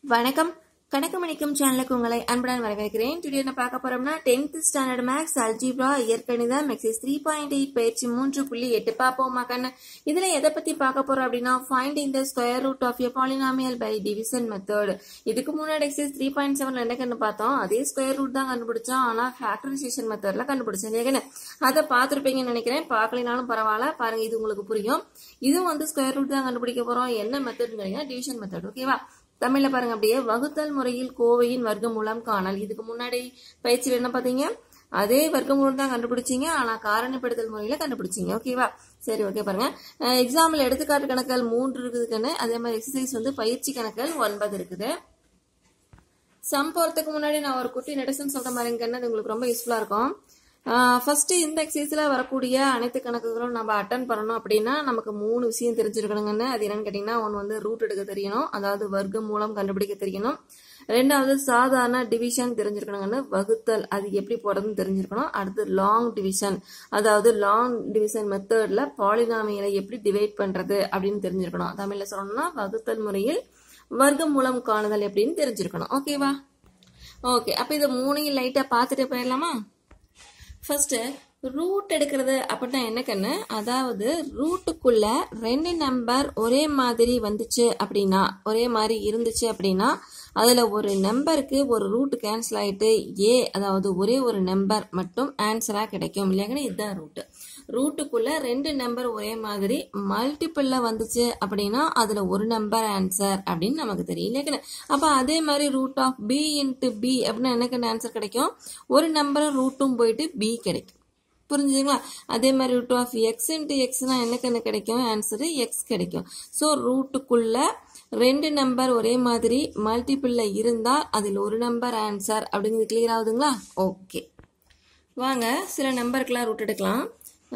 வணக்கம் கணக்கு மணிக்கும் சேனலுக்கு உங்களை அன்புடன் வரவேற்கிறேன் டுடே என்ன பார்க்க போறோம்னா டென்த் ஸ்டாண்டர்ட் மேக்ஸ் அல்ஜிப்ரா இயற்கணிதம் எக்ஸைஸ் த்ரீ பாயிண்ட் எயிட் பயிற்சி மூன்று புள்ளி எட்டு பார்ப்போமா கண்ணு இதுல எதை பத்தி பார்க்க போறோம் அப்படின்னா finding the square root of a polynomial by division method இதுக்கு முன்னாடி எக்ஸைஸ் த்ரீ பாயிண்ட் செவன் என்ன கண்ணு பார்த்தோம் அதே ஸ்கொயர் ரூட் தான் கண்டுபிடிச்சோம் ஆனா ஃபேக்டரைசேஷன் மெத்தட்ல கண்டுபிடிச்சோம் இல்லையா கண்ணு அதை பார்த்துருப்பீங்கன்னு நினைக்கிறேன் பார்க்கலினாலும் பரவாயில்ல பாருங்க இது உங்களுக்கு புரியும் இதுவும் வந்து ஸ்கொயர் ரூட் தான் கண்டுபிடிக்க போறோம் என்ன மெத்தட்ங்கிறீங்க டிவிஷன் மெத்தட் ஓகேவா தமிழ்ல பாருங்க அப்படியே வகுத்தல் முறையில் கோவையின் வர்க்கமூலம் காணல் இதுக்கு முன்னாடி பயிற்சியில் என்ன பாத்தீங்க அதே வர்க்கமூலம் தான் கண்டுபிடிச்சீங்க ஆனா காரணிப்படுத்தல் முறையில கண்டுபிடிச்சீங்க ஓகேவா சரி ஓகே பாருங்க எக்ஸாம்பிள் எடுத்துக்காட்டு கணக்குகள் மூன்று இருக்குதுன்னு அதே மாதிரி எக்ஸசைஸ் வந்து பயிற்சி கணக்குகள் ஒன்பது இருக்குது சம் போறதுக்கு முன்னாடி நான் ஒரு குட்டி நெடசன் சொல்ற மாதிரிங்கன்னு அது உங்களுக்கு ரொம்ப யூஸ்ஃபுல்லா இருக்கும் ஃபர்ஸ்ட் இந்த எக்ஸசைஸ்ல வரக்கூடிய அனைத்து கணக்குகளும் நம்ம அட்டன் பண்ணணும் அப்படின்னா நமக்கு மூணு விஷயம் தெரிஞ்சிருக்கணுங்கன்னு அது என்னன்னு கேட்டீங்கன்னா ஒன்று வந்து ரூட் எடுக்க தெரியணும் அதாவது வர்க்கம் மூலம் கண்டுபிடிக்க தெரியணும் ரெண்டாவது சாதாரண டிவிஷன் தெரிஞ்சிருக்கணுங்கன்னு வகுத்தல் அது எப்படி போறதுன்னு தெரிஞ்சிருக்கணும் அடுத்து லாங் டிவிஷன் அதாவது லாங் டிவிஷன் மெத்தட்ல பாலினாமியலை எப்படி டிவைட் பண்றது அப்படின்னு தெரிஞ்சிருக்கணும் தமிழ்ல சொல்லணும்னா வகுத்தல் முறையில் வர்க்கம் மூலம் காணுதல் எப்படின்னு தெரிஞ்சிருக்கணும் ஓகேவா ஓகே அப்ப இதை மூணையும் லைட்டா பார்த்துட்டு போயிடலாமா ஃபர்ஸ்ட் ரூட் எடுக்கிறது அப்படின்னா என்ன கண்ணு அதாவது ரூட்டுக்குள்ள ரெண்டு நம்பர் ஒரே மாதிரி வந்துச்சு அப்படின்னா ஒரே மாதிரி இருந்துச்சு அப்படின்னா அதுல ஒரு நம்பருக்கு ஒரு ரூட் கேன்சல் ஆயிட்டு ஏ அதாவது ஒரே ஒரு நம்பர் மட்டும் ஆன்சரா கிடைக்கும் இல்லையாங்கன்னு இதுதான் ரூட் ரூட்டுக்குள்ள ரெண்டு நம்பர் ஒரே மாதிரி மல்டிபிள்ல வந்துச்சு அப்படின்னா அதுல ஒரு நம்பர் ஆன்சர் அப்படின்னு நமக்கு தெரியும் இல்லையா அப்ப அதே மாதிரி root of B into B அப்படின்னா எனக்கு ஆன்சர் கிடைக்கும் ஒரு நம்பர் ரூட்டும் போயிட்டு பி கிடைக்கும் புரிஞ்சுதுங்களா அதே மாதிரி ரூட் ஆஃப் எக்ஸ் இன்ட்டு எக்ஸ்னா எனக்கு என்ன கிடைக்கும் ஆன்சரு எக்ஸ் கிடைக்கும் ஸோ ரூட்டுக்குள்ள ரெண்டு நம்பர் ஒரே மாதிரி மல்டிபிள்ல இருந்தால் அதில் ஒரு நம்பர் ஆன்சர் அப்படிங்கிறது கிளியர் ஆகுதுங்களா ஓகே வாங்க சில நம்பருக்கெல்லாம் ரூட் எடுக்கலாம்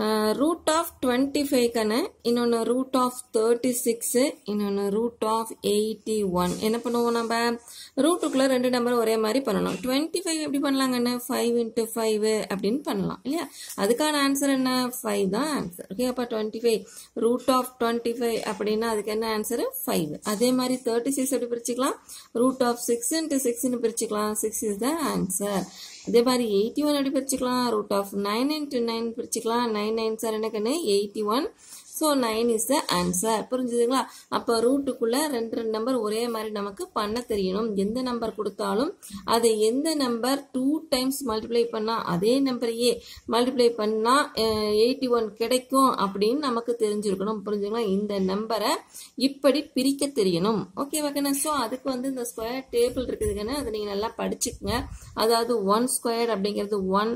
ரூட் ஆஃப் டுவெண்ட்டி ஃபைவ்க்கான இன்னொன்று ரூட் ஆஃப் தேர்ட்டி சிக்ஸு இன்னொன்று ரூட் ஆஃப் எயிட்டி ஒன் என்ன பண்ணுவோம் நம்ம ரூட்டுக்குள்ளே ரெண்டு நம்பர் ஒரே மாதிரி பண்ணணும் டுவெண்ட்டி ஃபைவ் எப்படி பண்ணலாங்கன்னு ஃபைவ் இன்ட்டு ஃபைவ் அப்படின்னு பண்ணலாம் இல்லையா அதுக்கான ஆன்சர் என்ன ஃபைவ் தான் ஆன்சர் ஓகே அப்போ twenty five root of twenty five அப்படின்னா அதுக்கு என்ன ஆன்சர் ஃபைவ் அதே மாதிரி தேர்ட்டி சிக்ஸ் எப்படி பிரிச்சுக்கலாம் ரூட் ஆஃப் சிக்ஸ் இன்ட்டு சிக்ஸ்னு பிரிச்சுக்கலாம் சிக்ஸ் இஸ் த ஆன்சர் அதே மாதிரி எயிட்டி ஒன் எப்படி பிரிச்சுக்கலாம் root of nine into nine பிரிச்சுக்கலாம் நைன் நைன் சார் என்னக்குன்னு eighty one so nine is the answer புரிஞ்சுதுங்களா அப்போ ரூட்டுக்குள்ள ரெண்டு ரெண்டு நம்பர் ஒரே மாதிரி நமக்கு பண்ண தெரியணும் எந்த நம்பர் கொடுத்தாலும் அதை எந்த நம்பர் டூ டைம்ஸ் மல்டிப்ளை பண்ணால் அதே நம்பரையே மல்டிப்ளை பண்ணால் எயிட்டி ஒன் கிடைக்கும் அப்படின்னு நமக்கு தெரிஞ்சிருக்கணும் புரிஞ்சுங்களா இந்த நம்பரை இப்படி பிரிக்க தெரியணும் ஓகே ஓகேண்ணா ஸோ அதுக்கு வந்து இந்த ஸ்கொயர் டேபிள் இருக்குதுங்கன்னு அதை நீங்கள் நல்லா படிச்சுக்கங்க அதாவது ஒன் ஸ்கொயர் அப்படிங்கிறது ஒன்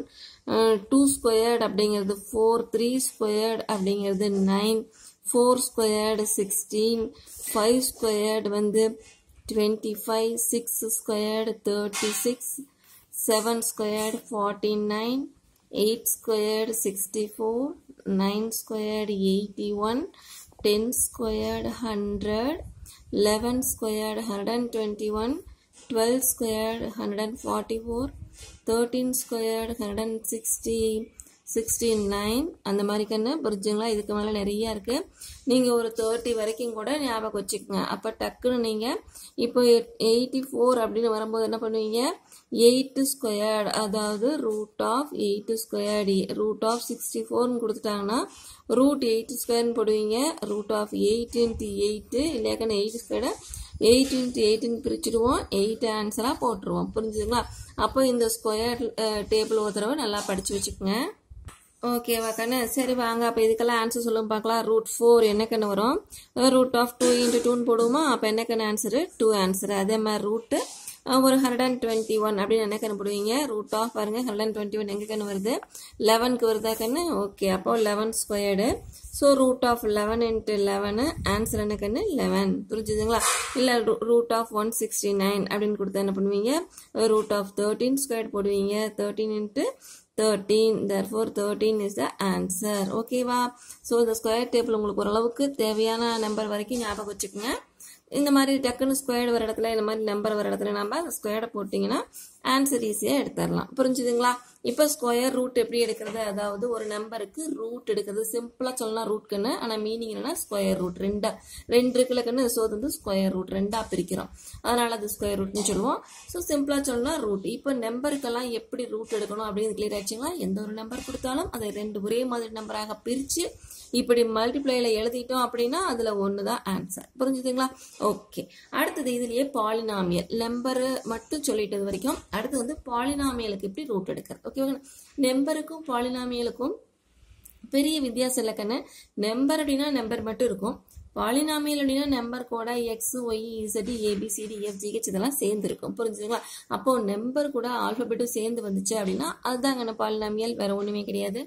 டூ ஸ்கொயர்ட் அப்படிங்கிறது ஃபோர் த்ரீ ஸ்கொயர்ட் அப்படிங்கிறது nine four squared sixteen five squared வந்து twenty five six squared thirty six seven squared forty nine eight squared sixty four nine squared eighty one ten squared hundred eleven squared hundred and twenty one twelve squared hundred and forty four thirteen squared hundred and sixty sixty nine அந்த மாதிரி கண்ணு புரிஞ்சுங்களா இதுக்கு மேலே நிறைய இருக்கு நீங்கள் ஒரு தேர்ட்டி வரைக்கும் கூட ஞாபகம் வச்சுக்கோங்க அப்போ டக்குன்னு நீங்கள் இப்போ எயிட்டி ஃபோர் அப்படின்னு வரும்போது என்ன பண்ணுவீங்க எயிட்டு ஸ்கொயர்டு அதாவது root of eight squared root of sixty ஃபோர்னு கொடுத்துட்டாங்கன்னா ரூட் எயிட் ஸ்கொயர்னு போடுவீங்க root of eight into eight இல்லையாக்கன்னு எயிட் ஸ்கொயர்டு எயிட் இன்ட்டு எயிட்டின்னு பிரிச்சுடுவோம் எயிட் ஆன்சராக போட்டுருவோம் புரிஞ்சுதுங்களா அப்போ இந்த ஸ்கொயர் டேபிள் ஒரு தடவை நல்லா படித்து வச்சுக்கோங்க ஓகேவா கண்ணு சரி வாங்க அப்போ இதுக்கெல்லாம் ஆன்சர் சொல்லும் பார்க்கலாம் ரூட் ஃபோர் என்ன கண்ணு வரும் ரூட் ஆஃப் டூ இன்ட்டு டூன்னு போடுவோமா அப்போ என்ன கண்ணு ஆன்சரு டூ ஆன்சரு அதே மாதிரி ரூட்டு ஒரு ஹண்ட்ரட் அண்ட் டுவெண்ட்டி ஒன் அப்படின்னு என்ன கண்ணு போடுவீங்க ரூட் ஆஃப் பாருங்க ஹண்ட்ரட் அண்ட் டுவெண்ட்டி ஒன் எங்கே கண்ணு வருது லெவனுக்கு வருதா கண்ணு ஓகே அப்போ eleven squared so root of eleven into eleven answer என்ன கண்ணு லெவன் புரிஞ்சுதுங்களா இல்லை root of one sixty nine அப்படின்னு கொடுத்தா என்ன பண்ணுவீங்க ரூட் ஆஃப் தேர்ட்டீன் ஸ்கொயர் போடுவீங்க thirteen into thirteen therefore thirteen is the answer ஓகேவா ஸோ இந்த ஸ்கொயர் டேபிள் உங்களுக்கு ஓரளவுக்கு தேவையான நம்பர் வரைக்கும் ஞாபகம் வச்சுக்கோங்க இந்த மாதிரி டக்குன்னு ஸ்கொயர்டு வர இடத்துல இந்த மாதிரி நம்பர் வர இடத்துல நம்ம அந்த ஸ்கொயர்டை போட்டிங்கன்னா ஆன்சர் ஈஸியாக எடுத்துடலாம் புரிஞ்சுதுங்களா இப்போ ஸ்கொயர் ரூட் எப்படி எடுக்கிறது அதாவது ஒரு நம்பருக்கு ரூட் எடுக்கிறது சிம்பிளாக சொல்லலாம் ரூட்க்குன்னு ஆனால் மீனிங் என்னன்னா ஸ்கொயர் ரூட் ரெண்டா ரெண்டு இருக்குல்லக்குன்னு ஸோ அது வந்து ஸ்கொயர் ரூட் ரெண்டாக பிரிக்கிறோம் அதனால அது ஸ்கொயர் ரூட்னு சொல்லுவோம் ஸோ சிம்பிளாக சொல்லலாம் ரூட் இப்போ நம்பருக்கெல்லாம் எப்படி ரூட் எடுக்கணும் அப்படின்னு கிளியர் ஆச்சுங்களா எந்த ஒரு நம்பர் கொடுத்தாலும் அதை ரெண்டு ஒரே மாதிரி நம்பராக பிரித்து இப்படி மல்டிப்ளைல எழுதிட்டோம் அப்படின்னா அதில் ஒன்று தான் ஆன்சர் புரிஞ்சுதுங்களா ஓகே அடுத்தது இதுலயே பாலினாமியல் நம்பர் மட்டும் சொல்லிட்டது வரைக்கும் அடுத்து வந்து பாலினாமியலுக்கு எப்படி ரூட் எடுக்கிறது ஓகேவா நம்பருக்கும் பாலினாமியலுக்கும் பெரிய வித்தியாசம் இல்லை கண்ணு நம்பர் அப்படின்னா நம்பர் மட்டும் இருக்கும் பாலினாமியல் அப்படின்னா நம்பர் கூட x y z A B C D F G H இதெல்லாம் சேர்ந்து இருக்கும் புரிஞ்சுதுங்களா அப்போ நம்பர் கூட ஆல்பபெட்டும் சேர்ந்து வந்துச்சு அப்படின்னா அதுதாங்க பாலினாமியல் வேற ஒண்ணுமே கிடையாது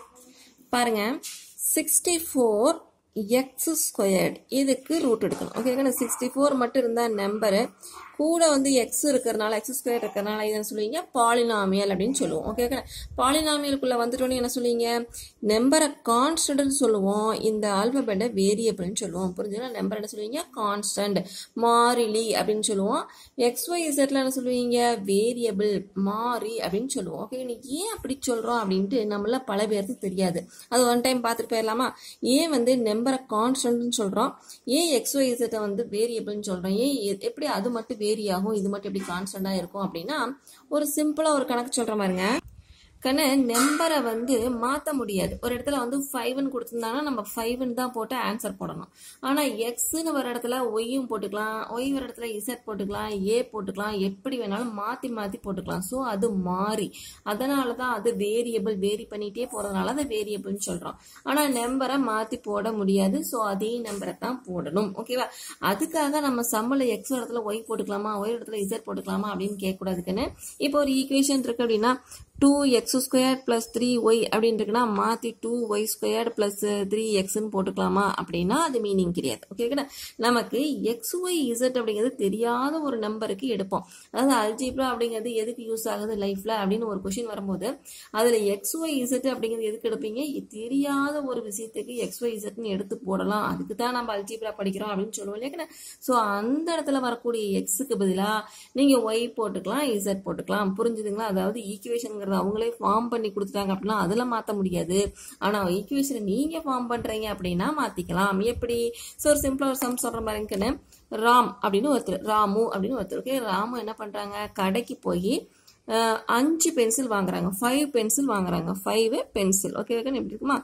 பாருங்க சிக்ஸ்டி ஃபோர் எக்ஸ் ஸ்கொயர்ட் இதுக்கு ரூட் எடுக்கணும் ஓகே சிக்ஸ்டி ஃபோர் மட்டும் இருந்தால் நம்பரு கூட வந்து எக்ஸ் இருக்கிறனால எக்ஸ் ஸ்கொயர் இருக்கிறனால இதை சொல்லுவீங்க பாலினாமியல் அப்படின்னு சொல்லுவோம் ஓகே பாலினாமியலுக்குள்ள வந்துட்டோன்னு என்ன சொல்லுவீங்க நம்பரை கான்ஸ்டன்ட்னு சொல்லுவோம் இந்த ஆல்பபெட்டை வேரியபிள்னு சொல்லுவோம் புரிஞ்சுங்களா நம்பர் என்ன சொல்லுவீங்க கான்ஸ்டன்ட் மாறிலி அப்படின்னு சொல்லுவோம் எக்ஸ் ஒய் இசட்ல என்ன சொல்லுவீங்க வேரியபிள் மாறி அப்படின்னு சொல்லுவோம் ஓகே ஏன் அப்படி சொல்றோம் அப்படின்ட்டு நம்மள பல பேருக்கு தெரியாது அது ஒன் டைம் பார்த்துட்டு போயிடலாமா ஏன் வந்து நம்பரை கான்ஸ்டன்ட்னு சொல்றோம் ஏன் எக்ஸ் ஒய் இசட்டை வந்து வேரியபிள்னு சொல்றோம் ஏன் எப்படி அது மட்டும் வேரி ஆகும் இது மட்டும் எப்படி கான்ஸ்டண்டா இருக்கும் அப்படின்னா ஒரு சிம்பிளா ஒரு கணக்கு சொல்ற மாதிரிங்க கண்ணு நம்பரை வந்து மாற்ற முடியாது ஒரு இடத்துல வந்து ஃபைவ்னு கொடுத்துருந்தாங்கன்னா நம்ம ஃபைவ்னு தான் போட்டு ஆன்சர் போடணும் ஆனால் எக்ஸ்னு வர இடத்துல ஒய்யும் போட்டுக்கலாம் ஒய் வர இடத்துல இசட் போட்டுக்கலாம் ஏ போட்டுக்கலாம் எப்படி வேணாலும் மாற்றி மாற்றி போட்டுக்கலாம் ஸோ அது மாறி அதனால தான் அது வேரியபிள் வேரி பண்ணிகிட்டே போகிறதுனால அதை வேரியபிள்னு சொல்கிறோம் ஆனால் நம்பரை மாற்றி போட முடியாது ஸோ அதே நம்பரை தான் போடணும் ஓகேவா அதுக்காக நம்ம சம்மல எக்ஸ் இடத்துல ஒய் போட்டுக்கலாமா ஒய் இடத்துல இசட் போட்டுக்கலாமா அப்படின்னு கேட்கக்கூடாதுக்குன்னு இப்போ ஒரு ஈக்குவேஷன் இருக்கு அப்படின்னா two x square plus three y அப்படின்னு இருக்குன்னா மாற்றி two y square plus three எக்ஸ்ன்னு போட்டுக்கலாமா அப்படின்னா அது மீனிங் கிடையாது ஓகேங்களா நமக்கு எக்ஸ் ஒய் இசட் அப்படிங்கிறது தெரியாத ஒரு நம்பருக்கு எடுப்போம் அதாவது அல்ஜிப்ரா அப்படிங்கிறது எதுக்கு யூஸ் ஆகுது லைஃப்ல அப்படின்னு ஒரு கொஷின் வரும்போது அதில் எக்ஸ் ஒய் இசட் அப்படிங்கிறது எதுக்கு எடுப்பீங்க தெரியாத ஒரு விஷயத்துக்கு எக்ஸ் ஒய் இசட்னு எடுத்து போடலாம் அதுக்கு தான் நம்ம அல்ஜிப்ரா படிக்கிறோம் அப்படின்னு சொல்லுவோம் இல்லையா ஸோ அந்த இடத்துல வரக்கூடிய எக்ஸுக்கு பதிலாக நீங்கள் ஒய் போட்டுக்கலாம் இசட் போட்டுக்கலாம் புரிஞ்சுதுங்களா அதாவது ஈக்குவேஷனுங்கிறது அவங்களே ஃபார்ம் பண்ணி கொடுத்துட்டாங்க அப்படின்னா அதில் மாற்ற முடியாது ஆனால் ஈக்குவேஷனை நீங்கள் ஃபார்ம் பண்ணுறீங்க அப்படின்னா மாற்றிக்கலாம் எப்படி ஸோ ஒரு சிம்பிளாக ஒரு சம் சொல்கிற மாதிரிங்கன்னு ராம் அப்படின்னு ஒருத்தர் ராமு அப்படின்னு ஒருத்தர் ஓகே ராமு என்ன பண்ணுறாங்க கடைக்கு போய் அஞ்சு பென்சில் வாங்குறாங்க ஃபைவ் பென்சில் வாங்குறாங்க ஃபைவ் பென்சில் ஓகே ஓகே எப்படி இருக்குமா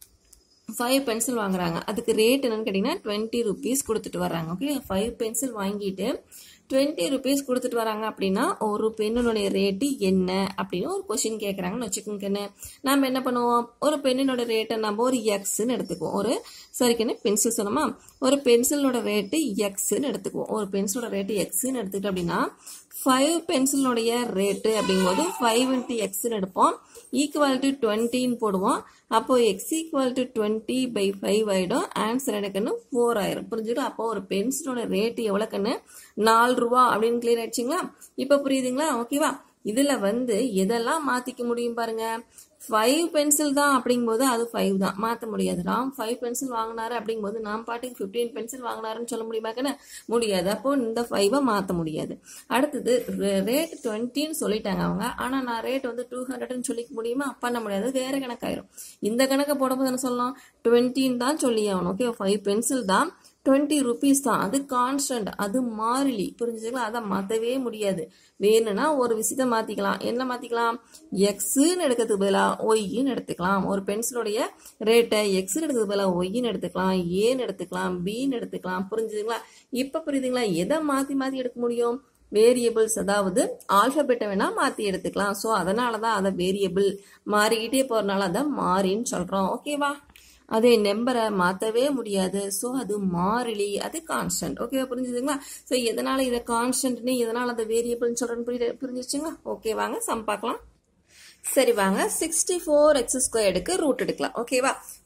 ஃபைவ் பென்சில் வாங்குறாங்க அதுக்கு ரேட் என்னன்னு கேட்டிங்கன்னா டுவெண்ட்டி ருபீஸ் கொடுத்துட்டு வர்றாங்க ஓகே ஃபைவ் பென்சில் வாங்கிட்டு டுவெண்ட்டி ருபீஸ் கொடுத்துட்டு வராங்க அப்படின்னா ஒரு பெண்ணினுடைய ரேட்டு என்ன அப்படின்னு ஒரு கொஷின் கேட்குறாங்கன்னு வச்சுக்கோங்கன்னு நம்ம என்ன பண்ணுவோம் ஒரு பெண்ணினோட ரேட்டை நம்ம ஒரு எக்ஸ்ன்னு எடுத்துக்குவோம் ஒரு சரிக்கண்ணு பென்சில் சொன்னோமா ஒரு பென்சிலோட ரேட்டு எக்ஸ்ன்னு எடுத்துக்குவோம் ஒரு பென்சிலோட ரேட்டு எக்ஸ்ன்னு எடுத்துக்கிட்டோம் அப்படின்னா ஃபைவ் பென்சிலுடைய ரேட்டு அப்படிங்கும்போது ஃபைவ் இன்ட்டு எக்ஸ்ன்னு எடுப்போம் ஈக்குவல் டு டுவெண்ட்டின்னு போடுவோம் அப்போ x equal to twenty by five ஆகிடும் ஆன்சர் எனக்குன்னு ஃபோர் ஆயிரும் புரிஞ்சுட்டு அப்போ ஒரு பென்சிலோட ரேட்டு எவ்வளோக்குன்னு நாலு ரூபா அப்படின்னு கிளியர் ஆயிடுச்சுங்களா இப்போ புரியுதுங்களா ஓகேவா இதுல வந்து எதெல்லாம் மாத்திக்க முடியும் பாருங்க ஃபைவ் பென்சில் தான் அப்படிங்கும்போது அது ஃபைவ் தான் மாற்ற முடியாது ராம் ஃபைவ் பென்சில் வாங்கினாரு அப்படிங்கும்போது நான் பாட்டுக்கு ஃபிஃப்டீன் பென்சில் வாங்கினாருன்னு சொல்ல முடியுமாக்கன்னு முடியாது அப்போ இந்த ஃபைவை மாற்ற முடியாது அடுத்தது ரேட் டுவெண்ட்டின்னு சொல்லிட்டாங்க அவங்க ஆனால் நான் ரேட் வந்து டூ ஹண்ட்ரட்னு சொல்லிக்க முடியுமா பண்ண முடியாது வேற கணக்காயிரும் இந்த கணக்கை போடும்போது என்ன சொல்லலாம் டுவெண்ட்டின்னு தான் சொல்லி ஆகணும் ஓகே ஃபைவ் பென்சில் தான் டுவெண்ட்டி ருபீஸ் தான் அது கான்ஸ்டன்ட் அது மாறிலி புரிஞ்சுங்களா அதை மாற்றவே முடியாது வேணும்னா ஒரு விஷயத்த மாற்றிக்கலாம் என்ன மாற்றிக்கலாம் எக்ஸுன்னு எடுக்கிறதுக்கு பதிலாக ஒய்ன்னு எடுத்துக்கலாம் ஒரு பென்சிலுடைய ரேட்டை எக்ஸ்ன்னு எடுக்கிறதுக்கு பதிலாக ஒய்ன்னு எடுத்துக்கலாம் ஏன்னு எடுத்துக்கலாம் பின்னு எடுத்துக்கலாம் புரிஞ்சுதுங்களா இப்போ புரியுதுங்களா எதை மாற்றி மாற்றி எடுக்க முடியும் வேரியபிள்ஸ் அதாவது ஆல்பபெட்டை வேணா மாற்றி எடுத்துக்கலாம் ஸோ அதனால தான் அதை வேரியபிள் மாறிக்கிட்டே போகிறனால அதை மாறின்னு சொல்கிறோம் ஓகேவா அதே நம்பரை மாற்றவே முடியாது ஸோ அது மாறிலி அது கான்ஸ்டன்ட் ஓகேவா புரிஞ்சுதுங்களா ஸோ எதனால இதை கான்ஸ்டன்ட்னு எதனால அதை வேரியபிள்னு சொல்கிறேன்னு புரிய புரிஞ்சிச்சுங்களா ஓகே வாங்க சம் பார்க்கலாம் சரி வாங்க சிக்ஸ்டி ஃபோர் எக்ஸ் ஸ்கொயர்டுக்கு ரூட் எடுக்கலாம் ஓகேவா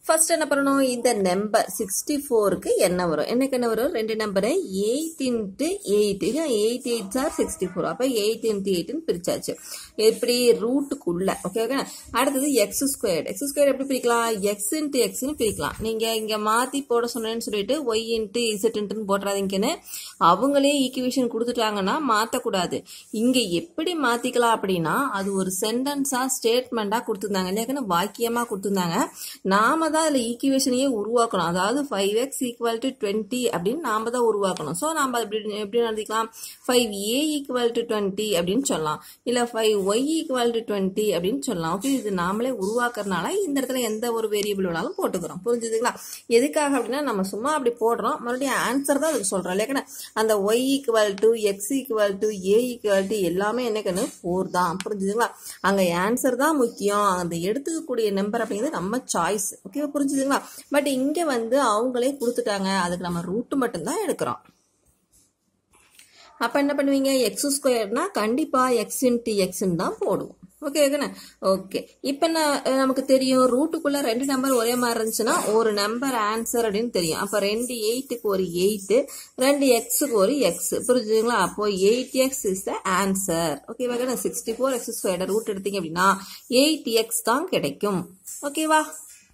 ஃபர்ஸ்ட் என்ன பண்ணணும் இந்த நம்பர் சிக்ஸ்டி ஃபோருக்கு என்ன வரும் எனக்கு என்ன வரும் ரெண்டு number eight into eight eight eight sir sixty four அப்போ எயிட் இன்ட்டு எயிட்னு பிரிச்சாச்சு எப்படி ரூட்டுக்குள்ள ஓகே ஓகே அடுத்தது எக்ஸ் ஸ்கொயர் எக்ஸ் ஸ்கொயர் எப்படி பிரிக்கலாம் எக்ஸ் இன்ட்டு எக்ஸ்னு பிரிக்கலாம் நீங்க இங்க மாத்தி போட சொன்னேன்னு சொல்லிட்டு ஒய் இன்ட்டு இசட்ன்ட்டுன்னு போட்டுறாதீங்கன்னு அவங்களே ஈக்குவேஷன் கொடுத்துட்டாங்கன்னா மாத்தக்கூடாது இங்க எப்படி மாத்திக்கலாம் அப்படின்னா அது ஒரு சென்டென்ஸா ஸ்டேட்மெண்டா கொடுத்துருந்தாங்க இல்லையா வாக்கியமா கொடுத்துருந்தாங்க நாம தான் அதில் ஈக்குவேஷனையே உருவாக்கணும் அதாவது five x equal to twenty அப்படின்னு நாம தான் உருவாக்கணும் ஸோ நம்ம எப்படி எப்படி எழுதிக்கலாம் five a equal to twenty அப்படின்னு சொல்லலாம் இல்லை five y equal to twenty அப்படின்னு சொல்லலாம் ஓகே இது நாமளே உருவாக்குறதுனால இந்த இடத்துல எந்த ஒரு வேரியபிள் வேணாலும் போட்டுக்கிறோம் புரிஞ்சுதுங்களா எதுக்காக அப்படின்னா நம்ம சும்மா அப்படி போடுறோம் மறுபடியும் ஆன்சர் தான் அதுக்கு சொல்கிறோம் இல்லையா அந்த y equal to x equal to a equal to எல்லாமே என்னக்கன்னு ஃபோர் தான் புரிஞ்சுதுங்களா அங்கே ஆன்சர் தான் முக்கியம் அந்த எடுத்துக்கக்கூடிய நம்பர் அப்படிங்கிறது நம்ம சாய்ஸ் ஓகே புரிஞ்சுதுங்களா பட் இங்க வந்து அவங்களே கொடுத்துட்டாங்க அதுக்கு நம்ம ரூட் மட்டும்தான் எடுக்கிறோம் அப்ப என்ன பண்ணுவீங்க எக்ஸ் ஸ்கொயர்னா கண்டிப்பா எக்ஸ் இன்ட்டு எக்ஸ்ன்னு தான் போடுவோம் ஓகே ஓகேண்ணா ஓகே இப்போ நான் நமக்கு தெரியும் ரூட்டுக்குள்ள ரெண்டு நம்பர் ஒரே மாதிரி இருந்துச்சுன்னா ஒரு நம்பர் ஆன்சர் அப்படின்னு தெரியும் அப்போ ரெண்டு எயிட்டுக்கு ஒரு எயிட்டு ரெண்டு எக்ஸுக்கு ஒரு எக்ஸ் புரிஞ்சுதுங்களா அப்போ eight x is the answer ஓகேவா sixty four x square root எடுத்தீங்க அப்படின்னா எயிட் எக்ஸ் தான் கிடைக்கும் ஓகேவா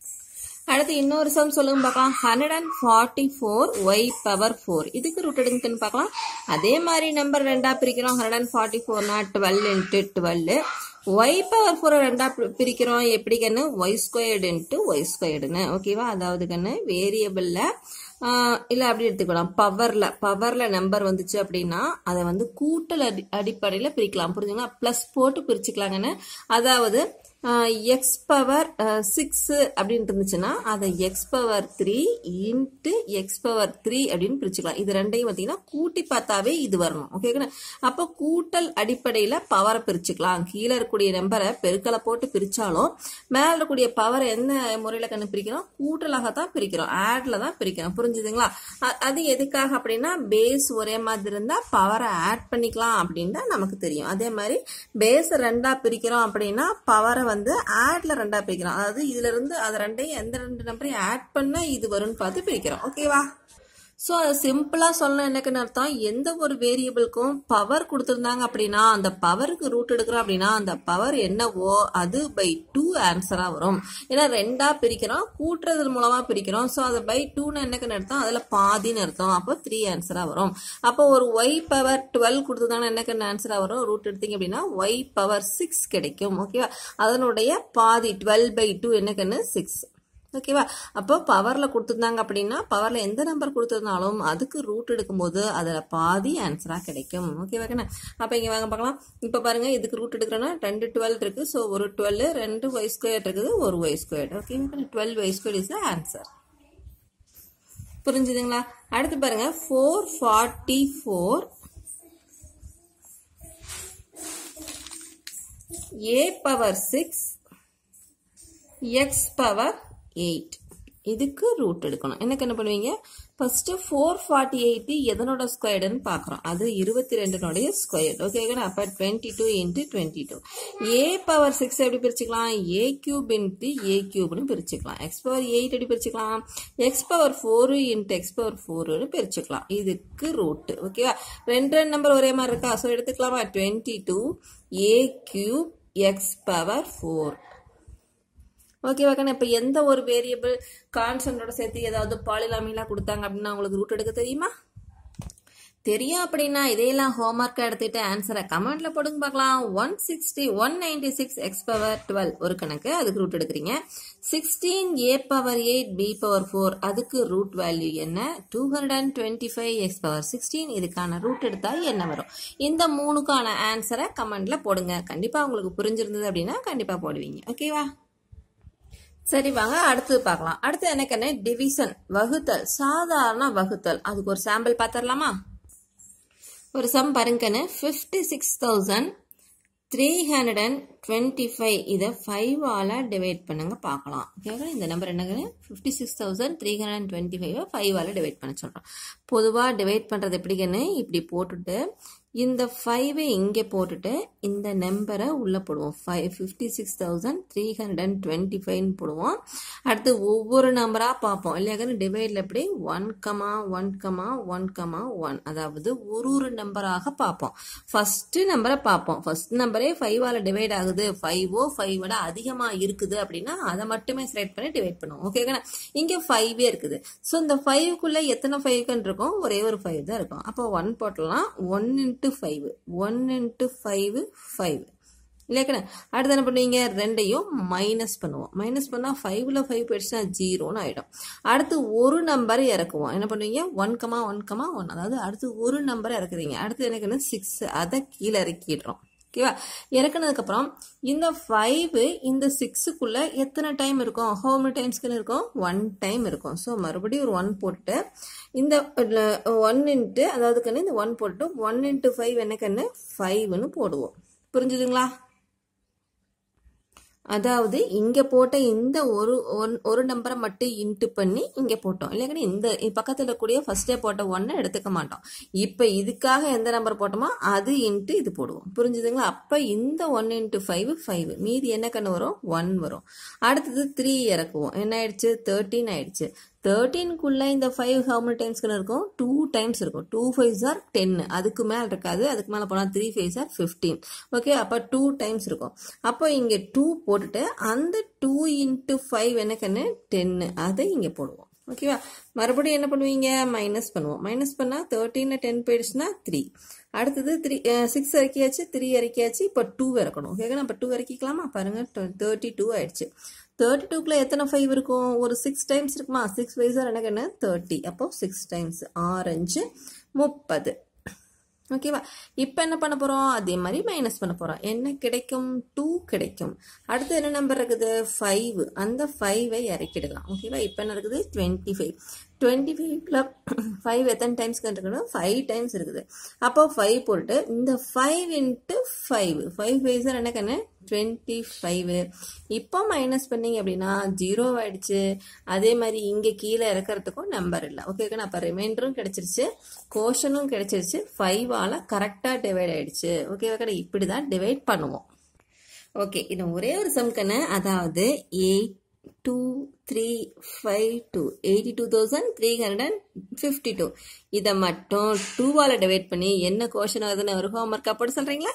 அடுத்து இன்னொரு சம் சொல்லுங்க பார்க்கலாம் hundred and forty four y power four இதுக்கு ரூட் எடுங்கன்னு பார்க்கலாம் அதே மாதிரி நம்பர் ரெண்டா பிரிக்கிறோம் ஹண்ட்ரட் அண்ட் ஃபார்ட்டி ஃபோர்னா twelve into twelve y power ஃபோரை ரெண்டா பிரிக்கிறோம் எப்படி கண்ணு ஒய் ஸ்கொயர்டு இன்ட்டு ஒய் ஸ்கொயர்டுன்னு ஓகேவா அதாவது கண்ணு வேரியபிளில் இல்லை அப்படி எடுத்துக்கலாம் பவரில் பவரில் நம்பர் வந்துச்சு அப்படின்னா அதை வந்து கூட்டல் அடி அடிப்படையில் பிரிக்கலாம் புரிஞ்சுங்களா ப்ளஸ் போட்டு பிரிச்சுக்கலாங்கன்னு அதாவது எக்ஸ் பவர் சிக்ஸ் அப்படின்னு இருந்துச்சுன்னா அதை x power three into x power three அப்படின்னு பிரிச்சுக்கலாம் இது ரெண்டையும் பார்த்தீங்கன்னா கூட்டி பார்த்தாவே இது வரணும் ஓகேங்களா அப்போ கூட்டல் அடிப்படையில் பவரை பிரிச்சுக்கலாம் கீழே இருக்கக்கூடிய நம்பரை பெருக்கலை போட்டு பிரித்தாலும் மேலே இருக்கக்கூடிய பவர் என்ன முறையில் கண்டு பிரிக்கிறோம் கூட்டலாக தான் பிரிக்கிறோம் ஆட்ல தான் பிரிக்கிறோம் புரிஞ்சுதுங்களா அது எதுக்காக அப்படின்னா பேஸ் ஒரே மாதிரி இருந்தால் பவரை ஆட் பண்ணிக்கலாம் அப்படின்னு நமக்கு தெரியும் அதே மாதிரி பேஸ் ரெண்டா பிரிக்கிறோம் அப்படின்னா பவரை வந்து ஆட்ல ரெண்டா பிரிக்கிறோம் அதாவது இதுல இருந்து அது ரெண்டையும் எந்த ரெண்டு நம்பரையும் ஆட் பண்ண இது வரும்னு பார்த்து பிரிக்கிறோம் ஓகேவா ஸோ அது சிம்பிளாக சொல்லணும் எனக்குன்னு அர்த்தம் எந்த ஒரு வேரியபிளுக்கும் பவர் கொடுத்துருந்தாங்க அப்படின்னா அந்த பவருக்கு ரூட் எடுக்கிறோம் அப்படின்னா அந்த பவர் என்னவோ அது பை டூ ஆன்சராக வரும் ஏன்னா ரெண்டாக பிரிக்கிறோம் கூட்டுறது மூலமாக பிரிக்கிறோம் ஸோ அது பை டூன்னு என்னக்குன்னு அர்த்தம் அதில் பாதின்னு அர்த்தம் அப்போ த்ரீ ஆன்சராக வரும் அப்போ ஒரு ஒய் பவர் டுவெல் கொடுத்துருந்தாங்கன்னா என்னக்குன்னு ஆன்சராக வரும் ரூட் எடுத்தீங்க அப்படின்னா ஒய் பவர் சிக்ஸ் கிடைக்கும் ஓகேவா அதனுடைய பாதி டுவெல் பை டூ என்னக்குன்னு சிக்ஸ் ஓகேவா அப்போ பவரில் கொடுத்துருந்தாங்க அப்படின்னா பவரில் எந்த நம்பர் கொடுத்துருந்தாலும் அதுக்கு ரூட் எடுக்கும்போது அதில் பாதி ஆன்சராக கிடைக்கும் ஓகேவா கண்ணா அப்போ இங்கே வாங்க பார்க்கலாம் இப்போ பாருங்கள் இதுக்கு ரூட் எடுக்கிறோன்னா ரெண்டு டுவெல் இருக்குது ஸோ ஒரு டுவெல் ரெண்டு ஒய் ஸ்கொயர் இருக்குது ஒரு y square okay twelve y square is the answer புரிஞ்சுதுங்களா அடுத்து பாருங்க four forty four a power six x power eight இதுக்கு ரூட் எடுக்கணும் எனக்கு என்ன பண்ணுவீங்க ஃபர்ஸ்ட் ஃபோர் ஃபார்ட்டி எயிட் எதனோட ஸ்கொயர்டுன்னு பார்க்குறோம் அது இருபத்தி ரெண்டுனுடைய ஸ்கொயர் ஓகேங்களா அப்போ twenty two into twenty two a power six எப்படி பிரிச்சுக்கலாம் ஏ கியூப் இன்ட்டு ஏ கியூப்னு பிரிச்சுக்கலாம் எக்ஸ் பவர் எயிட் எப்படி பிரிச்சுக்கலாம் x power four into x power ஃபோருன்னு பிரிச்சுக்கலாம் இதுக்கு ரூட் ஓகேவா ரெண்டு ரெண்டு நம்பர் ஒரே மாதிரி இருக்கா ஸோ எடுத்துக்கலாமா twenty two a cube x power four ஓகேவா கண்ணா இப்போ எந்த ஒரு வேரியபிள் கான்ஸ்டன்டோட சேர்த்து ஏதாவது பாலிலாமிலாம் கொடுத்தாங்க அப்படின்னா உங்களுக்கு ரூட் எடுக்க தெரியுமா தெரியும் அப்படின்னா இதையெல்லாம் ஹோம்ஒர்க்காக எடுத்துட்டு ஆன்சரை கமெண்ட்ல போடுங்க பார்க்கலாம் one sixty one ninety six x power twelve ஒரு கணக்கு அதுக்கு ரூட் எடுக்கிறீங்க sixteen a power eight b power four அதுக்கு ரூட் வேல்யூ என்ன two hundred and twenty five x power sixteen இதுக்கான ரூட் எடுத்தால் என்ன வரும் இந்த மூணுக்கான ஆன்சரை கமெண்ட்ல போடுங்க கண்டிப்பாக உங்களுக்கு புரிஞ்சிருந்தது அப்படின்னா கண்டிப்பாக போடுவீங்க ஓகேவா சரி வாங்க அடுத்து பார்க்கலாம் அடுத்து எனக்கு என்ன டிவிஷன் வகுத்தல் சாதாரண வகுத்தல் அதுக்கு ஒரு சாம்பிள் பார்த்துடலாமா ஒரு சம் பாருங்கன்னு fifty six thousand three hundred and twenty five இதை ஃபைவால் டிவைட் பண்ணுங்க பார்க்கலாம் ஓகேவா இந்த நம்பர் என்னங்க fifty six thousand three hundred and twenty ஃபைவை ஃபைவால் டிவைட் பண்ண சொல்கிறோம் பொதுவாக டிவைட் பண்ணுறது எப்படிங்கன்னு இப்படி போட்டுட்டு இந்த ஃபைவை இங்கே போட்டுட்டு இந்த நம்பரை உள்ளே போடுவோம் five fifty six thousand three hundred and twenty ஃபைவ்னு போடுவோம் அடுத்து ஒவ்வொரு நம்பராக பார்ப்போம் இல்லையாக்கன்னு டிவைடில் எப்படி one comma one comma one comma one அதாவது ஒரு ஒரு நம்பராக பார்ப்போம் ஃபஸ்ட்டு நம்பரை பார்ப்போம் ஃபர்ஸ்ட் நம்பரே ஃபைவால் டிவைட் ஆகுது ஃபைவோ ஃபைவோட அதிகமாக இருக்குது அப்படின்னா அதை மட்டுமே செலக்ட் பண்ணி டிவைட் பண்ணுவோம் ஓகேங்கண்ணா இங்கே ஃபைவே இருக்குது ஸோ இந்த ஃபைவ்க்குள்ளே எத்தனை ஃபைவ்க்குன்னு இருக்கும் ஒரே ஒரு ஃபைவ் தான் இருக்கும் அப்போ ஒன் போட்டலாம் one into five one into five five இல்லையாக்கண்ணே அடுத்து என்ன பண்ணுவீங்க ரெண்டையும் மைனஸ் பண்ணுவோம் மைனஸ் பண்ணால் ஃபைவ்ல ஃபைவ் போயிடுச்சுன்னா ஜீரோன்னு ஆகிடும் அடுத்து ஒரு நம்பர் இறக்குவோம் என்ன பண்ணுவீங்க one comma one comma one அதாவது அடுத்து ஒரு நம்பரை இறக்குறீங்க அடுத்து எனக்குன்னு சிக்ஸ் அதை கீழே இறக்கிடுறோம் ஓகேவா இறக்குனதுக்கப்புறம் இந்த ஃபைவ் இந்த சிக்ஸுக்குள்ள எத்தனை டைம் இருக்கும் ஹோம் டைம்ஸ்க்குன்னு இருக்கும் ஒன் டைம் இருக்கும் ஸோ மறுபடியும் ஒரு ஒன் போட்டு இந்த ஒன் இன்ட்டு அதாவது கண்ணு இந்த ஒன் போட்டு ஒன் இன்ட்டு ஃபைவ் என்ன கண்ணு ஃபைவ்னு போடுவோம் புரிஞ்சுதுங்களா அதாவது இங்கே போட்ட இந்த ஒரு ஒன் ஒரு நம்பரை மட்டும் இன்ட்டு பண்ணி இங்கே போட்டோம் இல்லைங்கன்னா இந்த பக்கத்தில் கூடிய ஃபர்ஸ்டே போட்ட ஒன்றை எடுத்துக்க மாட்டோம் இப்போ இதுக்காக எந்த நம்பர் போட்டோமோ அது இன்ட்டு இது போடுவோம் புரிஞ்சுதுங்களா அப்போ இந்த ஒன் இன்ட்டு ஃபைவ் ஃபைவ் மீதி என்ன கண்ணு வரும் ஒன் வரும் அடுத்தது த்ரீ இறக்குவோம் என்ன ஆயிடுச்சு தேர்ட்டின் ஆயிடுச்சு தேர்ட்டீனுக்குள்ளே இந்த ஃபைவ் ஹவு மெனி டைம்ஸ்க்கு இருக்கும் டூ டைம்ஸ் இருக்கும் டூ ஃபைவ் ஆர் டென்னு அதுக்கு மேலே இருக்காது அதுக்கு மேலே போனால் three five or fifteen okay அப்போ டூ டைம்ஸ் இருக்கும் அப்போ இங்கே டூ போட்டுட்டு அந்த டூ இன்ட்டு ஃபைவ் என்னக்குன்னு டென்னு அதை இங்கே போடுவோம் ஓகேவா மறுபடியும் என்ன பண்ணுவீங்க மைனஸ் பண்ணுவோம் மைனஸ் பண்ணால் தேர்ட்டீனில் டென் போயிடுச்சுன்னா த்ரீ அடுத்தது த்ரீ சிக்ஸ் இறக்கியாச்சு த்ரீ இறக்கியாச்சு இப்போ டூ இறக்கணும் ஓகேங்களா இப்போ டூ இறக்கிக்கலாமா பாருங்கள் தேர்ட்டி டூ ஆயிடுச்சு தேர்ட்டி டூக்குள்ள எத்தனை ஃபைவ் இருக்கும் ஒரு சிக்ஸ் டைம்ஸ் இருக்குமா சிக்ஸ் ஃபைவ்ஸார் எனக்கு என்ன தேர்ட்டி அப்போ சிக்ஸ் டைம்ஸ் ஆரஞ்சு முப்பது ஓகேவா இப்போ என்ன பண்ண போகிறோம் அதே மாதிரி மைனஸ் பண்ண போகிறோம் என்ன கிடைக்கும் டூ கிடைக்கும் அடுத்து என்ன நம்பர் இருக்குது ஃபைவ் அந்த ஃபைவை இறக்கிடலாம் ஓகேவா இப்போ என்ன இருக்குது டுவெண்ட்டி ஃபைவ் டுவெண்ட்டி ஃபைவ்ல ஃபைவ் எத்தனை டைம்ஸ் இருக்கணும் ஃபைவ் டைம்ஸ் இருக்குது அப்போ ஃபைவ் போட்டு இந்த five into five five five sir என்ன கண்ணு டுவெண்ட்டி ஃபைவ் இப்போ மைனஸ் பண்ணீங்க அப்படின்னா ஜீரோ ஆயிடுச்சு அதே மாதிரி இங்கே கீழே இறக்கிறதுக்கும் நம்பர் இல்லை ஓகேக்கா அப்போ ரிமைண்டரும் கிடைச்சிருச்சு கோஷனும் கிடைச்சிருச்சு ஃபைவால் கரெக்டாக டிவைட் ஆயிடுச்சு ஓகேவாக்கா இப்படி தான் டிவைட் பண்ணுவோம் ஓகே இது ஒரே ஒரு சம்கண்ணு அதாவது eight two three five two eighty two thousand three hundred and fifty two இதை மட்டும் டூவால் டிவைட் பண்ணி என்ன கோஷன் ஆகுதுன்னு ஒரு ஹோம்ஒர்க் அப்படி சொல்கிறீங்களா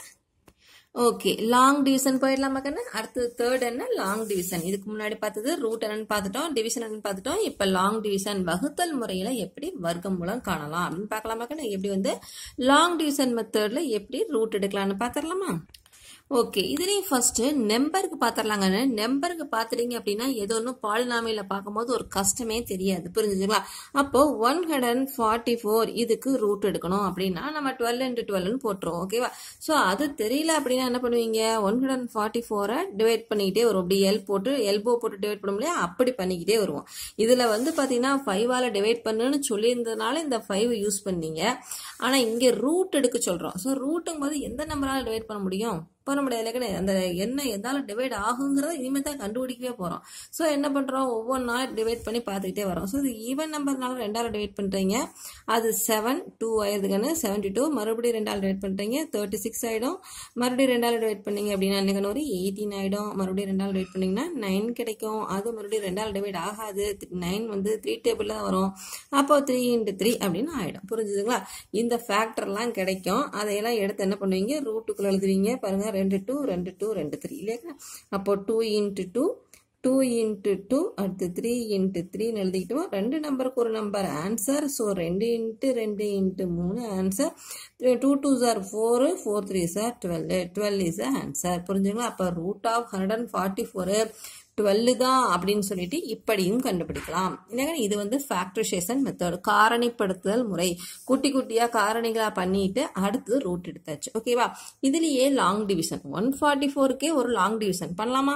ஓகே லாங் டிவிஷன் போயிடலாமா கண்ணு அடுத்து தேர்ட் என்ன லாங் டிவிஷன் இதுக்கு முன்னாடி பார்த்தது ரூட் என்னன்னு பார்த்துட்டோம் டிவிஷன் என்னன்னு பார்த்துட்டோம் இப்போ லாங் டிவிஷன் வகுத்தல் முறையில் எப்படி வர்க்கம் மூலம் காணலாம் அப்படின்னு பார்க்கலாமா கண்ணு எப்படி வந்து லாங் டிவிஷன் மெத்தடில் எப்படி ரூட் எடுக்கலாம்னு பார்த்துடலாமா ஓகே இதுலேயும் ஃபர்ஸ்ட்டு நம்பருக்கு பார்த்துடலாங்க நம்பருக்கு பார்த்துட்டீங்க அப்படின்னா ஏதோ ஒன்று பாலினாமியில் பார்க்கும்போது ஒரு கஷ்டமே தெரியாது புரிஞ்சுங்களா அப்போ one hundred and forty four இதுக்கு ரூட் எடுக்கணும் அப்படின்னா நம்ம டுவெல் இன்ட்டு டுவெல்னு போட்டுருவோம் ஓகேவா ஸோ அது தெரியல அப்படின்னா என்ன பண்ணுவீங்க ஒன் ஹண்ட்ரட் அண்ட் ஃபார்ட்டி ஃபோரை டிவைட் பண்ணிக்கிட்டே வரும் அப்படி எல் போட்டு எல்போ போட்டு டிவைட் பண்ண முடியாது அப்படி பண்ணிக்கிட்டே வருவோம் இதில் வந்து பார்த்தீங்கன்னா ஃபைவால் டிவைட் பண்ணுன்னு சொல்லியிருந்ததுனால இந்த ஃபைவ் யூஸ் பண்ணீங்க ஆனால் இங்கே ரூட் எடுக்க சொல்கிறோம் ஸோ ரூட்டுங்கும் போது எந்த நம்பரால் டிவைட் பண்ண முடியும் பண்ண முடியாது இல்லைக்கண்ணே அந்த என்ன எதால டிவைட் ஆகுங்கிறத இனிமேல் தான் கண்டுபிடிக்கவே போகிறோம் ஸோ என்ன பண்ணுறோம் ஒவ்வொன்றா டிவைட் பண்ணி பார்த்துக்கிட்டே வரோம் ஸோ இது ஈவன் நம்பர்னால ரெண்டால் டிவைட் பண்ணுறீங்க அது செவன் டூ ஆயிருதுக்கன்னு செவன்ட்டி டூ மறுபடியும் ரெண்டால் டிவைட் பண்ணுறீங்க தேர்ட்டி சிக்ஸ் ஆகிடும் மறுபடியும் ரெண்டால் டிவைட் பண்ணீங்க அப்படின்னா என்னக்கன்னு ஒரு எயிட்டீன் ஆகிடும் மறுபடியும் ரெண்டால் டிவைட் பண்ணிங்கன்னா நைன் கிடைக்கும் அது மறுபடியும் ரெண்டால் டிவைட் ஆகாது நைன் வந்து த்ரீ டேபிளில் தான் வரும் அப்போ த்ரீ இன்ட்டு த்ரீ அப்படின்னு ஆகிடும் புரிஞ்சுதுங்களா இந்த ஃபேக்டர்லாம் கிடைக்கும் அதையெல்லாம் எடுத்து என்ன பண்ணுவீங்க ரூட்டுக்குள்ளே எழுதுவீங்க பாருங்கள் ரெண்டு டூ ரெண்டு டூ ரெண்டு த்ரீ இல்லையா அப்போ two into two two into two அடுத்து த்ரீ இன்ட்டு த்ரீன்னு எழுதிக்கிட்டோம் ரெண்டு நம்பருக்கு ஒரு நம்பர் ஆன்சர் ஸோ ரெண்டு இன்ட்டு ரெண்டு இன்ட்டு மூணு answer two two sir four four three sir twelve twelve is answer புரிஞ்சுங்களா அப்போ root of hundred and forty four twelve தான் அப்படின்னு சொல்லிட்டு இப்படியும் கண்டுபிடிக்கலாம் இல்லைங்க இது வந்து ஃபேக்டரைசேஷன் மெத்தட் காரணிப்படுத்துதல் முறை குட்டி குட்டியா காரணிகளா பண்ணிட்டு அடுத்து ரூட் எடுத்தாச்சு ஓகேவா இதுலயே லாங் டிவிஷன் ஒன் ஃபார்ட்டி ஃபோருக்கே ஒரு லாங் டிவிஷன் பண்ணலாமா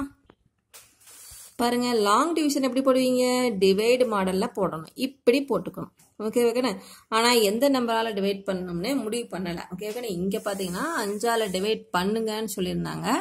பாருங்க லாங் டிவிஷன் எப்படி போடுவீங்க டிவைடு மாடல்ல போடணும் இப்படி போட்டுக்கணும் ஓகே ஓகேண்ணே ஆனால் எந்த நம்பரால் டிவைட் பண்ணணும்னே முடிவு பண்ணலை ஓகே ஓகேண்ணே இங்கே பார்த்தீங்கன்னா அஞ்சால் டிவைட் பண்ணுங்கன்னு சொல்லியிருந்தாங்க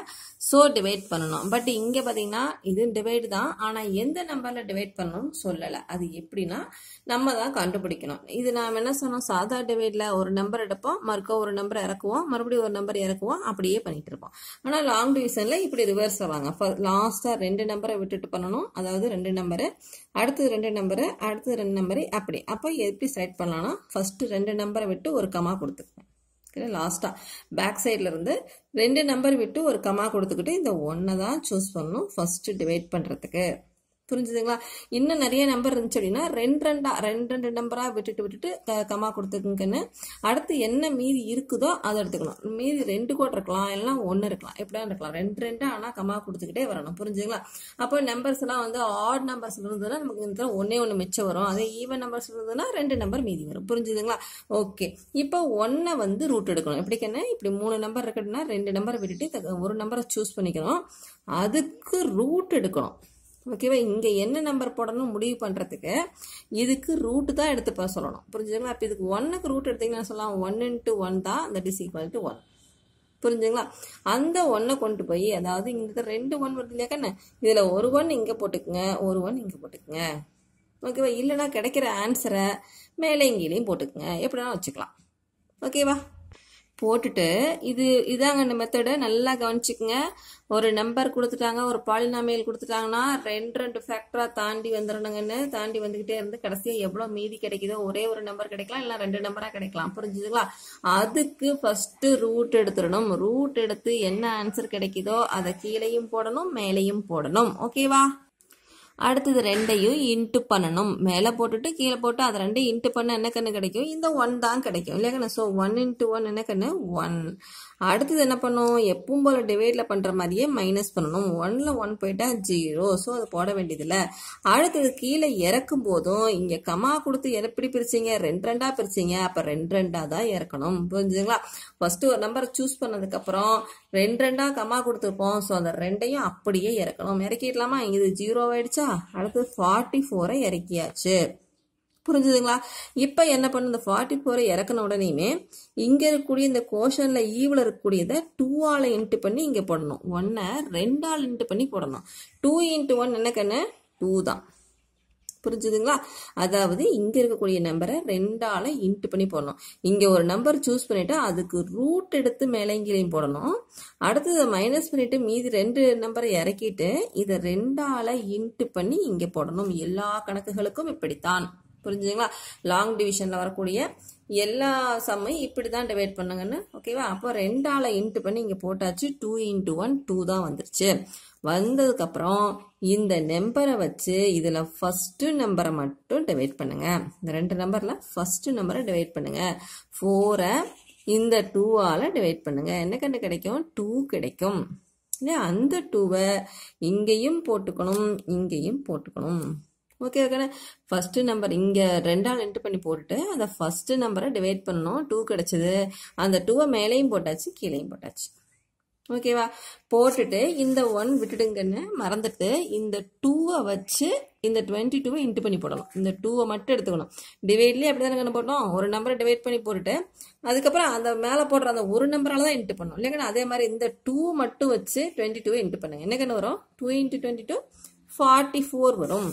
ஸோ டிவைட் பண்ணணும் பட் இங்கே பார்த்தீங்கன்னா இது டிவைட் தான் ஆனால் எந்த நம்பரில் டிவைட் பண்ணணும்னு சொல்லலை அது எப்படின்னா நம்ம தான் கண்டுபிடிக்கணும் இது நாம் என்ன சொன்னோம் சாதா டிவைடில் ஒரு நம்பர் எடுப்போம் மறுக்க ஒரு நம்பர் இறக்குவோம் மறுபடியும் ஒரு நம்பர் இறக்குவோம் அப்படியே பண்ணிட்டு இருப்போம் ஆனால் லாங் டிவிஷனில் இப்படி ரிவர்ஸ் ஆவாங்க லாஸ்ட்டாக ரெண்டு நம்பரை விட்டுட்டு பண்ணணும் அதாவது ரெண்டு நம்பரு அடுத்தது ரெண்டு நம்பரு அடுத்தது ரெண்டு நம்பரு அப்படி அப்போ எப்படி செலக்ட் பண்ணலாம்னா ஃபஸ்ட்டு ரெண்டு நம்பரை விட்டு ஒரு கமா கொடுத்துருக்கேன் லாஸ்ட்டாக பேக் சைடில் இருந்து ரெண்டு நம்பர் விட்டு ஒரு கமா கொடுத்துக்கிட்டு இந்த ஒன்றை தான் சூஸ் பண்ணணும் ஃபஸ்ட்டு டிவைட் பண்ணுறதுக்கு புரிஞ்சுதுங்களா இன்னும் நிறைய நம்பர் இருந்துச்சு அப்படின்னா ரெண்டு ரெண்டா ரெண்டு ரெண்டு நம்பராக விட்டுட்டு விட்டுட்டு க கமா கொடுத்துக்குங்கன்னு அடுத்து என்ன மீதி இருக்குதோ அதை எடுத்துக்கணும் மீதி ரெண்டு கோட் இருக்கலாம் எல்லாம் ஒன்று இருக்கலாம் எப்படியா இருக்கலாம் ரெண்டு ரெண்டு ஆனால் கமா கொடுத்துக்கிட்டே வரணும் புரிஞ்சுங்களா அப்போ நம்பர்ஸ் எல்லாம் வந்து ஆட் நம்பர்ஸ் இருந்ததுன்னா நமக்கு இந்த ஒன்னே ஒன்று மிச்சம் வரும் அதே ஈவன் நம்பர்ஸ் இருந்ததுன்னா ரெண்டு நம்பர் மீதி வரும் புரிஞ்சுதுங்களா ஓகே இப்போ ஒன்றை வந்து ரூட் எடுக்கணும் எப்படிக்கன்னா இப்படி மூணு நம்பர் இருக்குன்னா ரெண்டு நம்பரை விட்டுட்டு ஒரு நம்பரை சூஸ் பண்ணிக்கணும் அதுக்கு ரூட் எடுக்கணும் ஓகேவா இங்கே என்ன நம்பர் போடணும் முடிவு பண்ணுறதுக்கு இதுக்கு ரூட்டு தான் எடுத்து சொல்லணும் புரிஞ்சுங்களா அப்போ இதுக்கு ஒன்னுக்கு ரூட் எடுத்தீங்கன்னா சொல்லலாம் ஒன் இன்ட்டு ஒன் தான் that is equal to one புரிஞ்சுங்களா அந்த ஒன்னை கொண்டு போய் அதாவது இந்த ரெண்டு ஒன் வருது இல்லையா கண்ணு இதில் ஒரு ஒன் இங்கே போட்டுக்குங்க ஒரு ஒன் இங்கே போட்டுக்குங்க ஓகேவா இல்லைனா கிடைக்கிற ஆன்சரை மேலே இங்கேயும் போட்டுக்குங்க எப்படினா வச்சுக்கலாம் ஓகேவா போட்டுட்டு இது இதாங்க இந்த மெத்தடு நல்லா கவனிச்சுக்குங்க ஒரு நம்பர் கொடுத்துட்டாங்க ஒரு பாலினாமியல் கொடுத்துட்டாங்கன்னா ரெண்டு ரெண்டு ஃபேக்டராக தாண்டி வந்துடணுங்கன்னு தாண்டி வந்துக்கிட்டே இருந்து கடைசியாக எவ்வளோ மீதி கிடைக்குதோ ஒரே ஒரு நம்பர் கிடைக்கலாம் இல்லை ரெண்டு நம்பராக கிடைக்கலாம் புரிஞ்சுதுங்களா அதுக்கு ஃபஸ்ட்டு ரூட் எடுத்துடணும் ரூட் எடுத்து என்ன ஆன்சர் கிடைக்குதோ அதை கீழேயும் போடணும் மேலேயும் போடணும் ஓகேவா அடுத்தது ரெண்டையும் இன்ட்டு பண்ணணும் மேலே போட்டுட்டு கீழே போட்டு அதை ரெண்டையும் இன்ட்டு பண்ண என்ன கண்ணு கிடைக்கும் இந்த ஒன் தான் கிடைக்கும் இல்லையா கண்ணு ஸோ ஒன் இன்ட்டு ஒன் என்ன கண்ணு ஒன் அடுத்தது என்ன பண்ணும் எப்பவும் போல் டிவைடில் பண்ணுற மாதிரியே மைனஸ் பண்ணணும் ஒன்ல ஒன் போயிட்டா ஜீரோ ஸோ அதை போட வேண்டியதில்லை அடுத்தது கீழே இறக்கும் போதும் இங்கே கமா கொடுத்து எப்படி பிரிச்சிங்க ரெண்டு ரெண்டாக பிரிச்சிங்க அப்போ ரெண்டு ரெண்டாக தான் இறக்கணும் புரிஞ்சுங்களா ஃபஸ்ட்டு ஒரு நம்பரை சூஸ் பண்ணதுக்கப்புறம் ரெண்டு ரெண்டாக கமா கொடுத்துருப்போம் ஸோ அந்த ரெண்டையும் அப்படியே இறக்கணும் இறக்கிடலாமா இது ஜீரோ ஆயிடுச்சா அடுத்தது ஃபார்ட்டி ஃபோரை இறக்கியாச்சு புரிஞ்சுதுங்களா இப்போ என்ன பண்ணு இந்த ஃபார்ட்டி ஃபோரை இறக்கின உடனேயுமே இங்கே இருக்கக்கூடிய இந்த கோஷனில் ஈவில் இருக்கக்கூடியதை டூவால் இன்ட்டு பண்ணி இங்கே போடணும் ஒன்னை ரெண்டால் இன்ட்டு பண்ணி போடணும் டூ இன்ட்டு ஒன் என்ன கண்ணு டூ தான் புரிஞ்சுதுங்களா அதாவது இங்கே இருக்கக்கூடிய நம்பரை ரெண்டால் இன்ட்டு பண்ணி போடணும் இங்கே ஒரு நம்பர் சூஸ் பண்ணிவிட்டு அதுக்கு ரூட் எடுத்து மேலேங்கிலையும் போடணும் அடுத்தது மைனஸ் பண்ணிவிட்டு மீதி ரெண்டு நம்பரை இறக்கிட்டு இதை ரெண்டால் இன்ட்டு பண்ணி இங்கே போடணும் எல்லா கணக்குகளுக்கும் இப்படித்தான் புரிஞ்சுதுங்களா லாங் டிவிஷனில் வரக்கூடிய எல்லா சம்மையும் இப்படி தான் டிவைட் பண்ணுங்கன்னு ஓகேவா அப்போ ரெண்டால் இன்ட்டு பண்ணி இங்கே போட்டாச்சு டூ இன்ட்டு ஒன் டூ தான் வந்துருச்சு வந்ததுக்கப்புறம் இந்த நம்பரை வச்சு இதில் ஃபஸ்ட்டு நம்பரை மட்டும் டிவைட் பண்ணுங்க இந்த ரெண்டு நம்பரில் ஃபஸ்ட்டு நம்பரை டிவைட் பண்ணுங்க ஃபோரை இந்த டூவால் டிவைட் பண்ணுங்க என்ன கண்டு கிடைக்கும் டூ கிடைக்கும் இல்லையா அந்த டூவை இங்கேயும் போட்டுக்கணும் இங்கேயும் போட்டுக்கணும் ஓகே ஓகே ஃபஸ்ட்டு நம்பர் இங்கே ரெண்டால் என்ட்ரு பண்ணி போட்டுட்டு அந்த ஃபஸ்ட்டு நம்பரை டிவைட் பண்ணணும் டூ கிடச்சிது அந்த டூவை மேலேயும் போட்டாச்சு கீழேயும் போட்டாச்சு ஓகேவா போட்டுட்டு இந்த ஒன் விட்டுடுங்கன்னு மறந்துட்டு இந்த டூவை வச்சு இந்த டுவெண்ட்டி டூவை இன்ட்டு பண்ணி போடணும் இந்த டூவை மட்டும் எடுத்துக்கணும் டிவைட்லேயே அப்படி தானே போட்டோம் ஒரு நம்பரை டிவைட் பண்ணி போட்டுட்டு அதுக்கப்புறம் அந்த மேலே போடுற அந்த ஒரு நம்பரால் தான் இன்ட்டு பண்ணணும் இல்லைங்கண்ணா அதே மாதிரி இந்த டூ மட்டும் வச்சு டுவெண்ட்டி டூவை இன்ட்டு பண்ணுங்க என்ன கண்ணு வரும் two into twenty two forty four வரும்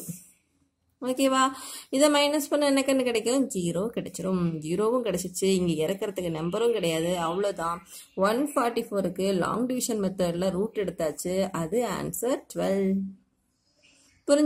ஓகேவா இதை மைனஸ் பண்ண என்ன கண்ணு கிடைக்கும் ஜீரோ கிடைச்சிரும் ஜீரோவும் கிடைச்சிச்சு இங்கே இறக்கிறதுக்கு நம்பரும் கிடையாது அவ்வளோதான் ஒன் ஃபார்ட்டி ஃபோருக்கு லாங் டிவிஷன் மெத்தடில் ரூட் எடுத்தாச்சு அது ஆன்சர் டுவெல் புரிஞ்சு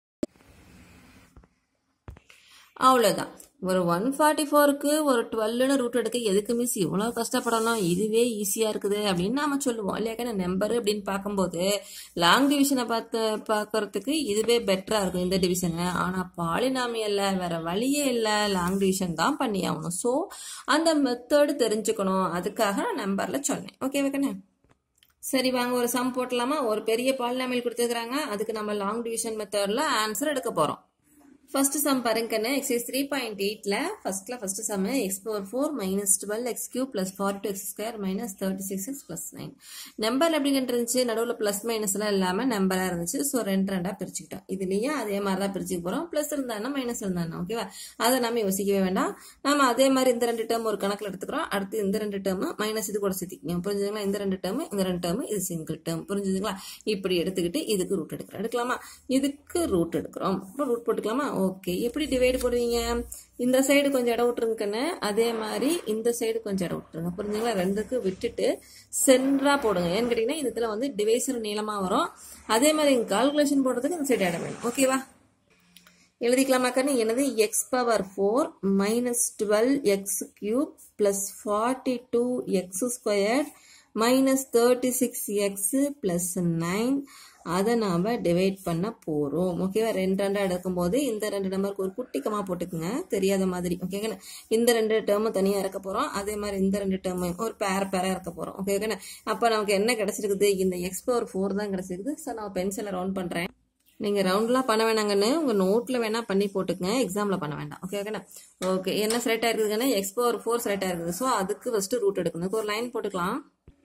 அவ்வளோதான் ஒரு ஒன் ஃபார்ட்டி ஃபோருக்கு ஒரு டுவெல்னு ரூட் எடுக்க எதுக்கு மிஸ் இவ்வளோ கஷ்டப்படணும் இதுவே ஈஸியாக இருக்குது அப்படின்னு நாம சொல்லுவோம் இல்லையாக்கா நம்பர் அப்படின்னு பார்க்கும்போது லாங் டிவிஷனை பார்த்து பார்க்கறதுக்கு இதுவே பெட்டராக இருக்கும் இந்த டிவிஷனு ஆனால் பாலினாமியல்ல வேற வழியே இல்லை லாங் டிவிஷன் தான் பண்ணி ஆகணும் ஸோ அந்த மெத்தடு தெரிஞ்சுக்கணும் அதுக்காக நான் நம்பரில் சொன்னேன் ஓகே ஓகேண்ணே சரி வாங்க ஒரு சம் போட்டலாமா ஒரு பெரிய பாலினாமியல் கொடுத்துருக்குறாங்க அதுக்கு நம்ம லாங் டிவிஷன் மெத்தடில் ஆன்சர் எடுக்க போகிறோம் ஃபர்ஸ்ட் சம் பாருங்கன்னு எக்ஸைஸ் த்ரீ பாயிண்ட் எயிட்ல ஃபர்ஸ்ட்ல first sum x power four minus twelve x cube plus forty two x square minus thirty six x plus nine number எப்படிங்கிட்டு இருந்துச்சு நடுவில் பிளஸ் மைனஸ் எல்லாம் இல்லாம நம்பரா இருந்துச்சு ஸோ ரெண்டு ரெண்டா பிரிச்சுக்கிட்டோம் இதுலயும் அதே மாதிரி தான் பிரிச்சுக்க போறோம் பிளஸ் இருந்தானா மைனஸ் இருந்தானா ஓகேவா அதை நம்ம யோசிக்கவே வேண்டாம் நம்ம அதே மாதிரி இந்த ரெண்டு டேர்ம் ஒரு கணக்கில் எடுத்துக்கிறோம் அடுத்து இந்த ரெண்டு டேர்ம் மைனஸ் இது கூட சேர்த்திக்கணும் புரிஞ்சுதுங்களா இந்த ரெண்டு டேர்ம் இந்த ரெண்டு டேர்ம் இது சிங்கிள் டேர்ம் புரிஞ்சுதுங்களா இப்படி எடுத்துக்கிட்டு இதுக்கு ரூட் எடுக்கிறோம் எடுக்கலாமா இதுக்கு ரூட் எடுக்கிறோம் அப்புறம் ரூட் போட்டுக்கலாமா ஓகே எப்படி டிவைடு போடுவீங்க இந்த சைடு கொஞ்சம் இடம் விட்டுருங்கன்னு அதே மாதிரி இந்த சைடு கொஞ்சம் இடம் விட்டுருங்க புரிஞ்சுங்களா ரெண்டுக்கு விட்டுட்டு சென்டரா போடுங்க ஏன்னு கேட்டீங்கன்னா இதுல வந்து டிவைசர் நீளமா வரும் அதே மாதிரி கால்குலேஷன் போடுறதுக்கு இந்த சைடு இடம் வேணும் ஓகேவா எழுதிக்கலாமாக்கன்னு எனது x power four minus twelve x cube plus forty two x square minus thirty six x plus nine அதை நாம் டிவைட் பண்ண போகிறோம் ஓகேவா ரெண்டு ரெண்டாக எடுக்கும்போது இந்த ரெண்டு நம்பருக்கு ஒரு குட்டிக்கமாக போட்டுக்குங்க தெரியாத மாதிரி ஓகேங்கண்ணா இந்த ரெண்டு டேர்மும் தனியாக இருக்க போகிறோம் அதே மாதிரி இந்த ரெண்டு டேர்மும் ஒரு பேர பேராக இருக்க போகிறோம் ஓகேங்கண்ணா அப்போ நமக்கு என்ன கிடச்சிருக்குது இந்த எக்ஸ் பவர் ஃபோர் தான் கிடச்சிருக்குது சார் நான் பென்சிலை ரவுண்ட் பண்ணுறேன் நீங்கள் ரவுண்ட்லாம் பண்ண வேணாங்கன்னு உங்கள் நோட்டில் வேணால் பண்ணி போட்டுக்கங்க எக்ஸாமில் பண்ண வேண்டாம் ஓகே ஓகேண்ணா ஓகே என்ன செலக்ட் ஆயிருக்குதுங்கன்னா எக்ஸ் பவர் ஃபோர் செலக்ட் ஆயிருக்குது ஸோ அதுக்கு ஃபஸ்ட்டு ரூட் எடுக்கணும் ஒரு லைன் போட்டுக்கலாம்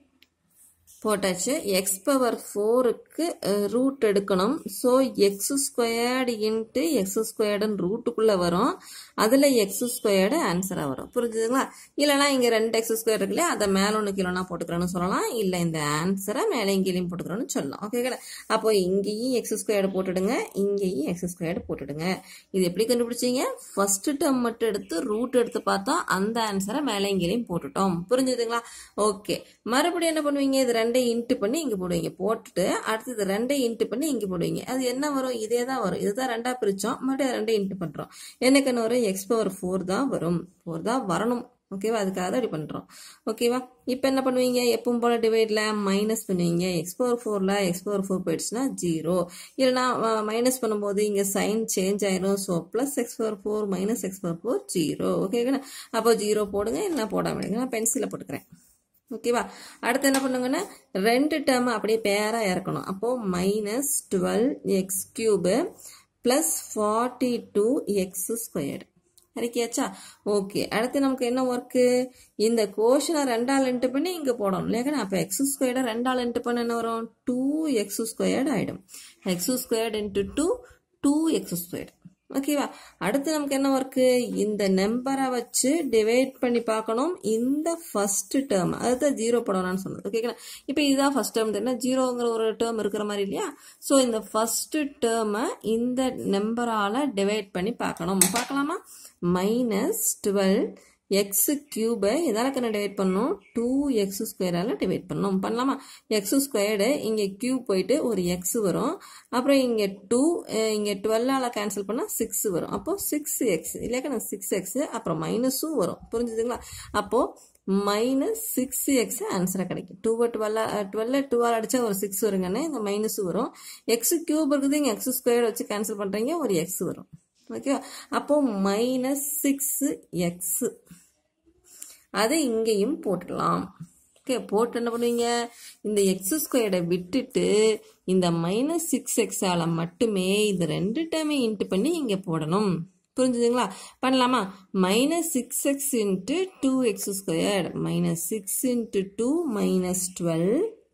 போட்டாச்சு எக்ஸ் பவர் ஃபோருக்கு ரூட் எடுக்கணும் so x squared into x ஸ்கொயர்டுன்னு ரூட்டுக்குள்ளே வரும் அதில் எக்ஸ் ஸ்கொயர்டு ஆன்சராக வரும் புரிஞ்சுதுங்களா இல்லைனா இங்கே ரெண்டு எக்ஸ் ஸ்கொயர் இருக்குல்ல அதை மேலே ஒன்று கிலோனா போட்டுக்கிறோன்னு சொல்லலாம் இல்லை இந்த ஆன்சரை மேலே இங்கேயும் போட்டுக்கிறோன்னு சொல்லலாம் ஓகே அப்போ இங்கேயும் எக்ஸ் ஸ்கொயர்டு போட்டுடுங்க இங்கேயும் எக்ஸ் ஸ்கொயர்டு போட்டுடுங்க இது எப்படி கண்டுபிடிச்சீங்க ஃபர்ஸ்ட் டேர்ம் மட்டும் எடுத்து ரூட் எடுத்து பார்த்தா அந்த ஆன்சரை மேலே இங்கேயும் போட்டுட்டோம் புரிஞ்சுதுங்களா ஓகே மறுபடியும் என்ன பண்ணுவீங்க இது ரெண்டை இன்ட்டு பண்ணி இங்கே போடுவீங்க போட்டுட்டு அடுத்து இது ரெண்டை இன்ட்டு பண்ணி இங்கே போடுவீங்க அது என்ன வரும் இதே தான் வரும் இதுதான் ரெண்டா பிரிச்சோம் மறுபடியும் ரெண்டை இன்ட்டு பண்ணுறோம் எனக்கு என்ன வரும் எக்ஸ் பவர் ஃபோர் தான் வரும் ஃபோர் தான் வரணும் ஓகேவா அதுக்காக தான் இப்படி பண்ணுறோம் ஓகேவா இப்போ என்ன பண்ணுவீங்க எப்பவும் போல டிவைடில் மைனஸ் பண்ணுவீங்க எக்ஸ் பவர் ஃபோரில் எக்ஸ் பவர் ஃபோர் போயிடுச்சுன்னா ஜீரோ இல்லைனா மைனஸ் பண்ணும்போது இங்கே சைன் சேஞ்ச் ஆயிரும் so plus x power four minus x power four zero ஓகேங்களா அப்போ ஜீரோ போடுங்க இல்லை போட விடுங்க நான் பென்சிலில் போட்டுக்கிறேன் ஓகேவா அடுத்து என்ன பண்ணுங்கன்னா ரெண்டு டேர்ம் அப்படியே பேரா இறக்கணும் அப்போ minus twelve x cube plus forty two x squared இறக்கியாச்சா ஓகே அடுத்து நமக்கு என்ன ஒர்க்கு இந்த கோஷனை ரெண்டால் இன்ட்டு பண்ணி இங்கே போடணும் இல்லையா அப்போ எக்ஸ் ஸ்கொயர்டை ரெண்டால் இன்ட்டு பண்ண என்ன வரும் டூ எக்ஸ் ஸ்கொயர்டு ஆகிடும் x squared into two two x squared ஓகேவா அடுத்து நமக்கு என்ன ஒர்க்கு இந்த நம்பரை வச்சு டிவைட் பண்ணி பார்க்கணும் இந்த ஃபர்ஸ்ட் டேர்ம் அதுதான் ஜீரோ போடணும்னு சொன்னது ஓகேங்களா இப்போ இதுதான் ஃபர்ஸ்ட் டேர்ம் தெரியுமா ஜீரோங்கிற ஒரு டேர்ம் இருக்கிற மாதிரி இல்லையா ஸோ இந்த ஃபர்ஸ்ட் டேர்மை இந்த நம்பரால் டிவைட் பண்ணி பார்க்கணும் பார்க்கலாமா மைனஸ் டுவெல் எக்ஸ் கியூபை எதால் கண்ண டிவைட் பண்ணணும் டூ எக்ஸ் ஸ்கொயரால் டிவைட் பண்ணணும் பண்ணலாமா எக்ஸ் ஸ்கொயர்டு இங்கே கியூப் போயிட்டு ஒரு எக்ஸ் வரும் அப்புறம் இங்கே டூ இங்கே டுவெல்லால் கேன்சல் பண்ணால் சிக்ஸ் வரும் அப்போது சிக்ஸ் எக்ஸ் இல்லையா சிக்ஸ் எக்ஸ் அப்புறம் மைனஸும் வரும் புரிஞ்சுதுங்களா அப்போது மைனஸ் சிக்ஸ் எக்ஸ் ஆன்சராக கிடைக்கும் டூ டுவெல் டுவெல் டுவெல் அடித்தா ஒரு சிக்ஸ் வருங்கன்னு இந்த மைனஸ் வரும் எக்ஸ் கியூப் இருக்குது இங்கே எக்ஸ் ஸ்கொயர் வச்சு கேன்சல் பண்ணுறீங்க ஒரு எக்ஸ் வரும் ஓகே அப்போ மைனஸ் சிக்ஸ் எக்ஸ் அதை இங்கேயும் போட்டுடலாம் ஓகே போட்டு என்ன பண்ணுவீங்க இந்த எக்ஸ் ஸ்கொயர்டை விட்டுட்டு இந்த மைனஸ் சிக்ஸ் எக்ஸால் மட்டுமே இந்த ரெண்டு டைமே இன்ட்டு பண்ணி இங்கே போடணும் புரிஞ்சுதுங்களா பண்ணலாமா minus six x into two x squared minus six into two minus twelve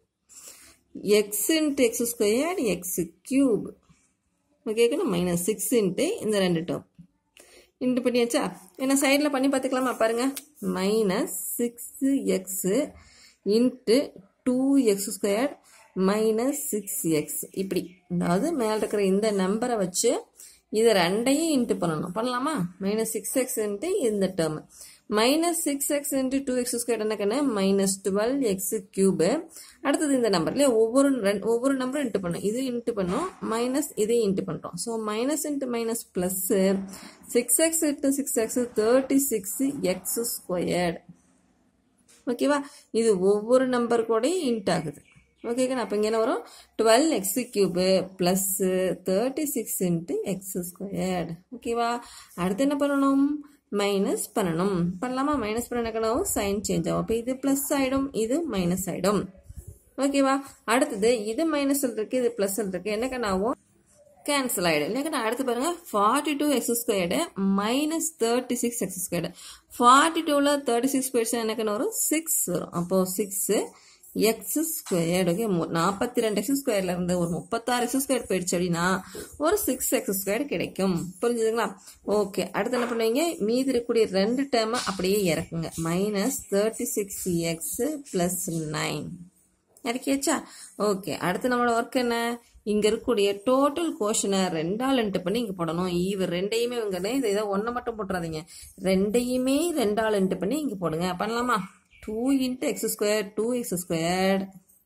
x into x squared x cube ஓகேக்கா மைனஸ் சிக்ஸ் இன்ட்டு இந்த ரெண்டு டேர்ம் இன்ட்டு பண்ணியாச்சா என்ன சைடில் பண்ணி பார்த்துக்கலாமா பாருங்கள் minus six x into two x square minus six x இப்படி அதாவது மேலே இருக்கிற இந்த நம்பரை வச்சு இதை ரெண்டையும் இன்ட்டு பண்ணணும் பண்ணலாமா மைனஸ் சிக்ஸ் எக்ஸ் இன்ட்டு இந்த term minus six x into two x square என்னக்கன்னு மைனஸ் டுவெல் எக்ஸ் கியூபு அடுத்தது இந்த நம்பர்ல ஒவ்வொரு ஒவ்வொரு நம்பரும் இன்ட்டு பண்ணும் இது இன்ட்டு பண்ணும் மைனஸ் இதையும் இன்ட்டு பண்ணுறோம் so minus into minus plus six x into six x thirty six x squared ஓகேவா இது ஒவ்வொரு நம்பர் கூடயும் இன்ட் ஆகுது ஓகேக்கா அப்போ இங்கே என்ன வரும் twelve x cube plus thirty six into x squared ஓகேவா அடுத்து என்ன பண்ணணும் மைனஸ் பண்ணணும் பண்ணலாமா மைனஸ் பண்ணணும் சைன் சேஞ்ச் ஆகும் அப்போ இது ப்ளஸ் ஆகிடும் இது மைனஸ் ஆகிடும் ஓகேவா அடுத்தது இது மைனஸ் இருக்கு இது ப்ளஸ் இருக்கு என்ன ஆகும் கேன்சல் ஆகிடும் இல்லையா அடுத்து பாருங்க forty two x squared minus thirty six x squared forty டூவில் தேர்ட்டி சிக்ஸ் போயிடுச்சுன்னா எனக்குன்னு வரும் சிக்ஸ் வரும் அப்போது சிக்ஸு எக்ஸ் ஸ்கொயர்டு ஓகே நாற்பத்தி ரெண்டு எக்ஸ் ஸ்கொயர்ல இருந்து ஒரு முப்பத்தாறு எக்ஸ் ஸ்கொயர் போயிடுச்சு அப்படின்னா ஒரு சிக்ஸ் எக்ஸ் ஸ்கொயர் கிடைக்கும் புரிஞ்சுதுங்களா ஓகே அடுத்து என்ன பண்ணுவீங்க மீதி இருக்கக்கூடிய ரெண்டு டேர்மை அப்படியே இறக்குங்க minus thirty six x plus nine இறக்கியாச்சா ஓகே அடுத்து நம்மளோட ஒர்க் என்ன இங்க இருக்கக்கூடிய டோட்டல் கோஷனை ரெண்டால் இன்ட்டு பண்ணி இங்க போடணும் இவர் ரெண்டையுமே இவங்க இதை இதை ஒன்றை மட்டும் போட்டுறாதீங்க ரெண்டையுமே ரெண்டால் இன்ட்டு பண்ணி இங்க போடுங்க பண்ணலாமா two into x square two x square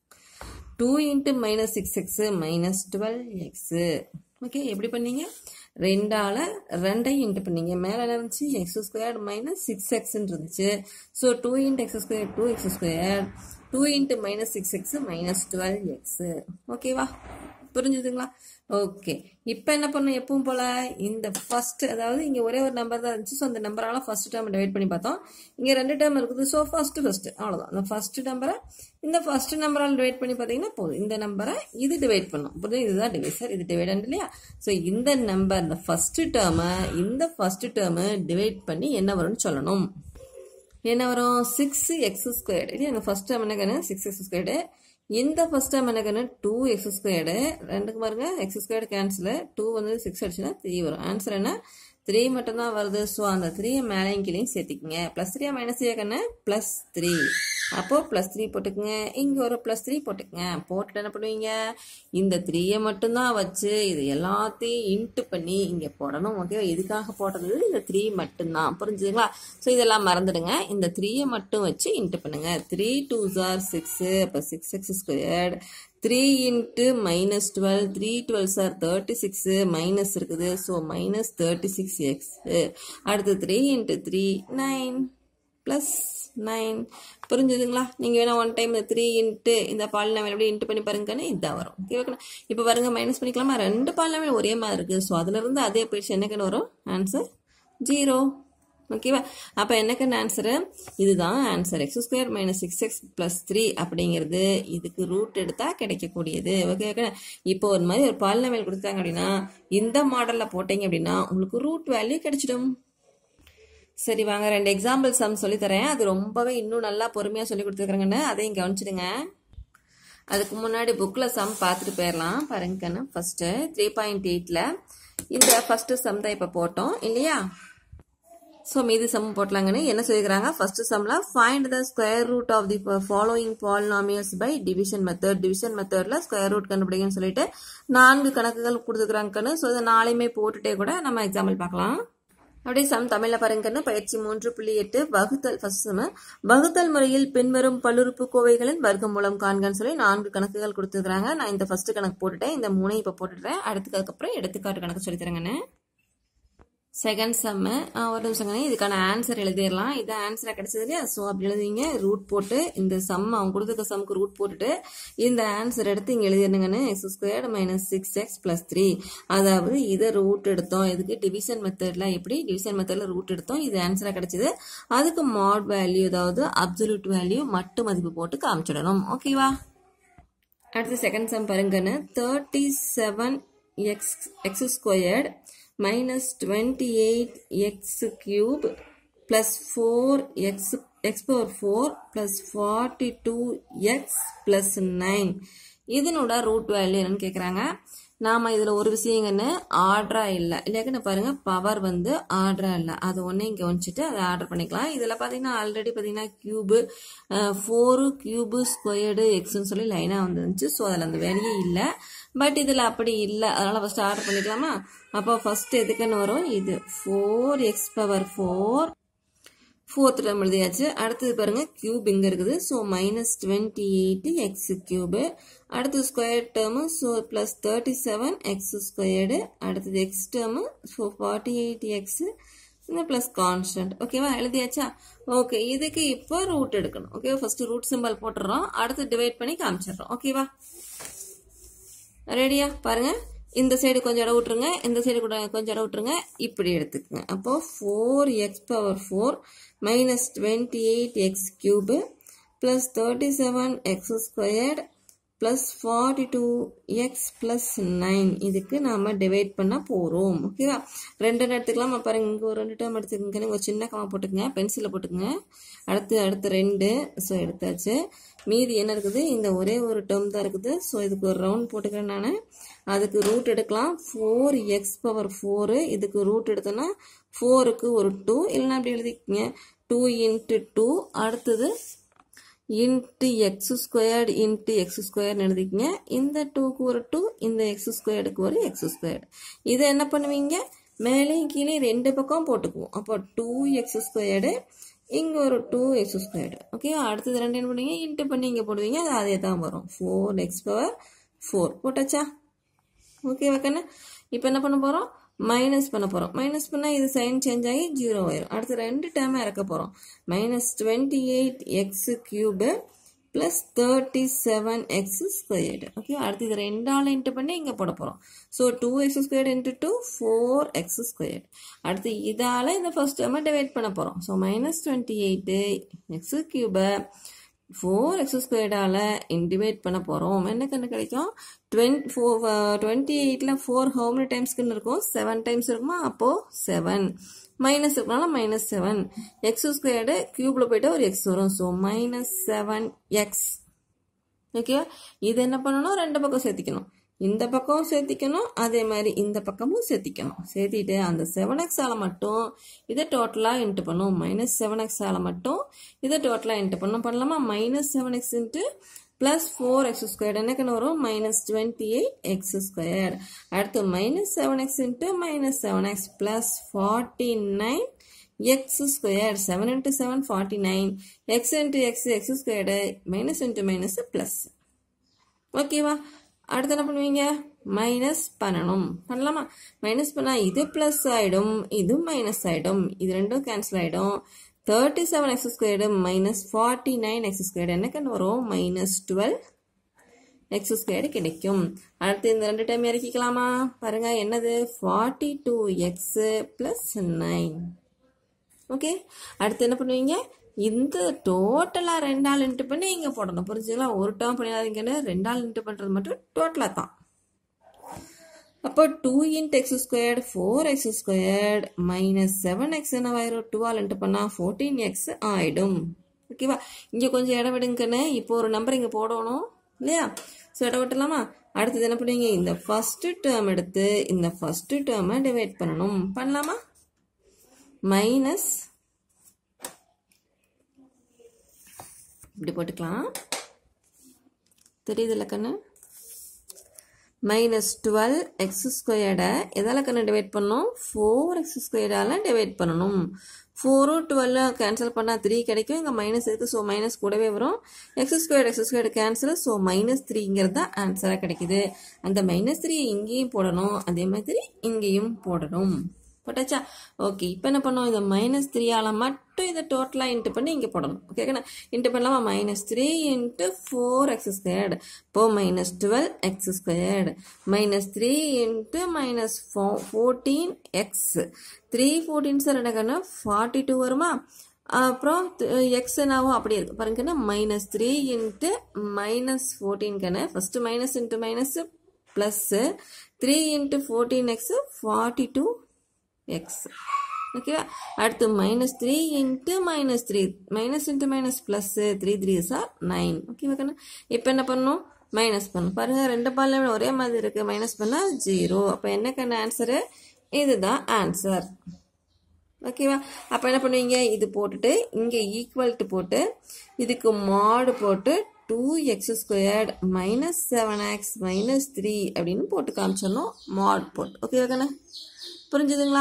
two into minus six x minus twelve x okay எப்படி பண்ணீங்க ரெண்டால ரெண்டையும் இன்ட்டு பண்ணீங்க மேலே என்ன இருந்துச்சு எக்ஸ் ஸ்கொயர் மைனஸ் சிக்ஸ் எக்ஸ்ன்னு இருந்துச்சு so two into x square two x square two into minus six x minus twelve x ஓகேவா புரிஞ்சுதுங்களா ஓகே இப்போ என்ன பண்ணும் எப்பவும் போல இந்த ஃபர்ஸ்ட் அதாவது இங்கே ஒரே ஒரு நம்பர் தான் இருந்துச்சு ஸோ அந்த நம்பரால ஃபர்ஸ்ட் டேர்ம் டிவைட் பண்ணி பார்த்தோம் இங்கே ரெண்டு டேர்ம் இருக்குது ஸோ ஃபர்ஸ்ட் ஃபர்ஸ்ட் அவ்வளோதான் அந்த ஃபர்ஸ்ட் நம்பரை இந்த ஃபர்ஸ்ட் நம்பரால் டிவைட் பண்ணி பார்த்தீங்கன்னா போதும் இந்த நம்பரை இது டிவைட் பண்ணும் புரியுது இதுதான் டிவைசர் இது டிவைடண்ட் இல்லையா ஸோ இந்த நம்பர் இந்த ஃபர்ஸ்ட் டேர்மை இந்த ஃபர்ஸ்ட் டேர்மை டிவைட் பண்ணி என்ன வரும்னு சொல்லணும் என்ன வரும் சிக்ஸ் எக்ஸ் ஸ்கொயர்டு இல்லையா அந்த ஃபர்ஸ்ட் டேர்ம் என்ன சிக்ஸ் எக்ஸ் ஸ்கொயர்டு இந்த ஃபர்ஸ்ட் டைம் எனக்கு டூ எக்ஸ் ஸ்கொயர்டு ரெண்டுக்கு பாருங்க எக்ஸ் ஸ்கொயர்டு கேன்சல் டூ வந்து சிக்ஸ் அடிச்சுன்னா த்ரீ வரும் ஆன்சர் என்ன த்ரீ மட்டும்தான் வருது ஸோ அந்த த்ரீயை மேலேயும் கீழேயும் சேர்த்திக்கங்க ப்ளஸ் த்ரீயா மைனஸ் த்ரீயா கண்ணு ப்ளஸ் த்ரீ அப்போது ப்ளஸ் த்ரீ போட்டுக்குங்க இங்கே ஒரு ப்ளஸ் த்ரீ போட்டுக்குங்க போட்டுட்டு என்ன பண்ணுவீங்க இந்த த்ரீயை மட்டும்தான் வச்சு இது எல்லாத்தையும் இன்ட்டு பண்ணி இங்கே போடணும் ஓகேவா இதுக்காக போட்டது இந்த த்ரீ மட்டும்தான் புரிஞ்சுதுங்களா ஸோ இதெல்லாம் மறந்துடுங்க இந்த த்ரீயை மட்டும் வச்சு இன்ட்டு பண்ணுங்க த்ரீ டூ ஜார் சிக்ஸு அப்போ six x squared three into minus twelve three twelve சார் தேர்ட்டி சிக்ஸு மைனஸ் இருக்குது so minus thirty six x அடுத்து three into three nine plus nine புரிஞ்சுதுங்களா நீங்கள் வேணா ஒன் டைம் இந்த த்ரீ இன்ட்டு இந்த பாலினாமல் எப்படி இன்ட்டு பண்ணி பாருங்கன்னு இதான் வரும் ஓகேவா இப்போ பாருங்க மைனஸ் பண்ணிக்கலாமா ரெண்டு பாலினாமல் ஒரே மாதிரி இருக்குது ஸோ அதுலேருந்து அதே போயிடுச்சு என்னக்குன்னு வரும் ஆன்சர் ஜீரோ ஓகேவா அப்போ என்னக்குன்னு ஆன்சரு இதுதான் answer x square minus six x plus three அப்படிங்கிறது இதுக்கு ரூட் எடுத்தால் கிடைக்கக்கூடியது ஓகே ஓகே இப்போ ஒரு மாதிரி ஒரு பாலினமேல் கொடுத்தாங்க அப்படின்னா இந்த மாடலில் போட்டீங்க அப்படின்னா உங்களுக்கு ரூட் வேல்யூ கிடைச்சிடும் சரி வாங்க ரெண்டு எக்ஸாம்பிள் சம் சொல்லித்தரேன் அது ரொம்பவே இன்னும் நல்லா பொறுமையாக சொல்லி கொடுத்துருக்குறேங்கன்னு அதையும் கவனிச்சிடுங்க அதுக்கு முன்னாடி புக்கில் சம் பார்த்துட்டு போயிடலாம் பாருங்கன்னு ஃபஸ்ட்டு த்ரீ பாயிண்ட் எயிட்டில் இந்த ஃபஸ்ட்டு சம் தான் இப்போ போட்டோம் இல்லையா ஸோ மீதி சம் போட்டலாங்கன்னு என்ன சொல்லிக்கிறாங்க ஃபர்ஸ்ட் சம்ல find the square root of the following polynomials by division method division மெத்தட்ல ஸ்கொயர் ரூட் கண்டுபிடிங்கன்னு சொல்லிட்டு நான்கு கணக்குகள் கொடுத்துக்கிறாங்கன்னு ஸோ இதை நாளையுமே போட்டுட்டே கூட நம்ம எக்ஸாம்பிள் பார்க்கலாம் அப்படியே சம் தமிழ்ல பாருங்கன்னு பயிற்சி மூன்று புள்ளி எட்டு வகுத்தல் ஃபர்ஸ்ட் சம வகுத்தல் முறையில் பின்வரும் பல்லுறுப்பு கோவைகளின் வர்க்கம் மூலம் காண்கன்னு சொல்லி நான்கு கணக்குகள் கொடுத்துருக்காங்க நான் இந்த ஃபர்ஸ்ட் கணக்கு போட்டுட்டேன் இந்த மூணையும் இப்போ போட்டுட்டேன் அடுத்ததுக்கு அப்புறம் எடுத்துக்காட்டு கணக்கு சொல்லி தரேங்கன்னு செகண்ட் சம்மு ஒரு நிமிஷங்க இதுக்கான ஆன்சர் எழுதிடலாம் இது ஆன்சராக கிடைச்சது இல்லையா ஸோ அப்படி எழுதிங்க ரூட் போட்டு இந்த சம் அவங்க கொடுத்துருக்க சம்க்கு ரூட் போட்டுட்டு இந்த ஆன்சர் எடுத்து இங்கே எழுதிருங்கன்னு x squared minus six x plus three அதாவது இதை ரூட் எடுத்தோம் இதுக்கு டிவிஷன் மெத்தடில் எப்படி டிவிஷன் மெத்தடில் ரூட் எடுத்தோம் இது ஆன்சராக கிடைச்சது அதுக்கு மாட் வேல்யூ அதாவது அப்சல்யூட் வேல்யூ மட்டு மதிப்பு போட்டு காமிச்சிடணும் ஓகேவா அடுத்து செகண்ட் சம் பாருங்கன்னு thirty seven x x squared minus 28x cube plus 4x x power 4 plus 42x plus 9 இதனோட ரூட் வேல்யூ என்னன்னு கேட்குறாங்க நாம் இதில் ஒரு விஷயங்கன்னு ஆர்டராக இல்லை இல்லையாக்கன்னு பாருங்கள் பவர் வந்து ஆர்டராக இல்லை அது ஒன்றே இங்கே வச்சுட்டு அதை ஆர்டர் பண்ணிக்கலாம் இதில் பார்த்தீங்கன்னா ஆல்ரெடி பார்த்தீங்கன்னா க்யூபு ஃபோரு க்யூபு ஸ்கொயர்டு எக்ஸ்ன்னு சொல்லி லைனாக வந்துருந்துச்சு ஸோ அதில் அந்த வேலையே இல்லை பட் இதில் அப்படி இல்லை அதனால் ஃபஸ்ட்டு ஆர்டர் பண்ணிக்கலாமா அப்போ ஃபஸ்ட்டு எதுக்குன்னு வரும் இது four x power four fourth term எழுதியாச்சு அடுத்தது பாருங்க கியூப் இங்கே இருக்குது so minus twenty eight x cube அடுத்து square term so plus thirty seven x squared அடுத்தது x term so forty eight x இந்த ப்ளஸ் கான்ஸ்டன்ட் ஓகேவா எழுதியாச்சா ஓகே இதுக்கு இப்போ ரூட் எடுக்கணும் ஓகேவா ஃபர்ஸ்ட் ரூட் சிம்பிள் போட்டுடுறோம் அடுத்து டிவைட் பண்ணி காமிச்சிடுறோம் ஓகேவா ரெடியா பாருங்க இந்த சைடு கொஞ்சம் இடம் விட்டுருங்க இந்த சைடு கூட கொஞ்சம் இடம் விட்டுருங்க இப்படி எடுத்துக்கங்க அப்போ four x power four minus twenty eight x cube plus thirty seven x squared plus forty two x plus nine இதுக்கு நாம் டிவைட் பண்ண போகிறோம் ஓகேவா ரெண்டு எடுத்துக்கலாம் பாருங்க இங்கே ஒரு ரெண்டு டேர்ம் எடுத்துக்கங்க ஒரு சின்ன கமா போட்டுக்கங்க பென்சிலில் போட்டுக்கங்க அடுத்து அடுத்து ரெண்டு ஸோ எடுத்தாச்சு மீதி என்ன இருக்குது இந்த ஒரே ஒரு டேர்ம் தான் இருக்குது ஸோ இதுக்கு ஒரு ரவுண்ட் போட்டுக்கிறேன் நான் அதுக்கு ரூட் எடுக்கலாம் ஃபோர் எக்ஸ் பவர் ஃபோரு இதுக்கு ரூட் எடுத்தோன்னா ஃபோருக்கு ஒரு டூ இல்லைன்னா அப்படி எழுதிக்கங்க டூ இன்ட்டு டூ அடுத்தது into x squared into x ஸ்கொயர்னு எழுதிக்கங்க இந்த டூக்கு ஒரு டூ இந்த எக்ஸ் ஸ்கொயர்டுக்கு ஒரு எக்ஸ் ஸ்கொயர்டு இதை என்ன பண்ணுவீங்க மேலேயும் கீழே ரெண்டு பக்கம் போட்டுக்குவோம் அப்போ டூ எக்ஸ் ஸ்கொயர்டு இங்கே ஒரு டூ எக்ஸ் ஸ்கொயர்டு ஓகே அடுத்தது ரெண்டு என்ன பண்ணுவீங்க இன்ட்டு பண்ணி இங்கே போடுவீங்க அது அதே தான் வரும் ஃபோர் எக்ஸ் பவர் ஃபோர் போட்டாச்சா ஓகே கண்ணு இப்போ என்ன பண்ண போகிறோம் மைனஸ் பண்ண போகிறோம் மைனஸ் பண்ணால் இது சைன் சேஞ்ச் ஆகி ஜீரோ ஆயிரும் அடுத்து ரெண்டு டேர்மாக இறக்க போகிறோம் minus twenty eight x cube plus thirty seven x squared okay அடுத்து இது ரெண்டால் இன்ட்டு பண்ணி இங்கே போட போகிறோம் so two x squared into two four x squared அடுத்து இதால் இந்த ஃபர்ஸ்ட் டேர்மை டிவைட் பண்ண போகிறோம் so minus twenty eight x கியூபை ஃபோர் எக்ஸ் ஸ்கொயர்டால் இன்டிவைட் பண்ண போகிறோம் என்ன கண்டு கிடைக்கும் டுவெண்ட் ஃபோர் டுவெண்ட்டி எயிட்டில் ஃபோர் ஹோம் மெனி டைம்ஸ்க்குன்னு இருக்கும் செவன் டைம்ஸ் இருக்குமா அப்போது செவன் மைனஸ் இருக்கனால மைனஸ் செவன் எக்ஸ் ஸ்கொயர்டு க்யூப்பில் போயிட்டு ஒரு எக்ஸ் வரும் ஸோ மைனஸ் செவன் எக்ஸ் ஓகேவா இது என்ன பண்ணணும் ரெண்டு பக்கம் சேர்த்திக்கணும் இந்த பக்கம் சேர்த்திக்கணும் அதே மாதிரி இந்த பக்கமும் சேர்த்திக்கணும் சேர்த்திட்டு அந்த செவன் எக்ஸால் மட்டும் இதை டோட்டலாக இன்ட்டு பண்ணும் மைனஸ் செவன் எக்ஸால் மட்டும் இதை டோட்டலாக இன்ட்டு பண்ணும் பண்ணலாமா minus seven x into plus four x square என்னக்குன்னு வரும் minus twenty eight x square அடுத்து minus seven x into minus seven x plus forty nine x square seven into seven forty nine x into x x squared minus into minus plus ஓகேவா அடுத்து என்ன பண்ணுவீங்க minus பண்ணணும் பண்ணலாமா minus பண்ணால் இது plus ஆகிடும் இது மைனஸ் ஆகிடும் இது ரெண்டும் கேன்சல் ஆகிடும் thirty seven x squared minus forty nine x squared என்னக்குன்னு வரும் மைனஸ் டுவெல் எக்ஸ் ஸ்கொயர்டு கிடைக்கும் அடுத்து இந்த ரெண்டு டைம் இறக்கிக்கலாமா பாருங்க என்னது forty two x plus nine okay அடுத்து என்ன பண்ணுவீங்க இந்த டோட்டலாக ரெண்டாள் இன்ட்டு பண்ணி இங்கே போடணும் புரிஞ்சுங்களா ஒரு டேர்ம் பண்ணிடாதீங்கன்னு ரெண்டாள் இன்ட்டு பண்ணுறது மட்டும் டோட்டலாக தான் அப்போ two into x squared four x squared minus seven x என்னவாயிரும் டூவால் இன்ட்டு பண்ணால் ஃபோர்டீன் எக்ஸ் ஆகிடும் ஓகேவா இங்கே கொஞ்சம் இடம் விடுங்கன்னு இப்போ ஒரு நம்பர் இங்கே போடணும் இல்லையா ஸோ இடம் விட்டுலாமா அடுத்தது என்ன பண்ணுவீங்க இந்த ஃபஸ்ட்டு டேர்ம் எடுத்து இந்த ஃபஸ்ட்டு டேர்மை டிவைட் பண்ணணும் பண்ணலாமா மைனஸ் இப்படி போட்டுக்கலாம் தெரியுதுல்ல கண்ணு மைனஸ் டுவெல் எக்ஸ் ஸ்கொயர்டை எதால் கண்ணு டிவைட் பண்ணணும் ஃபோர் எக்ஸ் ஸ்கொயர்டால் டிவைட் பண்ணணும் ஃபோரும் டுவெல்லும் கேன்சல் பண்ணால் த்ரீ கிடைக்கும் இங்கே மைனஸ் இருக்குது ஸோ மைனஸ் கூடவே வரும் x squared x squared cancel so minus த்ரீங்கிறது தான் ஆன்சராக கிடைக்குது அந்த மைனஸ் த்ரீ இங்கேயும் போடணும் அதே மாதிரி இங்கேயும் போடணும் போட்டாச்சா ஓகே இப்போ என்ன பண்ணோம் இந்த மைனஸ் த்ரீயால் மட்டும் இதை டோட்டலாக இன்ட்டு பண்ணி இங்கே போடணும் ஓகேண்ணா இன்ட்டு பண்ணலாமா minus three into four x squared இப்போ minus twelve x squared minus three into minus four fourteen x three fourteen சார் என்னக்கண்ணா ஃபார்ட்டி டூ வருமா அப்புறம் எக்ஸ் என்னாவும் அப்படி இருக்கு பாருங்கன்னா minus three into minus fourteen கண்ணு first minus into minus plus three into fourteen x forty two x ஓகேவா அடுத்து minus three into minus three minus into minus plus three three சார் நைன் ஓகேவா கண்ணா இப்போ என்ன பண்ணணும் மைனஸ் பண்ணணும் பாருங்கள் ரெண்டு பால்ல ஒரே மாதிரி இருக்குது மைனஸ் பண்ணால் ஜீரோ அப்போ என்ன கண்ண ஆன்சரு இதுதான் ஆன்சர் ஓகேவா அப்போ என்ன பண்ணுவீங்க இது போட்டுட்டு இங்கே ஈக்குவல்ட்டு போட்டு இதுக்கு மாடு போட்டு two x squared minus seven x minus three அப்படின்னு போட்டு காமிச்சிடணும் மாட் போட்டு ஓகேவா கண்ணா புரிஞ்சுதுங்களா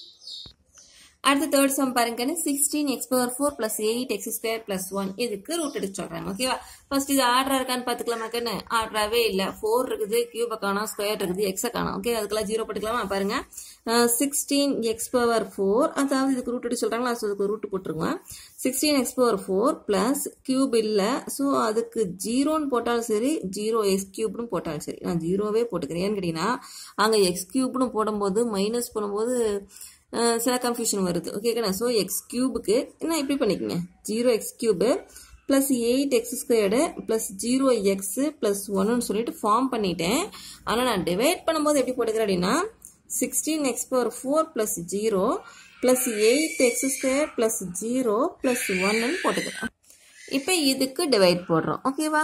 அடுத்த தேர்ட் சம் பாருங்கன்னு sixteen x power four plus eight x square plus one இதுக்கு ரூட் எடுத்து சொல்றாங்க ஓகேவா ஃபர்ஸ்ட் இது ஆர்டரா இருக்கான்னு பாத்துக்கலாமா கண்ணு ஆர்டராவே இல்ல ஃபோர் இருக்குது கியூபை காணும் ஸ்கொயர் இருக்குது எக்ஸை காணும் ஓகே அதுக்கெல்லாம் ஜீரோ போட்டுக்கலாமா பாருங்க சிக்ஸ்டீன் எக்ஸ் பவர் ஃபோர் அதாவது இதுக்கு ரூட் எடுத்து சொல்றாங்களா ஸோ அதுக்கு ரூட் போட்டுருங்க sixteen x power four plus cube இல்லை ஸோ அதுக்கு ஜீரோன்னு போட்டாலும் சரி ஜீரோ எக்ஸ் கியூப்னு போட்டாலும் சரி நான் ஜீரோவே போட்டுக்கிறேன் ஏன்னு கேட்டீங்கன்னா அங்கே எக்ஸ் கியூப்னு போடும்போது மைனஸ் பண்ணும்போது சில கன்ஃபியூஷன் வருது ஓகேக்கண்ணா ஸோ எக்ஸ் கியூபுக்கு என்ன இப்படி பண்ணிக்கோங்க zero x cube plus eight x squared plus zero x plus ஒன்னு சொல்லிட்டு ஃபார்ம் பண்ணிட்டேன் ஆனால் நான் டிவைட் பண்ணும்போது எப்படி போட்டுக்கிறேன் அப்படின்னா sixteen x power four plus zero plus eight x square plus zero plus ஒன்னு போட்டுக்கிறேன் இப்போ இதுக்கு டிவைட் போடுறோம் ஓகேவா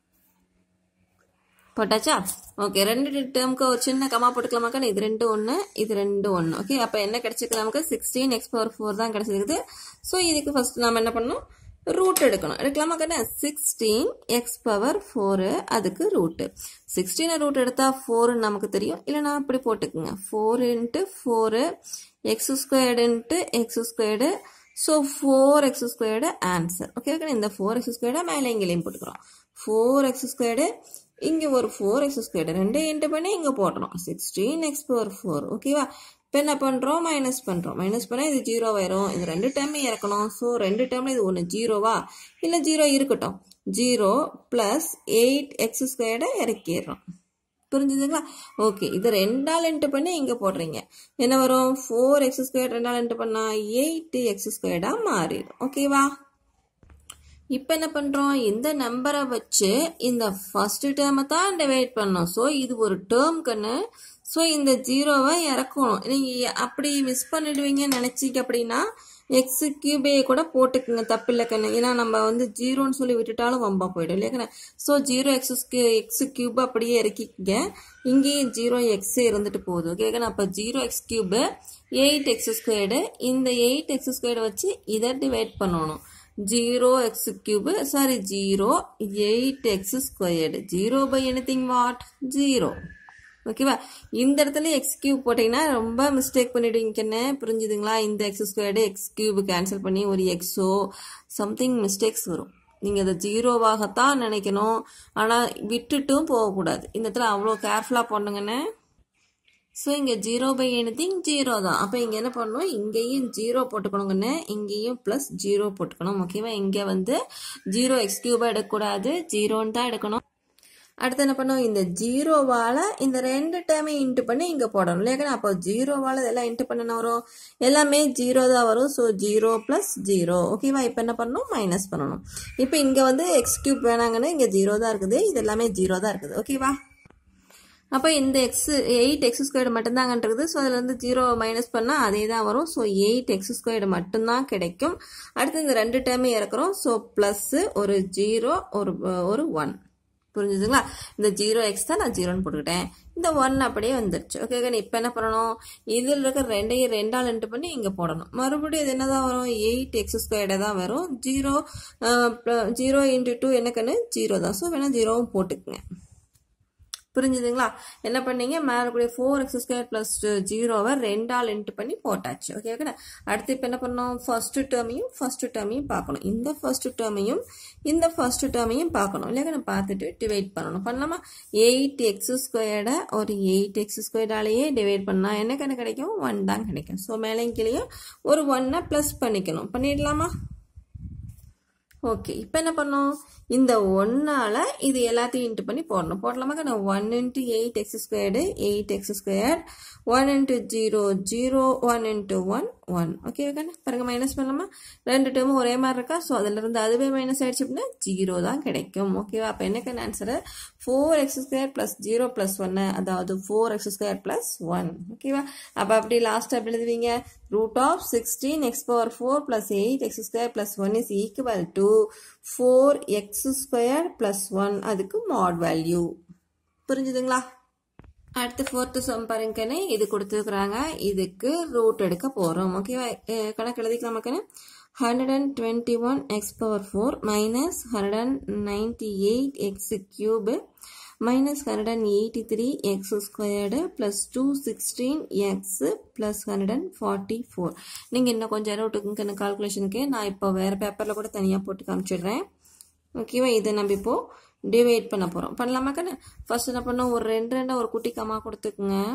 போட்டாச்சா ஓகே ரெண்டு டேர்முக்கு ஒரு சின்ன கமா போட்டுக்கலாமாக்கா இது ரெண்டு ஒன்று இது ரெண்டு ஒன்று ஓகே அப்போ என்ன கிடைச்சிருக்கு நமக்கு சிக்ஸ்டீன் எக்ஸ் பவர் ஃபோர் தான் கிடைச்சிருக்குது ஸோ இதுக்கு ஃபர்ஸ்ட் நம்ம என்ன பண்ணணும் ரூட் எடுக்கணும் எடுக்கலாமா சிக்ஸ்டீன் எக்ஸ் பவர் ஃபோரு அதுக்கு ரூட்டு சிக்ஸ்டீனை ரூட் எடுத்தால் ஃபோருன்னு நமக்கு தெரியும் இல்லைனா அப்படி போட்டுக்குங்க ஃபோர் இன்ட்டு ஃபோரு எக்ஸ் ஸ்கொயர்டுன்ட்டு x squared so four x squared answer okay okay இந்த ஃபோர் எக்ஸ் ஸ்கொயர்டை மேலே இங்கேயும் போட்டுக்கிறோம் ஃபோர் எக்ஸ் ஸ்கொயர்டு இங்கே ஒரு ஃபோர் எக்ஸ் ஸ்கொயர்டு ரெண்டு இன்ட்டு பண்ணி இங்கே போட்டுறோம் சிக்ஸ்டீன் எக்ஸ் பவர் ஃபோர் ஓகேவா இப்போ என்ன பண்ணுறோம் மைனஸ் பண்ணுறோம் மைனஸ் பண்ணால் இது ஜீரோ வரும் இது ரெண்டு டைமே இறக்கணும் ஸோ ரெண்டு டைமில் இது ஒன்று ஜீரோவா இல்லை ஜீரோ இருக்கட்டும் ஜீரோ ப்ளஸ் எயிட் எக்ஸ் ஸ்கொயர்டை இறக்கிடுறோம் புரிஞ்சுதுங்களா ஓகே இது ரெண்டால் இன்ட்டு பண்ணி இங்கே போடுறீங்க என்ன வரும் ஃபோர் எக்ஸ் ஸ்கொயர் ரெண்டால் இன்ட்டு பண்ணால் எயிட் எக்ஸ் ஸ்கொயர்டாக மாறிடும் ஓகேவா இப்போ என்ன பண்ணுறோம் இந்த நம்பரை வச்சு இந்த ஃபர்ஸ்ட் டேர்மை தான் டிவைட் பண்ணோம் ஸோ இது ஒரு டேர்ம்க்குன்னு ஸோ இந்த ஜீரோவை இறக்கணும் நீங்கள் அப்படி மிஸ் பண்ணிடுவீங்கன்னு நினச்சிங்க அப்படின்னா எக்ஸ் கியூபே கூட போட்டுக்குங்க தப்பு இல்லை கண்ணு ஏன்னா நம்ம வந்து ஜீரோன்னு சொல்லி விட்டுட்டாலும் வம்பா போயிடும் இல்லையா கண்ணு so zero x x cube அப்படியே இறக்கிக்கங்க இங்கேயும் ஜீரோ எக்ஸே இருந்துட்டு போகுது ஓகே கண்ணு அப்போ zero x cube eight x squared இந்த எயிட் எக்ஸ் ஸ்கொயர்டு வச்சு இதை டிவைட் பண்ணணும் zero x cube sorry zero eight x squared zero by anything what zero ஓகேவா இந்த இடத்துல எக்ஸ் கியூப் போட்டிங்கன்னா ரொம்ப மிஸ்டேக் பண்ணிடுவீங்க என்ன புரிஞ்சுதுங்களா இந்த x squared x cube cancel பண்ணி ஒரு எக்ஸோ சம்திங் மிஸ்டேக்ஸ் வரும் நீங்கள் அதை ஜீரோவாகத்தான் நினைக்கணும் ஆனால் விட்டுட்டும் போகக்கூடாது இந்த இடத்துல அவ்வளோ கேர்ஃபுல்லாக பண்ணுங்கண்ணே ஸோ இங்கே ஜீரோ பை எனிதிங் ஜீரோ தான் அப்போ இங்கே என்ன பண்ணணும் இங்கேயும் ஜீரோ போட்டுக்கணுங்கண்ணே இங்கேயும் ப்ளஸ் ஜீரோ போட்டுக்கணும் ஓகேவா இங்கே வந்து ஜீரோ எக்ஸ் கியூபாக எடுக்கக்கூடாது ஜீரோன்னு தான் எடுக்கணும் அடுத்து என்ன பண்ணும் இந்த ஜீரோவால் இந்த ரெண்டு டைமே இன்ட்டு பண்ணி இங்கே போடணும் இல்லையா அப்போ ஜீரோவால் இதெல்லாம் இன்ட்டு பண்ண வரும் எல்லாமே ஜீரோ தான் வரும் ஸோ ஜீரோ ப்ளஸ் ஜீரோ ஓகேவா இப்போ என்ன பண்ணணும் மைனஸ் பண்ணணும் இப்போ இங்கே வந்து எக்ஸ் கியூப் வேணாங்கன்னு இங்கே ஜீரோ தான் இருக்குது இது எல்லாமே ஜீரோ தான் இருக்குது ஓகேவா அப்போ இந்த எக்ஸ் எயிட் எக்ஸ் ஸ்கொயர்டு மட்டும்தாங்கன்றது ஸோ அதில் வந்து ஜீரோ மைனஸ் பண்ணால் அதே தான் வரும் ஸோ எயிட் எக்ஸ் ஸ்கொயர்டு மட்டும்தான் கிடைக்கும் அடுத்து இந்த ரெண்டு டைமே இறக்குறோம் ஸோ ப்ளஸ்ஸு ஒரு ஜீரோ ஒரு ஒரு ஒன் புரிஞ்சுதுங்களா இந்த ஜீரோ எக்ஸ் தான் நான் ஜீரோன்னு போட்டுக்கிட்டேன் இந்த ஒன் அப்படியே வந்துருச்சு ஓகே இப்போ என்ன பண்ணணும் இதில் இருக்கிற ரெண்டையும் ரெண்டால் இன்ட்டு பண்ணி இங்கே போடணும் மறுபடியும் இது என்ன தான் வரும் எயிட் எக்ஸ் ஸ்கொயர்டே தான் வரும் ஜீரோ ஜீரோ இன்ட்டு டூ என்னக்குன்னு ஜீரோ தான் ஸோ வேணால் ஜீரோவும் போட்டுக்குங்க புரிஞ்சுதுங்களா என்ன பண்ணீங்க மேலே கூடிய ஃபோர் எக்ஸ் ஸ்கொயர் ப்ளஸ் ஜீரோவை ரெண்டால் இன்ட்டு பண்ணி போட்டாச்சு ஓகே ஓகே அடுத்து இப்போ என்ன பண்ணோம் ஃபர்ஸ்ட் டேர்மையும் ஃபர்ஸ்ட் டேர்மையும் பார்க்கணும் இந்த ஃபர்ஸ்ட் டேர்மையும் இந்த ஃபர்ஸ்ட் டேர்மையும் பார்க்கணும் இல்லையா பார்த்துட்டு டிவைட் பண்ணணும் பண்ணலாமா எயிட் எக்ஸ் ஸ்கொயர்டை ஒரு எயிட் எக்ஸ் ஸ்கொயர்டாலேயே டிவைட் பண்ணால் என்ன கணக்கு கிடைக்கும் ஒன் தான் கிடைக்கும் ஸோ மேலேயும் கீழேயும் ஒரு ஒன்னை ப்ளஸ் பண்ணிக்கணும் பண்ணிடலாமா ஓகே இப்போ என்ன பண்ணோம் இந்த ஒன்னால் இது எல்லாத்தையும் இன்ட்டு பண்ணி போடணும் போடலாமா நான் one into eight x squared eight x square one into zero zero one into one one okay ஓகேண்ணா பாருங்க மைனஸ் பண்ணலாமா ரெண்டு டேர்மும் ஒரே மாதிரி இருக்கா ஸோ அதிலிருந்து அதுவே மைனஸ் ஆயிடுச்சு அப்படின்னா ஜீரோ தான் கிடைக்கும் ஓகேவா அப்போ என்னக்கான answer four x square plus zero plus ஒன்று அதாவது four x square plus one ஓகேவா அப்போ அப்படி லாஸ்ட் அப்படி எழுதுவீங்க root of sixteen x power four plus eight x square plus one is equal to four x square plus one அதுக்கு mod value புரிஞ்சுதுங்களா அடுத்து ஃபோர்த்து சம் பாருங்கன்னு இது கொடுத்துருக்குறாங்க இதுக்கு ரூட் எடுக்க போகிறோம் ஓகேவா கணக்கு எழுதிக்கலாமாக்கன்னு hundred and twenty one x power four minus hundred and ninety eight x cube minus hundred and eighty three x squared plus two sixteen x plus hundred and forty four நீங்கள் இன்னும் கொஞ்சம் நேரம் விட்டுக்குங்க கால்குலேஷனுக்கு நான் இப்போ வேறு பேப்பரில் கூட தனியாக போட்டு காமிச்சிடுறேன் ஓகேவா இதை நம்ம இப்போது டிவைட் பண்ண போகிறோம் பண்ணலாமா கண்ணு ஃபர்ஸ்ட் என்ன பண்ணோம் ஒரு ரெண்டு ரெண்டா ஒரு குட்டி கம்மா கொடுத்துக்குங்க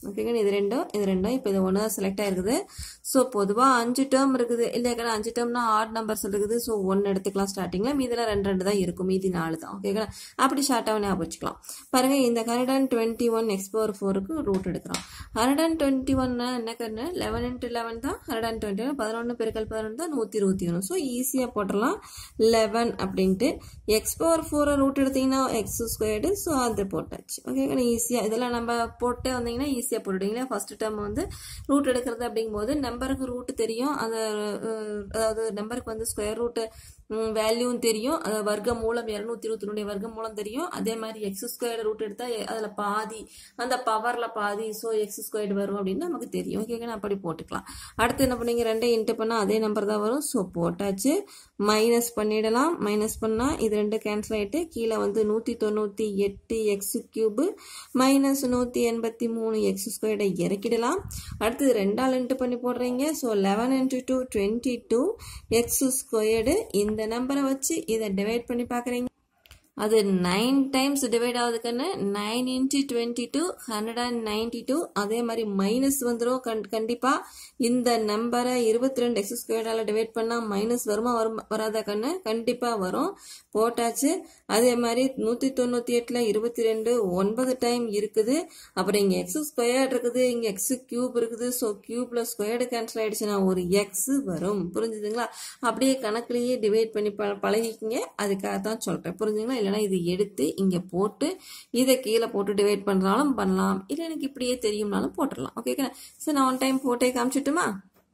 ஓகேங்க இது ரெண்டும் இது ரெண்டும் இப்போ இது ஒன்று தான் செலக்ட் ஆயிருக்குது ஸோ பொதுவாக அஞ்சு டேர்ம் இருக்குது இல்லையாக்கா அஞ்சு டேர்ம்னா ஆட் நம்பர்ஸ் இருக்குது ஸோ ஒன்று எடுத்துக்கலாம் ஸ்டார்டிங்கில் மீதில் ரெண்டு ரெண்டு தான் இருக்கும் மீதி நாலு தான் ஓகேங்களா அப்படி ஷார்ட்டாக ஞாபகம் வச்சுக்கலாம் பாருங்க இந்த hundred and twenty one x power ஃபோருக்கு ரூட் எடுக்கிறோம் ஹண்ட்ரட் அண்ட் டுவெண்ட்டி ஒன்னா என்ன கண்ணு லெவன் இன்ட்டு லெவன் தான் ஹண்ட்ரட் அண்ட் டுவெண்ட்டி ஒன் பதினொன்று பெருக்கல் பதினொன்று தான் நூற்றி இருபத்தி ஒன்று ஸோ ஈஸியாக போட்டுடலாம் லெவன் அப்படின்ட்டு எக்ஸ் பவர் ஃபோரை ரூட் எடுத்தீங்கன்னா எக்ஸ் ஸ்கொயர்டு ஸோ அது போட்டாச்சு ஓகேங்களா ஈஸியாக இதெல்லாம் நம்ம போட்டே வந்தீங்கன்னா ஈஸியாக போட்டுட்டீங்களா ஃபர்ஸ்ட் டேர்ம் வந்து ரூட் எடுக்கிறது அப்படிங்கும்போது நம்பருக்கு ரூட் தெரியும் அந்த அஹ், அதாவது நம்பருக்கு வந்து ஸ்கொயர் ரூட்டு வேல்யூவும் தெரியும் அது வர்க்க மூலம் இரநூத்தி இருபத்தி வர்க்க மூலம் தெரியும் அதே மாதிரி எக்ஸ் ஸ்கொயர்டு ரூட் எடுத்தா எ- அதுல பாதி அந்த பவர்ல பாதி ஸோ எக்ஸ் ஸ்கொயர்டு வரும் அப்படின்னு நமக்கு தெரியும் ஓகேங்களா அப்படி போட்டுக்கலாம் அடுத்து என்ன பண்ணீங்க ரெண்டையும் இன்ட்டு பண்ணா அதே நம்பர் தான் வரும் ஸோ போட்டாச்சு மைனஸ் பண்ணிடலாம் மைனஸ் பண்ணா இது ரெண்டு கேன்சல் ஆயிட்டு கீழே வந்து நூத்தி தொண்ணூத்தி எட்டு எக்ஸ் கியூபு மைனஸ் நூத்தி எண்பத்தி மூணு எக்ஸ் ஸ்கொயர்டை இறக்கிடலாம் அடுத்தது ரெண்டால் இன்ட்டு பண்ணி போடுறீங்க so eleven into two twenty two x squared இந்த நம்பரை வச்சு இதை டிவைட் பண்ணி பார்க்குறீங்க அது நைன் டைம்ஸ் டிவைட் ஆகுதுக்குன்னு nine into twenty two hundred and ninety two அதே மாதிரி மைனஸ் வந்துடும் கண் கண்டிப்பாக இந்த நம்பரை இருபத்தி ரெண்டு எக்ஸ் ஸ்கொயர்டால் டிவைட் பண்ணால் மைனஸ் வருமா வரும் வராதா கண்ணு கண்டிப்பாக வரும் போட்டாச்சு அதே மாதிரி நூற்றி தொண்ணூற்றி எட்டில் இருபத்தி ரெண்டு ஒன்பது டைம் இருக்குது அப்புறம் இங்கே எக்ஸ் ஸ்கொயர்ட் இருக்குது இங்கே எக்ஸ் கியூப் இருக்குது ஸோ கியூப்ல ஸ்கொயர்டு கேன்சல் ஆயிடுச்சுன்னா ஒரு எக்ஸ் வரும் புரிஞ்சுதுங்களா அப்படியே கணக்குலயே டிவைட் பண்ணி ப பழகிக்கிங்க அதுக்காக தான் சொல்கிறேன் புரிஞ்சுங்களா இல்லைன்னா இது எடுத்து இங்கே போட்டு இதை கீழே போட்டு டிவைட் பண்ணுறாலும் பண்ணலாம் இல்லை எனக்கு இப்படியே தெரியும்னாலும் போட்டுடலாம் ஓகேங்களா சரி நான் ஒன் டைம் போட்டே காமிச்சிட்டுமா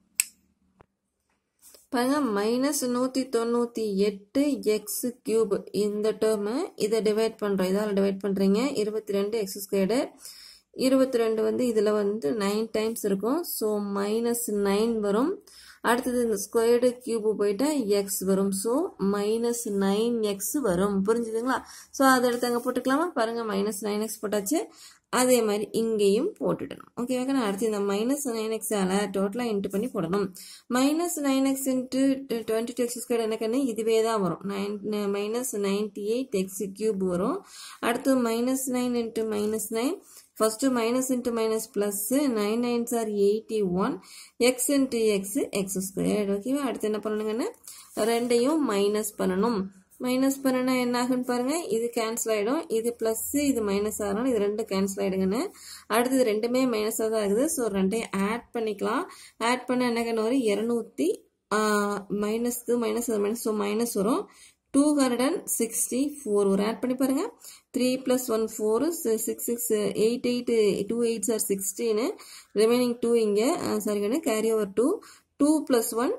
பாருங்க மைனஸ் நூற்றி தொண்ணூற்றி எட்டு எக்ஸ் கியூப் இந்த டேர்மு இதை டிவைட் பண்ணுறோம் இதால் டிவைட் பண்ணுறீங்க இருபத்தி ரெண்டு எக்ஸ் ஸ்கொயர்டு இருபத்தி ரெண்டு வந்து இதில் வந்து நைன் டைம்ஸ் இருக்கும் ஸோ மைனஸ் நைன் வரும் அடுத்தது இந்த ஸ்கொயர்டு கியூபு போயிட்டா எக்ஸ் வரும் ஸோ மைனஸ் நைன் எக்ஸ் வரும் புரிஞ்சுதுங்களா ஸோ அதை எடுத்து அங்கே போட்டுக்கலாமா பாருங்க மைனஸ் நைன் எக்ஸ் போட்டாச்சு அதே மாதிரி இங்கேயும் போட்டுடணும் ஓகேவாக்கா நான் அடுத்து இந்த மைனஸ் நைன் எக்ஸால் டோட்டலாக இன்ட்டு பண்ணி போடணும் minus nine x into twenty two x square எனக்குன்னு இதுவே தான் வரும் nine minus ninety eight x cube வரும் அடுத்து minus nine into minus nine first minus into minus plus nine nines are eighty one x into x x square ஓகேவா அடுத்து என்ன பண்ணணுங்கன்னா ரெண்டையும் மைனஸ் பண்ணணும் மைனஸ் பண்ணினா என்ன ஆகுன்னு பாருங்க இது கேன்சல் ஆகிடும் இது ப்ளஸ் இது மைனஸ் ஆகணும் இது ரெண்டு கேன்சல் ஆகிடுங்கன்னு அடுத்தது ரெண்டுமே மைனஸாக தான் இருக்குது ஸோ ரெண்டையும் ஆட் பண்ணிக்கலாம் ஆட் பண்ண என்ன வரும் இரநூத்தி minus minus minus so minus வரும் two hundred and sixty four ஒரு ஆட் பண்ணி பாருங்க three plus one four six six eight eight two eight sir sixteen remaining two இங்கே சாரி கண்ணு carry over two two plus one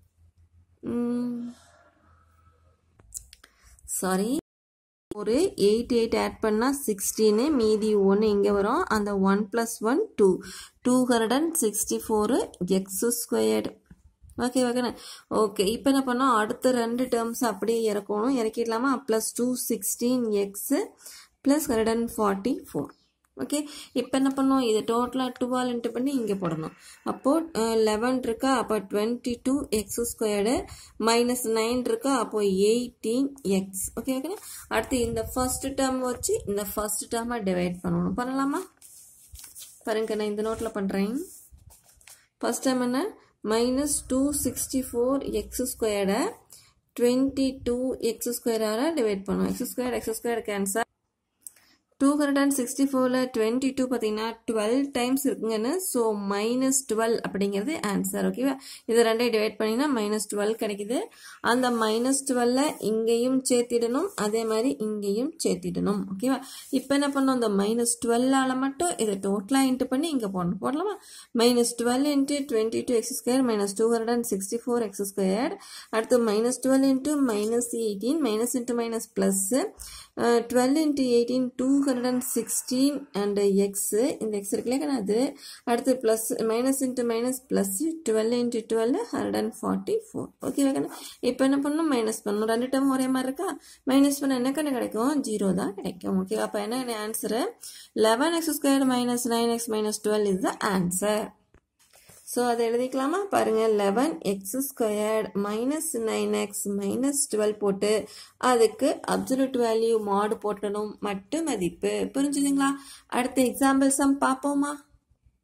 sorry ஒரு eight eight add பண்ணால் sixteen மீதி ஒன்று இங்கே வரும் அந்த one plus one two two hundred and sixty four x squared okay ஓகேண்ணே ஓகே இப்போ என்ன பண்ணோம் அடுத்த ரெண்டு டேர்ம்ஸ் அப்படியே இறக்கணும் இறக்கிடலாமா plus two sixteen x plus hundred and forty four okay இப்போ என்ன பண்ணோம் இது டோட்டலாக டுவெல் இன்ட்டு பண்ணி இங்கே போடணும் அப்போது லெவன் இருக்கா அப்போ twenty two x squared minus nine இருக்கா அப்போ எயிட்டீன் எக்ஸ் ஓகே ஓகே அடுத்து இந்த ஃபர்ஸ்ட் டேர்ம் வச்சு இந்த ஃபர்ஸ்ட் டேர்மை டிவைட் பண்ணணும் பண்ணலாமா பாருங்க நான் இந்த நோட்டில் பண்ணுறேன் ஃபர்ஸ்ட் டைம் என்ன minus two sixty four x ஸ்கொயர்டை டுவெண்ட்டி டூ எக்ஸ் ஸ்கொயரால் டிவைட் பண்ணுவோம் x square x square cancel two hundred and sixty ஃபோரில் டுவெண்ட்டி டூ பார்த்தீங்கன்னா டுவெல் டைம்ஸ் இருக்குங்கன்னு ஸோ மைனஸ் டுவெல் அப்படிங்கிறது ஆன்சர் ஓகேவா இதை ரெண்டையும் டிவைட் பண்ணிங்கன்னா மைனஸ் டுவெல் கிடைக்குது அந்த மைனஸ் டுவெல்ல இங்கேயும் சேர்த்திடணும் அதே மாதிரி இங்கேயும் சேர்த்திடணும் ஓகேவா இப்போ என்ன பண்ணோம் அந்த மைனஸ் டுவெல்லால் மட்டும் இதை டோட்டலாக இன்ட்டு பண்ணி இங்கே போடணும் போடலாமா minus twelve into twenty two x square minus two hundred and sixty four x square அடுத்து minus twelve into minus eighteen minus into minus plus twelve into eighteen two hundred and sixteen and x இந்த x இருக்குல்லையா அது அடுத்து plus minus into minus plus twelve into twelve hundred and forty four ஓகேவா கண்ணு இப்போ என்ன பண்ணணும் minus பண்ணணும் ரெண்டு டைம் ஒரே மாதிரி இருக்கா மைனஸ் பண்ண என்ன கண்ணு கிடைக்கும் ஜீரோ தான் கிடைக்கும் ஓகே அப்போ என்ன answer eleven x square minus nine x minus twelve is the answer so அதை எழுதிக்கலாமா பாருங்க eleven x squared minus nine x minus twelve போட்டு அதுக்கு அப்சல்யூட் வேல்யூ மாடு போட்டணும் மட்டு மதிப்பு புரிஞ்சுதுங்களா அடுத்த எக்ஸாம்பிள் சம் பார்ப்போமா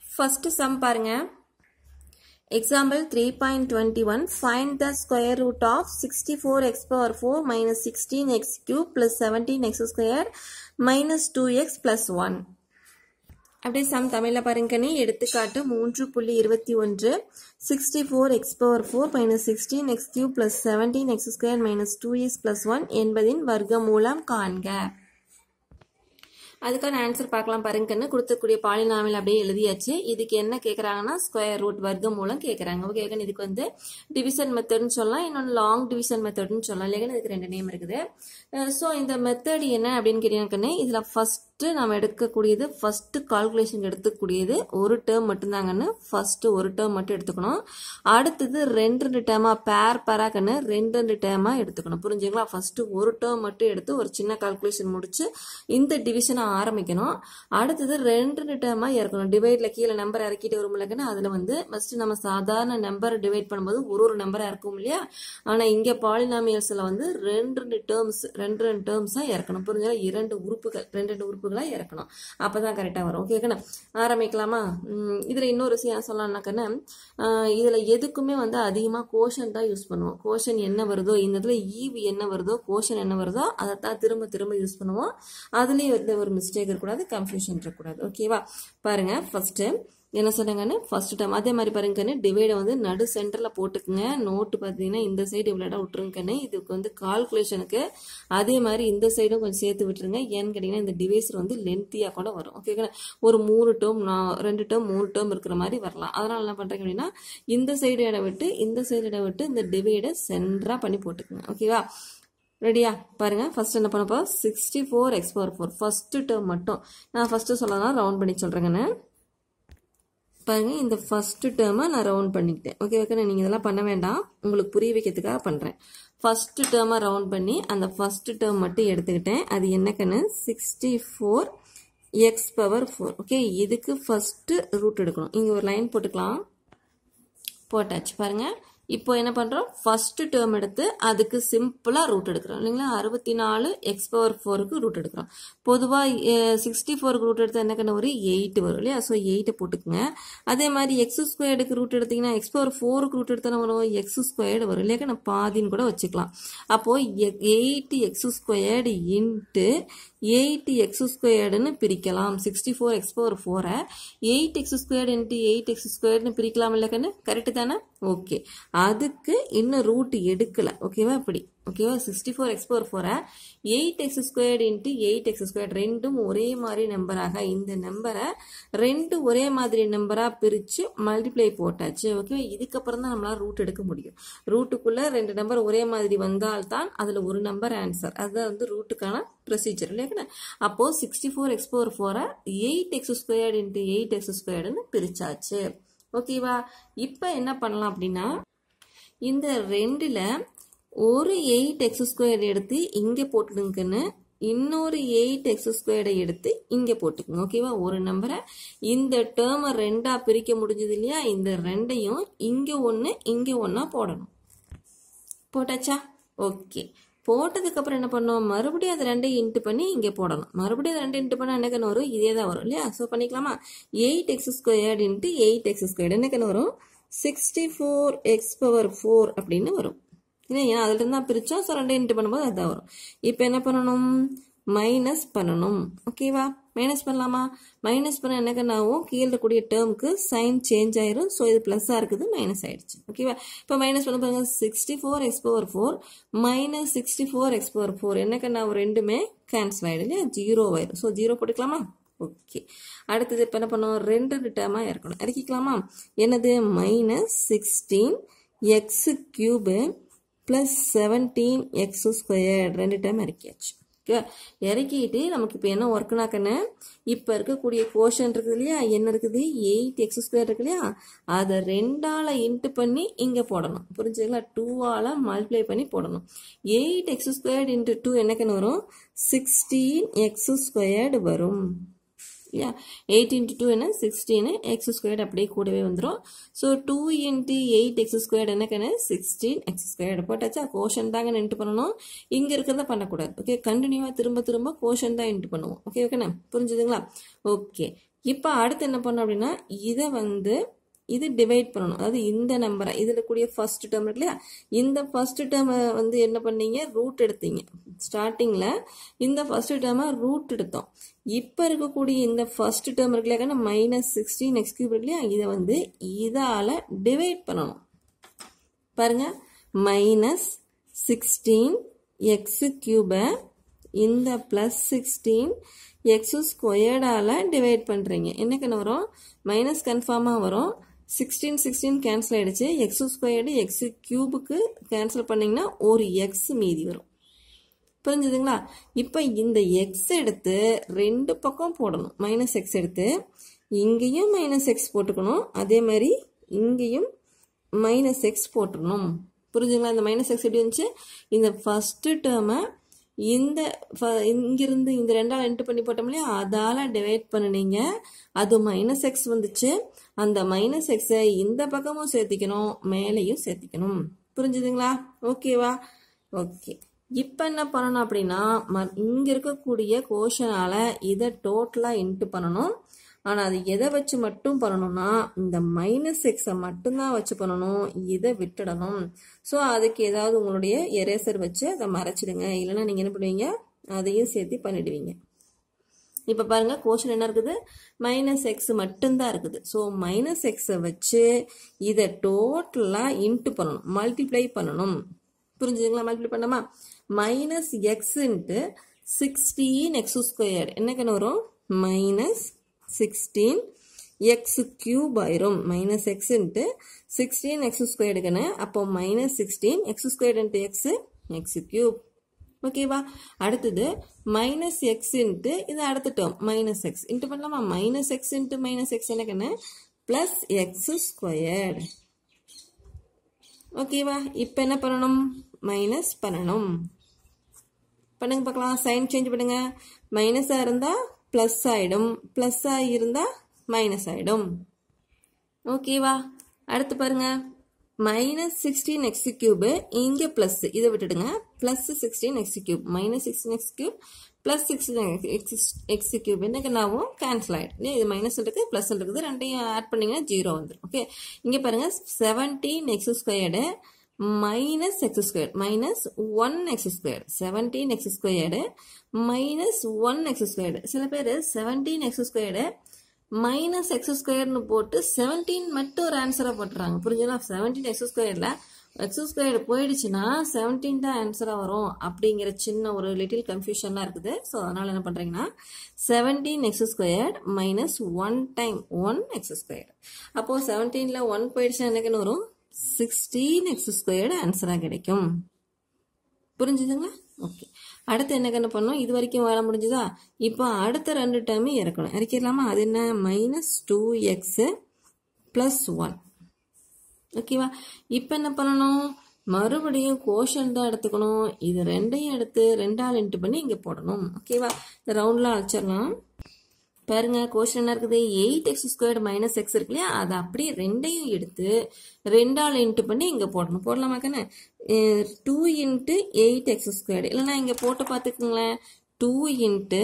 ஃபர்ஸ்ட் சம் பாருங்க example three point twenty one find the square root of sixty four x power four minus sixteen x cube plus seventeen x square minus two x plus one அப்படியே sum தமிழில் பாருங்கன்னு எடுத்துக்காட்டு மூன்று புள்ளி இருபத்தி ஒன்று sixty four x power four minus sixteen x cube plus seventeen x square minus two x plus one என்பதின் வர்க்க மூலம் காண்க அதுக்கான ஆன்சர் பார்க்கலாம் பாருங்கன்னு கொடுத்தக்கூடிய பாலினாமில் அப்படியே எழுதியாச்சு இதுக்கு என்ன கேட்குறாங்கன்னா ஸ்கொயர் ரூட் வர்க்கம் மூலம் கேட்குறாங்க ஓகே இதுக்கு வந்து டிவிஷன் மெத்தட்னு சொல்லலாம் இன்னொன்று லாங் டிவிஷன் மெத்தட்னு சொல்லலாம் இல்லையா இதுக்கு ரெண்டு நேம் இருக்குது ஸோ இந்த மெத்தட் என்ன அப்படின்னு கேட்டீங்கன்னா இதில் ஃபர்ஸ்ட் ஃபஸ்ட்டு நம்ம எடுக்கக்கூடியது ஃபஸ்ட்டு கால்குலேஷன் எடுத்துக்கூடியது ஒரு டேர்ம் மட்டும்தாங்கன்னு ஃபஸ்ட்டு ஒரு டேர்ம் மட்டும் எடுத்துக்கணும் அடுத்தது ரெண்டு ரெண்டு டேர்மாக பேர் பேராக்கன்னு ரெண்டு ரெண்டு டேர்மாக எடுத்துக்கணும் புரிஞ்சுங்களா ஃபஸ்ட்டு ஒரு டேர்ம் மட்டும் எடுத்து ஒரு சின்ன கால்குலேஷன் முடிச்சு இந்த டிவிஷனை ஆரம்பிக்கணும் அடுத்தது ரெண்டு ரெண்டு டேர்மாக இறக்கணும் டிவைடில் கீழே நம்பர் இறக்கிட்டு வரும்லக்குன்னு அதில் வந்து ஃபஸ்ட்டு நம்ம சாதாரண நம்பரை டிவைட் பண்ணும்போது ஒரு ஒரு நம்பராக இருக்கும் இல்லையா ஆனால் இங்கே பாலினாமியல்ஸில் வந்து ரெண்டு ரெண்டு டேர்ம்ஸ் ரெண்டு ரெண்டு டேர்ம்ஸாக இறக்கணும் புரிஞ்சா இரண்டு உறுப்புகள் ரெண்டு ரெண்டு உறுப்புகள் உறுப்புகளாக இறக்கணும் அப்போ தான் கரெக்டாக வரும் ஓகேக்கண்ணா ஆரம்பிக்கலாமா இதில் இன்னொரு விஷயம் சொல்லலாம்னாக்கண்ணா இதில் எதுக்குமே வந்து அதிகமாக கோஷன் தான் யூஸ் பண்ணுவோம் கோஷன் என்ன வருதோ இந்த இடத்துல ஈவு என்ன வருதோ கோஷன் என்ன வருதோ அதை தான் திரும்ப திரும்ப யூஸ் பண்ணுவோம் அதுலேயே வந்து ஒரு மிஸ்டேக் இருக்கக்கூடாது கன்ஃபியூஷன் இருக்கக்கூடாது ஓகேவா பாருங்கள் ஃபஸ்ட்டு என்ன சொன்னாங்கன்னு ஃபர்ஸ்ட் டைம் அதே மாதிரி பாருங்கன்னு டிவைடை வந்து நடு சென்டரில் போட்டுக்குங்க நோட்டு பார்த்தீங்கன்னா இந்த சைடு இவ்வளோ இடம் விட்டுருங்கன்னு இதுக்கு வந்து கால்குலேஷனுக்கு அதே மாதிரி இந்த சைடும் கொஞ்சம் சேர்த்து விட்டுருங்க ஏன்னு கேட்டிங்கன்னா இந்த டிவைஸர் வந்து லென்த்தியாக கூட வரும் ஓகேங்களா ஒரு மூணு டேர்ம் நான் ரெண்டு டேர்ம் மூணு டேர்ம் இருக்கிற மாதிரி வரலாம் அதனால் என்ன பண்ணுறேங்க அப்படின்னா இந்த சைடு இடம் விட்டு இந்த சைடு இடம் விட்டு இந்த டிவைடை சென்டராக பண்ணி போட்டுக்குங்க ஓகேவா ரெடியா பாருங்க ஃபர்ஸ்ட் என்ன பண்ண போகிறோம் sixty four x power four first term மட்டும் நான் ஃபஸ்ட்டு சொல்லலாம் ரவுண்ட் பண்ணி சொல்கிறேங்கண்ணே பாருங்க இந்த ஃபர்ஸ்ட் டேர்மை நான் ரவுண்ட் பண்ணிக்கிட்டேன் ஓகே ஓகே நீங்கள் இதெல்லாம் பண்ண வேண்டாம் உங்களுக்கு புரிய வைக்கிறதுக்காக பண்ணுறேன் ஃபர்ஸ்ட் டேர்மை ரவுண்ட் பண்ணி அந்த ஃபர்ஸ்ட் டேர்ம் மட்டும் எடுத்துக்கிட்டேன் அது என்னக்கன்னு sixty four x power four okay இதுக்கு ஃபஸ்ட்டு ரூட் எடுக்கணும் இங்கே ஒரு லைன் போட்டுக்கலாம் போட்டாச்சு பாருங்கள் இப்போ என்ன பண்ணுறோம் ஃபர்ஸ்ட் டேர்ம் எடுத்து அதுக்கு சிம்பிளாக ரூட் எடுக்கிறோம் இல்லைங்களா அறுபத்தி நாலு எக்ஸ் பவர் ஃபோருக்கு ரூட் எடுக்கிறோம் பொதுவாக சிக்ஸ்டி ஃபோருக்கு ரூட் எடுத்தால் என்ன கண்ண ஒரு எயிட் வரும் இல்லையா ஸோ எயிட்டை போட்டுக்குங்க அதே மாதிரி எக்ஸ் ஸ்கொயர்டுக்கு ரூட் எடுத்திங்கன்னா எக்ஸ் பவர் ஃபோருக்கு ரூட் எடுத்தால் வரும் எக்ஸ் ஸ்கொயர்டு வரும் இல்லையா நான் பாதின்னு கூட வச்சுக்கலாம் அப்போது eight x squared into eight x ஸ்கொயர்டுன்னு பிரிக்கலாம் சிக்ஸ்டி ஃபோர் எக்ஸ் பவர் ஃபோரை eight x squared into eight x ஸ்கொயர்டுன்னு பிரிக்கலாம் இல்லை கண்ணு கரெக்டு தானே ஓகே அதுக்கு இன்னும் ரூட் எடுக்கலை ஓகேவா இப்படி ஓகேவா சிக்ஸ்டி ஃபோர் எக்ஸ் ஃபோர் ஃபோரை eight x squared into eight x squared ரெண்டும் ஒரே மாதிரி நம்பராக இந்த நம்பரை ரெண்டு ஒரே மாதிரி நம்பராக பிரித்து மல்டிப்ளை போட்டாச்சு ஓகேவா இதுக்கப்புறம் தான் நம்மளால் ரூட் எடுக்க முடியும் ரூட்டுக்குள்ளே ரெண்டு நம்பர் ஒரே மாதிரி வந்தால்தான் அதில் ஒரு நம்பர் ஆன்சர் அதுதான் வந்து ரூட்டுக்கான ப்ரொசீஜர் இல்லையா அப்போது சிக்ஸ்டி ஃபோர் எக்ஸ் ஃபோர் ஃபோரை eight x squared into eight x ஸ்கொயர்டுன்னு பிரிச்சாச்சு ஓகேவா இப்போ என்ன பண்ணலாம் அப்படின்னா இந்த ரெண்டில் ஒரு எயிட் எக்ஸ் ஸ்கொயர் எடுத்து இங்கே போட்டுடுங்கன்னு இன்னொரு எயிட் எக்ஸ் ஸ்கொயர்டை எடுத்து இங்கே போட்டுக்கோங்க ஓகேவா ஒரு நம்பரை இந்த டேர்மை ரெண்டாக பிரிக்க முடிஞ்சது இல்லையா இந்த ரெண்டையும் இங்கே ஒன்று இங்கே ஒன்றா போடணும் போட்டாச்சா ஓகே போட்டதுக்கப்புறம் என்ன பண்ணோம் மறுபடியும் அது ரெண்டையும் இன்ட்டு பண்ணி இங்கே போடணும் மறுபடியும் அது ரெண்டு இன்ட்டு பண்ணால் என்ன கண்ணு வரும் இதே தான் வரும் இல்லையா ஸோ பண்ணிக்கலாமா eight x squared into eight x squared என்ன கண்ணு வரும் sixty four x power four அப்படின்னு வரும் இல்லையா அதுலேருந்து தான் பிரித்தோம் ஸோ ரெண்டு இன்ட்டு பண்ணும்போது அதுதான் வரும் இப்போ என்ன பண்ணணும் மைனஸ் பண்ணணும் ஓகேவா மைனஸ் பண்ணலாமா மைனஸ் பண்ண என்ன கண்ணாவும் கீழே இருக்கக்கூடிய டேர்முக்கு சைன் சேஞ்ச் ஆயிரும் ஸோ இது ப்ளஸ்ஸாக இருக்குது மைனஸ் ஆயிடுச்சு ஓகேவா இப்போ மைனஸ் பண்ண பாருங்க sixty four x power four minus sixty four x power four என்ன கண்ணாவும் ரெண்டுமே கேன்சல் ஆகிடும் இல்லையா ஜீரோ ஆயிரும் ஸோ ஜீரோ போட்டுக்கலாமா ஓகே அடுத்தது இப்போ என்ன பண்ணோம் ரெண்டு ரெண்டு டேர்மாக இறக்கணும் இறக்கிக்கலாமா என்னது minus sixteen x cube plus seventeen x square ரெண்டு டைம் இறக்கியாச்சு ஓகே இறக்கிட்டு நமக்கு இப்போ என்ன ஒர்க்குனாக்கன்னு இப்போ இருக்கக்கூடிய கோஷன் இருக்குது இல்லையா என்ன இருக்குது எயிட் எக்ஸ் ஸ்கொயர் இருக்கு இல்லையா அதை ரெண்டால் இன்ட்டு பண்ணி இங்கே போடணும் புரிஞ்சுங்களா டூவால் மல்டிப்ளை பண்ணி போடணும் eight x squared into two என்னக்குன்னு வரும் சிக்ஸ்டீன் எக்ஸ் ஸ்கொயர்டு வரும் இல்லையா எயிட் இன்ட்டு டூ என்ன சிக்ஸ்டீனு எக்ஸ் ஸ்கொயர்டு அப்படியே கூடவே வந்துடும் so two into eight x squared என்னக்கண்ணே சிக்ஸ்டீன் எக்ஸ் ஸ்கொயர்டு போட்டாச்சா கோஷன் தாங்க இன்ட்டு பண்ணணும் இங்கே இருக்கிறத பண்ணக்கூடாது ஓகே கண்டினியூவாக திரும்ப திரும்ப கோஷன் தான் இன்ட்டு பண்ணுவோம் ஓகே ஓகேண்ணா புரிஞ்சுதுங்களா ஓகே இப்போ அடுத்து என்ன பண்ணோம் அப்படின்னா இதை வந்து இது டிவைட் பண்ணணும் அதாவது இந்த நம்பரை இதில் இருக்கக்கூடிய ஃபர்ஸ்ட் டேர்ம் இருக்கு இல்லையா இந்த ஃபர்ஸ்ட் டேர்மை வந்து என்ன பண்ணீங்க ரூட் எடுத்தீங்க ஸ்டார்டிங்கில் இந்த ஃபர்ஸ்ட் டேர்மை ரூட் எடுத்தோம் இப்போ இருக்கக்கூடிய இந்த ஃபர்ஸ்ட் டேர்ம் இருக்கு இல்லையா மைனஸ் சிக்ஸ்டீன் எக்ஸ் கியூப் இருக்கு இல்லையா இதை வந்து இதால் டிவைட் பண்ணணும் பாருங்க மைனஸ் சிக்ஸ்டீன் எக்ஸ் கியூபை இந்த ப்ளஸ் சிக்ஸ்டீன் எக்ஸ் ஸ்கொயர்டால் டிவைட் பண்ணுறீங்க என்ன கண்ணு வரும் மைனஸ் கன்ஃபார்மாக வரும் சிக்ஸ்டீன் சிக்ஸ்டீன் கேன்சல் ஆகிடுச்சு எக்ஸ் ஸ்கொயர்டு எக்ஸ் கியூபுக்கு கேன்சல் பண்ணிங்கன்னா ஒரு எக்ஸ் மீதி வரும் புரிஞ்சுதுங்களா இப்போ இந்த எக்ஸ் எடுத்து ரெண்டு பக்கம் போடணும் மைனஸ் எக்ஸ் எடுத்து இங்கேயும் மைனஸ் எக்ஸ் போட்டுக்கணும் அதே மாதிரி இங்கேயும் மைனஸ் எக்ஸ் போட்டுடணும் புரிஞ்சுங்களா இந்த மைனஸ் எக்ஸ் எப்படி இருந்துச்சு இந்த ஃபஸ்ட்டு டேர்மை இந்த இங்கிருந்து இந்த ரெண்டால் என்ட்டு பண்ணி போட்டோம் இல்லையா அதால் டிவைட் பண்ணினீங்க அது மைனஸ் எக்ஸ் வந்துச்சு அந்த மைனஸ் எக்ஸை இந்த பக்கமும் சேர்த்திக்கணும் மேலேயும் சேர்த்திக்கணும் புரிஞ்சுதுங்களா ஓகேவா ஓகே இப்போ என்ன பண்ணணும் அப்படின்னா ம இங்கே இருக்கக்கூடிய கோஷனால் இதை டோட்டலாக இன்ட்டு பண்ணணும் ஆனால் அது எதை வச்சு மட்டும் பண்ணணும்னா இந்த மைனஸ் எக்ஸை மட்டும்தான் வச்சு பண்ணணும் இதை விட்டுடணும் ஸோ அதுக்கு ஏதாவது உங்களுடைய எரேசர் வச்சு அதை மறைச்சிடுங்க இல்லைன்னா நீங்கள் என்ன பண்ணுவீங்க அதையும் சேர்த்து பண்ணிடுவீங்க இப்போ பாருங்க கோஷன் என்ன இருக்குது மைனஸ் எக்ஸ் மட்டும்தான் இருக்குது ஸோ மைனஸ் எக்ஸை வச்சு இதை டோட்டலாக இன்ட்டு பண்ணணும் மல்டிப்ளை பண்ணணும் புரிஞ்சுதுங்களா மல்டிப்ளை பண்ணாமா minus x into sixteen x square என்ன கண்ணு வரும் மைனஸ் சிக்ஸ்டீன் எக்ஸ் கியூப் ஆயிரும் minus x into sixteen x ஸ்கொயர்டுக்குன்னு அப்போ minus sixteen x squared into x x cube ஓகேவா அடுத்தது மைனஸ் எக்ஸ் இன்ட்டு இது அடுத்த டேர்ம் மைனஸ் எக்ஸ் இன்ட்டு பண்ணலாமா minus x into minus x எனக்குன்னு ப்ளஸ் எக்ஸ் ஸ்கொயர்டு ஓகேவா இப்போ என்ன பண்ணணும் மைனஸ் பண்ணணும் பண்ணுங்க பார்க்கலாம் சைன் சேஞ்ச் பண்ணுங்க மைனஸாக இருந்தால் ப்ளஸ் ஆகிடும் ப்ளஸ்ஸாக இருந்தால் மைனஸ் ஆகிடும் ஓகேவா அடுத்து பாருங்க மைனஸ் சிக்ஸ்டீன் எக்ஸ் கியூபு இங்கே ப்ளஸ் இதை விட்டுடுங்க plus sixteen x cube minus sixteen x cube plus sixteen x x cube என்னக்குனாவும் கேன்சல் ஆகிடும் இது மைனஸ் இருக்குது ப்ளஸ் இருக்குது ரெண்டையும் ஆட் பண்ணிங்கன்னா ஜீரோ வந்துடும் ஓகே இங்கே பாருங்கள் seventeen x squared minus x square minus one x square seventeen x squared minus one x squared சில பேர் seventeen x squared minus x ஸ்கொயர்னு போட்டு செவன்டீன் மட்டும் ஒரு ஆன்சராக போட்டுறாங்க புரிஞ்சுங்களா செவன்டீன் எக்ஸ் ஸ்கொயரில் எக்ஸ் ஸ்கொயர்டு போயிடுச்சுன்னா செவன்டீன் தான் ஆன்சராக வரும் அப்படிங்கிற சின்ன ஒரு லிட்டில் கன்ஃபியூஷன்லாம் இருக்குது ஸோ அதனால் என்ன பண்ணுறீங்கன்னா seventeen x squared minus one time one x squared அப்போது செவன்டீனில் ஒன் போயிடுச்சுன்னா என்னக்குன்னு வரும் சிக்ஸ்டீன் எக்ஸ் ஸ்கொயர்டு ஆன்சராக கிடைக்கும் புரிஞ்சுதுங்களா ஓகே அடுத்து என்ன கண்ணு பண்ணோம் இது வரைக்கும் வேலை முடிஞ்சுதா இப்போ அடுத்த ரெண்டு டைமும் இறக்கணும் இறக்கிடலாமா அது என்ன minus two x plus one ஓகேவா இப்போ என்ன பண்ணணும் மறுபடியும் கோஷன் தான் எடுத்துக்கணும் இது ரெண்டையும் எடுத்து ரெண்டால் இன்ட்டு பண்ணி இங்கே போடணும் ஓகேவா இந்த ரவுண்டில் அழைச்சிடலாம் பாருங்க கோஷன் என்ன இருக்குது eight x squared minus x இருக்கு இல்லையா அதை அப்படியே ரெண்டையும் எடுத்து ரெண்டால் இன்ட்டு பண்ணி இங்கே போடணும் போடலாமா கண்ணு two into eight x squared இல்லைன்னா இங்கே போட்டு பார்த்துக்குங்களேன் டூ இன்ட்டு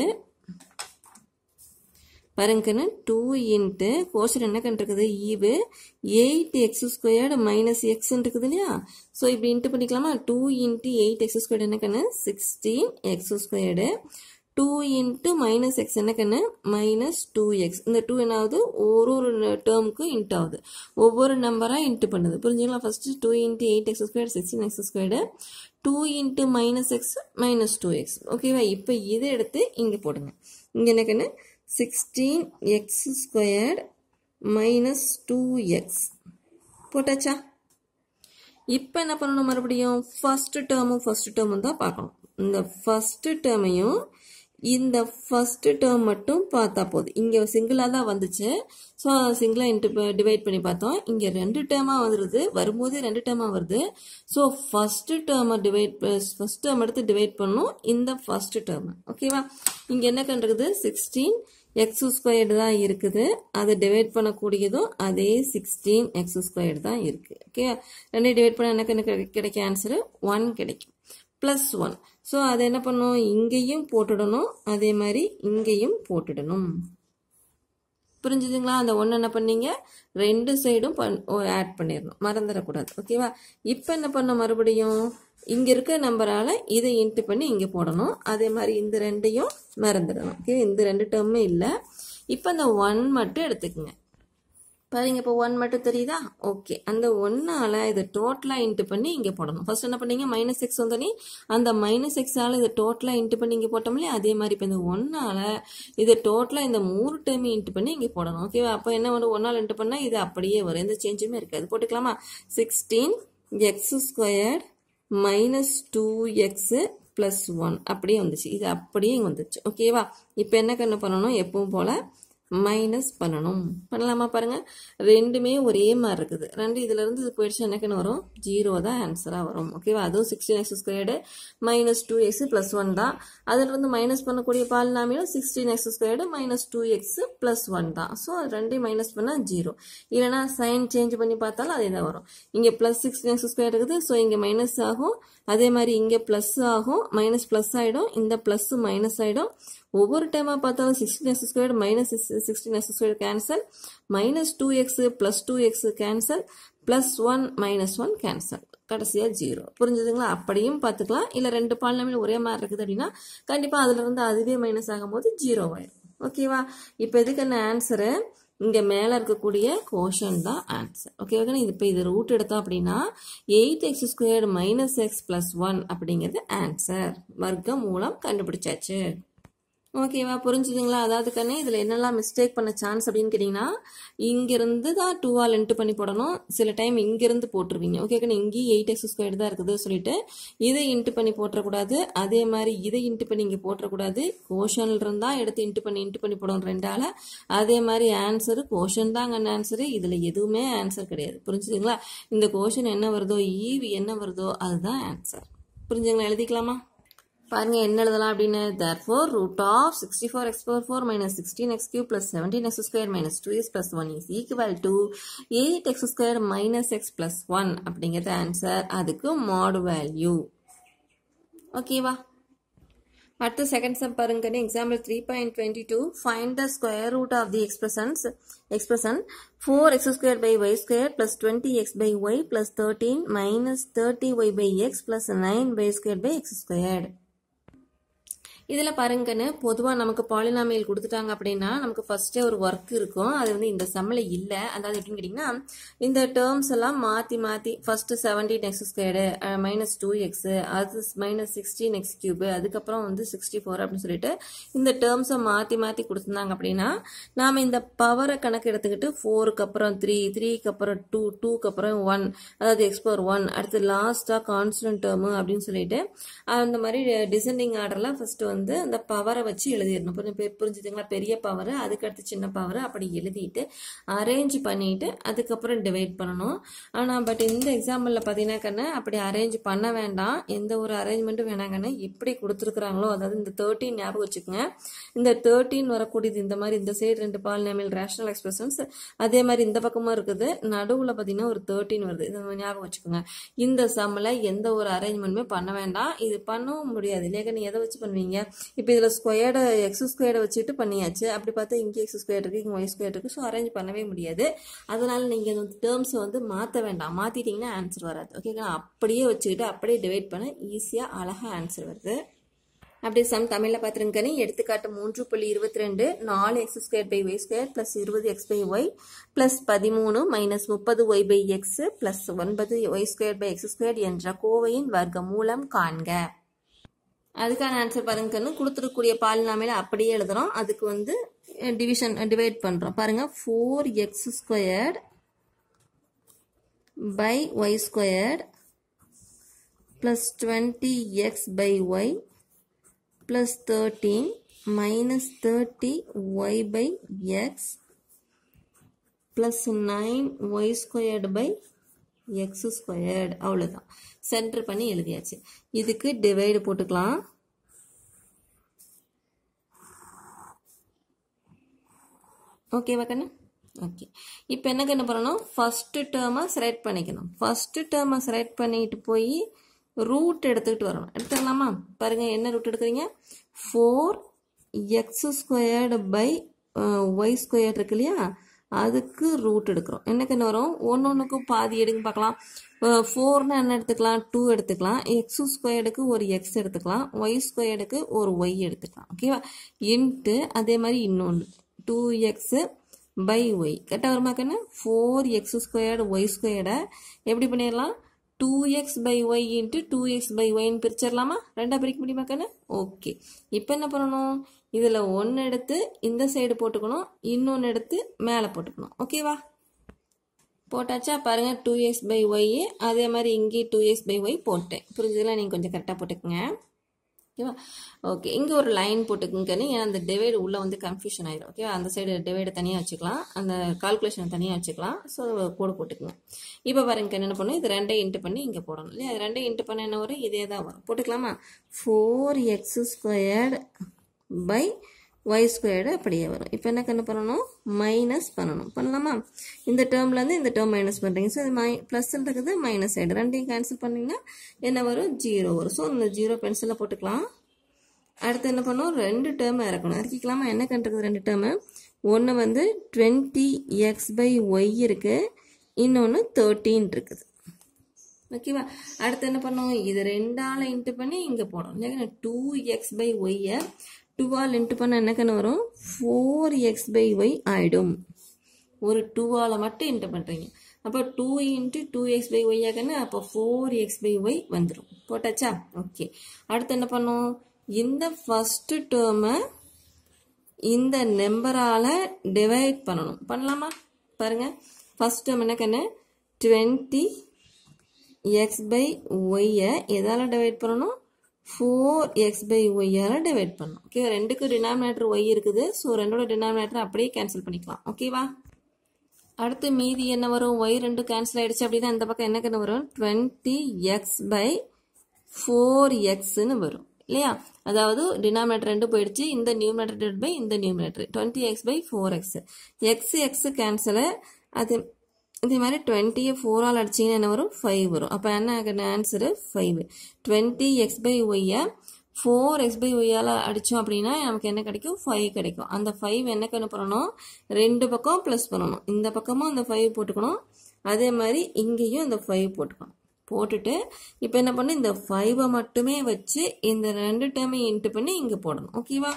பாருங்கன்னு டூ இன்ட்டு கோஷன் என்ன கண்டிருக்குது ஈவு எயிட் எக்ஸ் ஸ்கொயர்டு மைனஸ் எக்ஸ்ன்னு இருக்குது இல்லையா ஸோ இப்படி இன்ட்டு பண்ணிக்கலாமா two into eight x squared என்ன கண்ணு sixteen x squared two into minus x என்ன கண்ணு மைனஸ் டூ எக்ஸ் இந்த டூ என்ன ஆகுது ஒரு ஒரு டேர்முக்கு இன்ட் ஆகுது ஒவ்வொரு நம்பராக இன்ட்டு பண்ணுது புரிஞ்சுங்களா first two into eight x square sixteen x squared two into minus x minus two x ஓகேவா இப்போ இதை எடுத்து இங்கே போடுங்க இங்கே என்ன கண்ணு sixteen x squared minus two x போட்டாச்சா இப்போ என்ன பண்ணணும் மறுபடியும் ஃபர்ஸ்ட் டேர்மும் ஃபர்ஸ்ட் டேர்மும் தான் பார்க்கணும் இந்த ஃபர்ஸ்ட் டேர்மையும் இந்த ஃபர்ஸ்ட் டேர்ம் மட்டும் பார்த்தா போதும் இங்கே சிங்கிளாக தான் வந்துச்சு ஸோ சிங்கிளாக இன்ட்டு டிவைட் பண்ணி பார்த்தோம் இங்கே ரெண்டு டேர்மாக வந்துடுது வரும்போதே ரெண்டு டேர்மாக வருது ஸோ ஃபஸ்ட்டு டேர்மை டிவைட் ஃபஸ்ட் டேர்ம் எடுத்து டிவைட் பண்ணணும் இந்த ஃபர்ஸ்ட் டேர்மை ஓகேவா இங்கே என்ன கண்டிருக்குது சிக்ஸ்டீன் எக்ஸ் ஸ்கொயர்டு தான் இருக்குது அதை டிவைட் பண்ணக்கூடியதும் அதே சிக்ஸ்டீன் எக்ஸ் ஸ்கொயர்டு தான் இருக்குது ஓகே ரெண்டையும் டிவைட் பண்ண எனக்கு எனக்கு கிடைக்க ஆன்சரு ஒன் கிடைக்கும் ப்ளஸ் ஒன் ஸோ அதை என்ன பண்ணும் இங்கேயும் போட்டுடணும் அதே மாதிரி இங்கேயும் போட்டுடணும் புரிஞ்சுதுங்களா அந்த ஒன்று என்ன பண்ணீங்க ரெண்டு சைடும் பண் ஆட் பண்ணிடணும் மறந்துடக்கூடாது ஓகேவா இப்போ என்ன பண்ண மறுபடியும் இங்கே இருக்க நம்பரால் இதை இன்ட்டு பண்ணி இங்கே போடணும் அதே மாதிரி இந்த ரெண்டையும் மறந்துடணும் ஓகே இந்த ரெண்டு டேர்மே இல்லை இப்போ அந்த ஒன் மட்டும் எடுத்துக்கோங்க பாருங்க இப்போ ஒன் மட்டும் தெரியுதா ஓகே அந்த ஒன்னால இதை டோட்டலாக இன்ட்டு பண்ணி இங்கே போடணும் ஃபர்ஸ்ட் என்ன பண்ணீங்க மைனஸ் எக்ஸ் வந்தோடனே அந்த மைனஸ் எக்ஸால் இதை டோட்டலாக இன்ட்டு பண்ணி இங்கே போட்டோம்லையே அதே மாதிரி இப்போ இந்த ஒன்னால இதை டோட்டலாக இந்த மூணு டைம் இன்ட்டு பண்ணி இங்கே போடணும் ஓகேவா அப்போ என்ன வரும் ஒன்னால் இன்ட்டு பண்ணால் இது அப்படியே வரும் எந்த சேஞ்சுமே இருக்காது போட்டுக்கலாமா sixteen x square minus two x plus one அப்படியே வந்துச்சு இது அப்படியே இங்கே வந்துச்சு ஓகேவா இப்போ என்ன கண்ணு பண்ணணும் எப்பவும் போல் மைனஸ் பண்ணணும் பண்ணலாமா பாருங்க ரெண்டுமே ஒரே மாதிரி இருக்குது ரெண்டு இதுல இருந்து இது போயிடுச்சு எனக்குன்னு வரும் ஜீரோ தான் ஆன்சரா வரும் ஓகேவா அதுவும் sixteen x squared minus two x plus one தான் அதுல இருந்து மைனஸ் பண்ணக்கூடிய பாலினாமியும் sixteen x squared minus two x plus one தான் ஸோ அது ரெண்டையும் மைனஸ் பண்ணால் ஜீரோ இல்லைனா சைன் சேஞ்ச் பண்ணி பார்த்தாலும் அதே தான் வரும் இங்கே ப்ளஸ் சிக்ஸ்டீன் எக்ஸ் ஸ்கொயர் இருக்குது ஸோ இங்கே மைனஸ் ஆகும் அதே மாதிரி இங்கே ப்ளஸ் ஆகும் மைனஸ் ப்ளஸ் ஆகிடும் இந்த ப்ளஸ் மைனஸ் ஆகிடும் ஒவ்வொரு டைமாக பார்த்தாலும் sixteen x square minus sixteen x square cancel minus two x plus two x cancel plus one minus one cancel கடைசியாக ஜீரோ புரிஞ்சுதுங்களா அப்படியும் பார்த்துக்கலாம் இல்லை ரெண்டு பாலினாமில் ஒரே மாதிரி இருக்குது அப்படின்னா கண்டிப்பாக அதுலேருந்து அதுவே மைனஸ் ஆகும்போது ஜீரோ ஆயிடும் ஓகேவா இப்போ எதுக்கு என்ன ஆன்சரு இங்கே மேலே இருக்கக்கூடிய கோஷன் தான் ஆன்சர் ஓகே ஓகே இது இப்போ இது ரூட் எடுத்தோம் அப்படின்னா eight x squared minus x plus one அப்படிங்கிறது ஆன்சர் வர்க்கம் மூலம் கண்டுபிடிச்சாச்சு ஓகேவா புரிஞ்சுதுங்களா அதாவது கண்ணே இதில் என்னெல்லாம் மிஸ்டேக் பண்ண சான்ஸ் அப்படின்னு கேட்டிங்கன்னா இங்கேருந்து தான் டூவால் இன்ட்டு பண்ணி போடணும் சில டைம் இங்கேருந்து போட்டுருவீங்க ஓகே கண்ணே இங்கேயும் எயிட் எக்ஸ் ஸ்கொயர் தான் இருக்குது சொல்லிட்டு இதை இன்ட்டு பண்ணி போட்டுறக்கூடாது அதே மாதிரி இதை இன்ட்டு பண்ணி இங்கே போட்டுறக்கூடாது கோஷன்ல இருந்தால் எடுத்து இன்ட்டு பண்ணி இன்ட்டு பண்ணி போடணும் ரெண்டால் அதே மாதிரி ஆன்சரு கோஷன் தாங்க ஆன்சரு இதில் எதுவுமே ஆன்சர் கிடையாது புரிஞ்சுதுங்களா இந்த கோஷன் என்ன வருதோ ஈவி என்ன வருதோ அதுதான் ஆன்சர் புரிஞ்சுங்களா எழுதிக்கலாமா பாருங்க என்ன எழுதலாம் அப்படின்னு therefore root of 64 x power 4 minus 16 x cube plus 17 x square minus 2x plus 1 is equal to 8 x square minus x plus 1 அப்படிங்கிறது ஆன்சர் அதுக்கு mod value ஓகேவா அடுத்து செகண்ட் சம் பாருங்க example three point twenty two find the square root of the expressions expression four x square by y square plus twenty x by y plus thirteen minus thirty y by x plus nine y square by x squared இதில் பாருங்கன்னு பொதுவாக நமக்கு polynomial கொடுத்துட்டாங்க அப்படின்னா நமக்கு ஃபர்ஸ்டே ஒரு work இருக்கும் அது வந்து இந்த சம்மில் இல்லை அதாவது எப்படின்னு கேட்டிங்கன்னா இந்த டேர்ம்ஸ் எல்லாம் மாற்றி மாற்றி first seventeen x squared minus two x அது மைனஸ் சிக்ஸ்டீன் எக்ஸ் கியூபு அதுக்கப்புறம் வந்து சிக்ஸ்டி ஃபோர் அப்படின்னு சொல்லிட்டு இந்த டேர்ம்ஸை மாற்றி மாற்றி கொடுத்துருந்தாங்க அப்படின்னா நாம் இந்த பவரை கணக்கு எடுத்துக்கிட்டு ஃபோருக்கு அப்புறம் த்ரீ த்ரீக்கு அப்புறம் டூ டூக்கு அப்புறம் ஒன் அதாவது எக்ஸ் பவர் ஒன் அடுத்து லாஸ்ட்டாக கான்ஸ்டன்ட் டேர்மு அப்படின்னு சொல்லிட்டு அந்த மாதிரி டிசெண்டிங் ஆர்டரில் ஃபஸ்ட்டு வந்து அந்த பவரை வச்சு எழுதிடணும் புரிஞ்சு புரிஞ்சுதுங்களா பெரிய பவர் அதுக்கடுத்து சின்ன பவர் அப்படி எழுதிட்டு அரேஞ்ச் பண்ணிட்டு அதுக்கப்புறம் டிவைட் பண்ணணும் ஆனால் பட் இந்த எக்ஸாம்பிளில் பார்த்தீங்கன்னா கண்ணு அப்படி அரேஞ்ச் பண்ண வேண்டாம் எந்த ஒரு அரேஞ்ச்மெண்ட்டும் வேணாங்கன்னு எப்படி கொடுத்துருக்குறாங்களோ அதாவது இந்த தேர்ட்டின் ஞாபகம் வச்சுக்கோங்க இந்த தேர்ட்டின் வரக்கூடியது இந்த மாதிரி இந்த சைடு ரெண்டு பால் நேமில் ரேஷனல் எக்ஸ்பிரஷன்ஸ் அதே மாதிரி இந்த பக்கமும் இருக்குது நடுவில் பார்த்தீங்கன்னா ஒரு தேர்ட்டின் வருது இதை ஞாபகம் வச்சுக்கோங்க இந்த சம்மில் எந்த ஒரு அரேஞ்ச்மெண்ட்டுமே பண்ண வேண்டாம் இது பண்ணவும் முடியாது இல்லையா நீ எதை வச்சு பண்ணுவீங்க இப்போ இதில் ஸ்கொயர்டை எக்ஸ் ஸ்கொயர்டை வச்சுட்டு பண்ணியாச்சு அப்படி பார்த்தா இங்கே எக்ஸ் ஸ்கொயர் இருக்குது இங்கே ஒய் ஸ்கொயர் இருக்குது ஸோ அரேஞ்ச் பண்ணவே முடியாது அதனால் நீங்கள் இந்த டேர்ம்ஸை வந்து மாற்ற வேண்டாம் மாற்றிட்டீங்கன்னா ஆன்சர் வராது ஓகேங்களா அப்படியே வச்சுக்கிட்டு அப்படியே டிவைட் பண்ண ஈஸியாக அழகாக ஆன்சர் வருது அப்படியே சம் தமிழில் பார்த்துருங்கன்னு எடுத்துக்காட்டு மூன்று புள்ளி இருபத்தி ரெண்டு நாலு x square by y square plus இருபது எக்ஸ் பை ஒய் ப்ளஸ் பதிமூணு மைனஸ் முப்பது ஒய் பை எக்ஸ் ப்ளஸ் ஒன்பது y square by x square என்ற கோவையின் வர்க்க மூலம் காண்க அதுக்கான ஆன்சர் பாருங்கன்னு கொடுத்துருக்கூடிய பாலினாமையில அப்படியே எழுதுறோம் அதுக்கு வந்து டிவிஷன் டிவைட் பண்ணுறோம் பாருங்க four x squared by y squared plus twenty x by y plus 13 minus 30 y by x plus 9 y squared by x squared அவ்வளோதான் சென்டர் பண்ணி எழுதியாச்சு இதுக்கு டிவைடு போட்டுக்கலாம் ஓகேவா கண்ணு ஓகே இப்போ என்ன கண்ணு பண்ணணும் ஃபஸ்ட்டு டேர்மை செலக்ட் பண்ணிக்கணும் ஃபஸ்ட்டு டேர்மை செலக்ட் பண்ணிட்டு போய் ரூட் எடுத்துக்கிட்டு வரணும் எடுத்துக்கலாமா பாருங்க என்ன ரூட் எடுக்கிறீங்க four x squared by y square இருக்கு இல்லையா அதுக்கு ரூட் எடுக்கிறோம் என்னக்கு என்ன வரும் ஒன்று ஒன்றுக்கும் பாதி எடுங்க பார்க்கலாம் ஃபோர்னா என்ன எடுத்துக்கலாம் டூ எடுத்துக்கலாம் எக்ஸ் ஸ்கொயர்டுக்கு ஒரு எக்ஸ் எடுத்துக்கலாம் ஒய் ஸ்கொயர்டுக்கு ஒரு ஒய் எடுத்துக்கலாம் ஓகேவா இன்ட்டு அதே மாதிரி இன்னொன்று டூ எக்ஸு பை ஒய் கரெக்டாக வருமா கண்ணு ஃபோர் எக்ஸ் ஸ்கொயர்டு ஒய் ஸ்கொயர்டை எப்படி பண்ணிடலாம் two x by y into two x by ஒய்னு பிரிச்சிடலாமா ரெண்டா பிரிக்க முடியுமா கண்ணு ஓகே இப்போ என்ன பண்ணணும் இதில் ஒன்று எடுத்து இந்த சைடு போட்டுக்கணும் இன்னொன்று எடுத்து மேலே போட்டுக்கணும் ஓகேவா போட்டாச்சா பாருங்கள் டூ எக்ஸ் பை ஒய் அதே மாதிரி இங்கேயும் டூ எக்ஸ் பை ஒய் போட்டேன் புரிஞ்சதெல்லாம் நீங்கள் கொஞ்சம் கரெக்டாக போட்டுக்கோங்க ஓகேவா ஓகே இங்கே ஒரு லைன் போட்டுக்குங்கன்னு ஏன்னா அந்த டிவைடு உள்ளே வந்து கன்ஃபியூஷன் ஆயிடும் ஓகேவா அந்த சைடு டிவைடு தனியாக வச்சுக்கலாம் அந்த கால்குலேஷன் தனியாக வச்சுக்கலாம் ஸோ கூட போட்டுக்குங்க இப்போ பாருங்க என்ன பண்ணும் இது ரெண்டையும் இன்ட்டு பண்ணி இங்கே போடணும் இல்லையா அது ரெண்டையும் இன்ட்டு பண்ண என்ன வரும் இதே தான் வரும் போட்டுக்கலாமா four x squared by y squared அப்படியே வரும் இப்போ என்ன கண்ணு பண்ணணும் மைனஸ் பண்ணணும் பண்ணலாமா இந்த டேர்ம்லேருந்து இந்த டேர்ம் மைனஸ் பண்ணுறீங்க ஸோ இது மை ப்ளஸ்ன்றது மைனஸ் சைடு ரெண்டையும் கேன்சல் பண்ணிங்கன்னா என்ன வரும் ஜீரோ வரும் ஸோ இந்த ஜீரோ பென்சிலில் போட்டுக்கலாம் அடுத்து என்ன பண்ணும் ரெண்டு டேர்ம் இறக்கணும் இறக்கிக்கலாமா என்ன கண்டுருக்குது ரெண்டு டேர்மு ஒன்று வந்து டுவெண்ட்டி எக்ஸ் பை ஒய் இருக்குது இன்னொன்று தேர்ட்டின் இருக்குது ஓகேவா அடுத்து என்ன பண்ணும் இது ரெண்டால் இன்ட்டு பண்ணி இங்கே போடணும் இல்லையா டூ எக்ஸ் பை ஒய்யை டூவால் இன்ட்டு பண்ண என்ன கண்ணு வரும் ஃபோர் எக்ஸ் பை ஒய் ஆகிடும் ஒரு டூவால் மட்டும் இன்ட்டு பண்ணுறீங்க அப்போ two into two x by y ஆகன்னு அப்போ ஃபோர் எக்ஸ் பை ஒய் வந்துடும் போட்டாச்சா ஓகே அடுத்து என்ன பண்ணும் இந்த ஃபஸ்ட்டு டேர்மை இந்த நம்பரால் டிவைட் பண்ணணும் பண்ணலாமா பாருங்கள் ஃபஸ்ட் டேர்ம் என்ன கண்ணு டுவெண்ட்டி எக்ஸ் பை ஒய்யை எதால் டிவைட் பண்ணணும் ஃபோர் எக்ஸ் பை ஒய்யால் டிவைட் பண்ணணும் ஓகே ரெண்டுக்கு டினாமினேட்டர் ஒய் இருக்குது ஸோ ரெண்டோட டினாமினேட்டர் அப்படியே கேன்சல் பண்ணிக்கலாம் ஓகேவா அடுத்து மீதி என்ன வரும் ஒய் ரெண்டு கேன்சல் ஆகிடுச்சு அப்படின்னா இந்த பக்கம் என்ன கண்ணு வரும் டுவெண்ட்டி எக்ஸ் பை ஃபோர் எக்ஸ்ன்னு வரும் இல்லையா அதாவது டினாமினேட்டர் ரெண்டு போயிடுச்சு இந்த நியூமினேட்டர் டிவைட் பை இந்த numerator twenty x by four x x x cancel அது இதே மாதிரி டுவெண்ட்டியை ஃபோரால் அடிச்சிங்கன்னா என்ன வரும் ஃபைவ் வரும் அப்போ என்ன answer five twenty x by ஒய்யை ஃபோர் எக்ஸ் பை ஒய்யால் அடித்தோம் அப்படின்னா நமக்கு என்ன கிடைக்கும் ஃபைவ் கிடைக்கும் அந்த ஃபைவ் என்ன கண்ணு பண்ணணும் ரெண்டு பக்கம் ப்ளஸ் பண்ணணும் இந்த பக்கமும் அந்த ஃபைவ் போட்டுக்கணும் அதே மாதிரி இங்கேயும் இந்த ஃபைவ் போட்டுக்கணும் போட்டுட்டு இப்போ என்ன பண்ணணும் இந்த ஃபைவை மட்டுமே வச்சு இந்த ரெண்டு டேர்மையும் இன்ட்டு பண்ணி இங்கே போடணும் ஓகேவா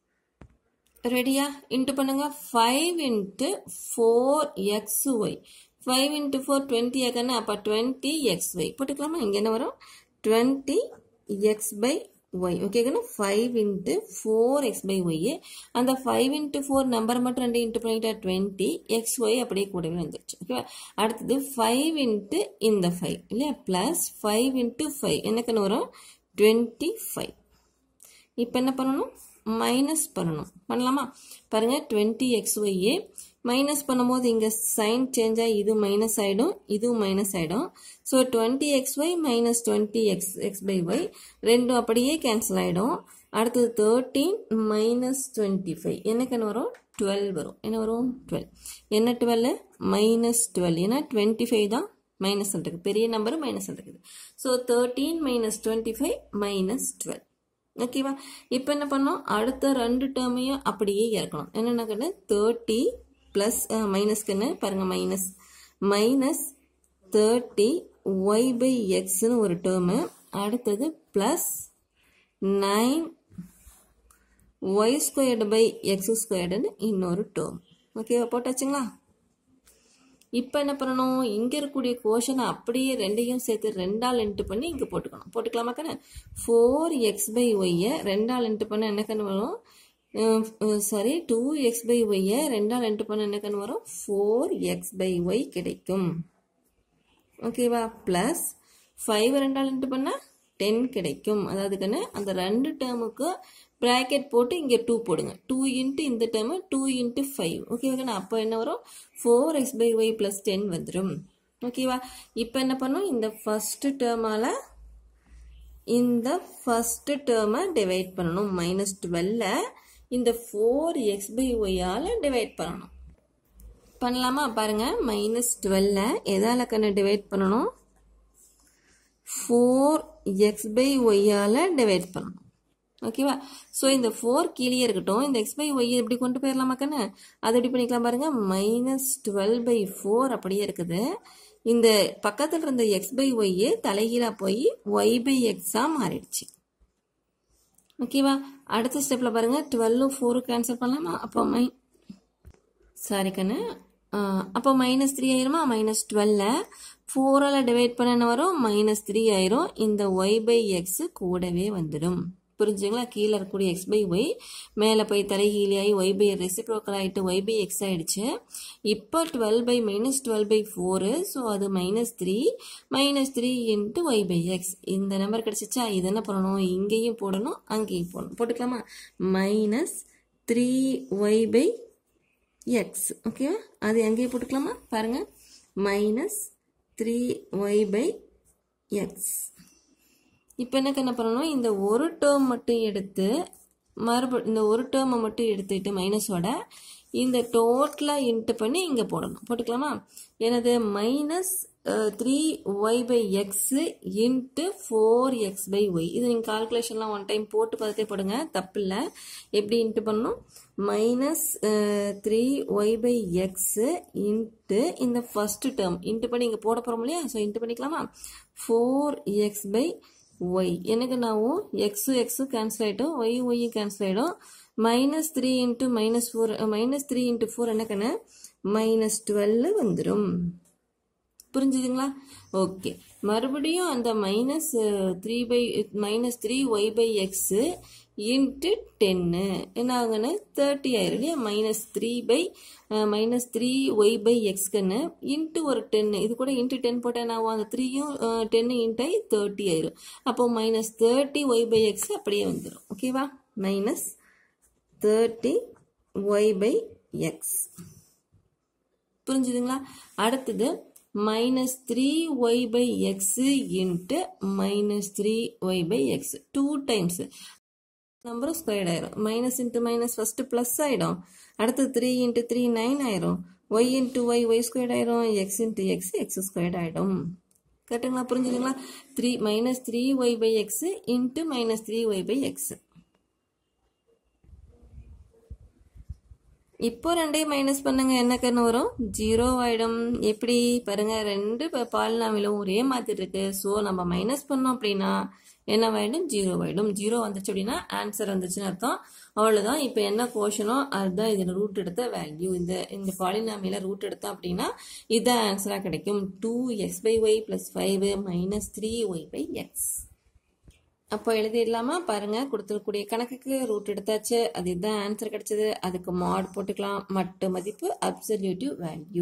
ரெடியா இன்ட்டு பண்ணுங்க five into four x y five into four twenty ஆக்கன்னு அப்போ டுவெண்ட்டி எக்ஸ் ஒய் போட்டுக்கலாமா இங்கே என்ன வரும் டுவெண்ட்டி எக்ஸ் பை ஒய் ஓகேங்கண்ணா five into four x by y அந்த ஃபைவ் இன்ட்டு ஃபோர் நம்பர் மட்டும் ரெண்டு இன்ட்டு பண்ணிட்டா டுவெண்ட்டி எக்ஸ் ஒய் அப்படியே கூடவே வந்துருச்சு ஓகேவா அடுத்தது ஃபைவ் இன்ட்டு இந்த ஃபைவ் இல்லையா ப்ளஸ் ஃபைவ் இன்ட்டு ஃபைவ் என்னக்குன்னு வரும் டுவெண்ட்டி ஃபைவ் இப்போ என்ன பண்ணணும் மைனஸ் பண்ணணும் பண்ணலாமா பாருங்கள் டுவெண்ட்டி எக்ஸ் ஒய்யே மைனஸ் பண்ணும்போது இங்கே சைன் சேஞ்ச் ஆகி இது மைனஸ் ஆகிடும் இதுவும் மைனஸ் ஆகிடும் so twenty x y minus twenty x x by y ரெண்டும் அப்படியே கேன்சல் ஆகிடும் அடுத்தது தேர்ட்டீன் மைனஸ் டுவெண்ட்டி ஃபைவ் என்னக்குன்னு வரும் டுவெல் வரும் என்ன வரும் டுவெல் என்ன டுவெல் மைனஸ் டுவெல் ஏன்னா டுவெண்ட்டி ஃபைவ் தான் மைனஸ் இருக்குது பெரிய நம்பர் மைனஸ் இருக்குது so thirteen minus twenty five minus twelve ஓகேவா இப்போ என்ன பண்ணோம் அடுத்த ரெண்டு டேர்மையும் அப்படியே இறக்கணும் என்னென்ன கண்ணு தேர்ட்டி ப்ளஸ் மைனஸ்க்குன்னு பாருங்கள் minus minus thirty y by எக்ஸ்னு ஒரு டேர்மு அடுத்தது plus nine y squared by x ஸ்கொயர்டுன்னு இன்னொரு டேர்ம் ஓகேவா போட்டாச்சுங்களா இப்போ என்ன பண்ணணும் இங்கே இருக்கக்கூடிய கோஷனை அப்படியே ரெண்டையும் சேர்த்து ரெண்டால் இன்ட்டு பண்ணி இங்கே போட்டுக்கணும் போட்டுக்கலாமா கண்ணு ஃபோர் எக்ஸ் பை ஒய்யை ரெண்டால் இன்ட்டு பண்ண என்ன கண்ணு வரும் சாரி டூ எக்ஸ் பை ஒய்யை ரெண்டால் இன்ட்டு பண்ண என்ன கண்ணு வரும் ஃபோர் எக்ஸ் பை ஒய் கிடைக்கும் ஓகேவா ப்ளஸ் ஃபைவ் ரெண்டால் இன்ட்டு பண்ணால் டென் கிடைக்கும் அதாவது கண்ணு அந்த ரெண்டு டேர்முக்கு ப்ராக்கெட் போட்டு இங்கே டூ போடுங்க டூ இன்ட்டு இந்த டேர்மு டூ இன்ட்டு ஃபைவ் ஓகேவா கண்ணு அப்போ என்ன வரும் four x by y plus ten வந்துடும் ஓகேவா இப்போ என்ன பண்ணும் இந்த ஃபஸ்ட்டு டேர்மால் இந்த ஃபஸ்ட்டு டேர்மை டிவைட் பண்ணணும் மைனஸ் டுவெல்ல இந்த ஃபோர் எக்ஸ் பை ஒய்யால் டிவைட் பண்ணணும் பண்ணலாமா பாருங்கள் மைனஸ் டுவெல்ல எதால் கண்ணு டிவைட் பண்ணணும் ஃபோர் எக்ஸ் பை ஒய்யால் டிவைட் பண்ணணும் ஓகேவா ஸோ இந்த ஃபோர் கீழே இருக்கட்டும் இந்த எக்ஸ் பை ஒய் எப்படி கொண்டு போயிடலாமா கண்ணு அதை எப்படி பண்ணிக்கலாம் பாருங்க மைனஸ் டுவெல் பை ஃபோர் அப்படியே இருக்குது இந்த பக்கத்தில் இருந்த எக்ஸ் பை ஒய் தலைகீழாக போய் ஒய் பை எக்ஸாக மாறிடுச்சு ஓகேவா அடுத்த ஸ்டெப்பில் பாருங்க டுவெல்லும் ஃபோரும் கேன்சல் பண்ணலாமா அப்போ மை சாரி கண்ணு அப்போ மைனஸ் த்ரீ ஆயிருமா மைனஸ் டுவெல்ல ஃபோரால் டிவைட் பண்ண என்ன வரும் மைனஸ் த்ரீ ஆயிரும் இந்த ஒய் பை எக்ஸ் கூடவே வந்துடும் புரிஞ்சுங்களா கீழே இருக்கக்கூடிய எக்ஸ் பை ஒய் மேலே போய் தலைகீழியாகி ஒய் பை ரெசிப்ரோக்கல் ஆகிட்டு ஒய் பை எக்ஸ் ஆகிடுச்சு இப்போ twelve by minus twelve by four so அது minus three minus three into y by x இந்த நம்பர் கிடச்சிச்சா இது என்ன பண்ணணும் இங்கேயும் போடணும் அங்கேயும் போடணும் போட்டுக்கலாமா minus three y by x ஓகேவா அது எங்கேயும் போட்டுக்கலாமா பாருங்கள் minus three y by x இப்போ என்ன என்ன பண்ணணும் இந்த ஒரு டேர்ம் மட்டும் எடுத்து மறுப இந்த ஒரு டேர்மை மட்டும் எடுத்துக்கிட்டு மைனஸோட இந்த டோட்டலாக இன்ட்டு பண்ணி இங்கே போடணும் போட்டுக்கலாமா எனது minus three y by x into four x by y இது நீங்கள் கால்குலேஷன்லாம் ஒன் டைம் போட்டு பார்த்துட்டே போடுங்க தப்பு இல்லை எப்படி இன்ட்டு பண்ணணும் minus three y by x into இந்த ஃபஸ்ட்டு டேர்ம் இன்ட்டு பண்ணி இங்கே போட போகிறோம் இல்லையா ஸோ இன்ட்டு பண்ணிக்கலாமா ஃபோர் எக்ஸ் பை ஒய் எனக்கு ನಾವು எக்ஸு எக்ஸு கேன்சல் ஆகிட்டோம் ஒய் ஒய்யும் கேன்சல் ஆகிடும் minus three into minus four minus three into four என்ன கண்ணு மைனஸ் டுவெல் வந்துடும் புரிஞ்சுதுங்களா ஓகே மறுபடியும் அந்த minus three by minus three y by x into ten என்ன ஆகுன்னு தேர்ட்டி ஆயிரும் இல்லையா minus three by minus three y by எக்ஸ்க்குன்னு இன்ட்டு ஒரு டென்னு இது கூட இன்ட்டு டென் போட்டால் என்ன ஆகும் அந்த த்ரீயும் டென்னு இன்ட்டாகி தேர்ட்டி ஆயிரும் அப்போ minus thirty y by x அப்படியே வந்துடும் ஓகேவா minus thirty y by x புரிஞ்சுதுங்களா அடுத்தது minus three y by x into minus three y by x two times நம்பரும் ஸ்கொயர்ட் ஆயிரும் minus into minus first plus ஆகிடும் அடுத்து த்ரீ இன்ட்டு த்ரீ நைன் ஆயிரும் y into y y squared ஆயிரும் x into x x squared ஆகிடும் கரெக்டுங்களா புரிஞ்சுதுங்களா three minus three y by x into minus three y by x இப்போ ரெண்டையும் minus பண்ணுங்க என்ன கண்ணு வரும் ஜீரோ ஆயிடும் எப்படி பாருங்க ரெண்டு பால்நாமிலும் ஒரே மாதிரி இருக்கு ஸோ நம்ம மைனஸ் பண்ணோம் அப்படின்னா என்னவாயிடும் ஜீரோ ஆயிடும் ஜீரோ வந்துச்சு அப்படின்னா ஆன்சர் வந்துச்சுன்னு அர்த்தம் அவ்வளோதான் இப்போ என்ன கோஷனோ அதுதான் இதில் ரூட் எடுத்த வேல்யூ இந்த இந்த பாலினாமியில் ரூட் எடுத்தோம் அப்படின்னா இதுதான் ஆன்சராக கிடைக்கும் two x by y plus five minus three y by x அப்போ எழுதிடலாமா பாருங்க கொடுத்துருக்கூடிய கணக்குக்கு ரூட் எடுத்தாச்சு அது இதுதான் ஆன்சர் கிடைச்சது அதுக்கு மாட் போட்டுக்கலாம் மட்டு மதிப்பு அப்சல்யூட்டிவ் வேல்யூ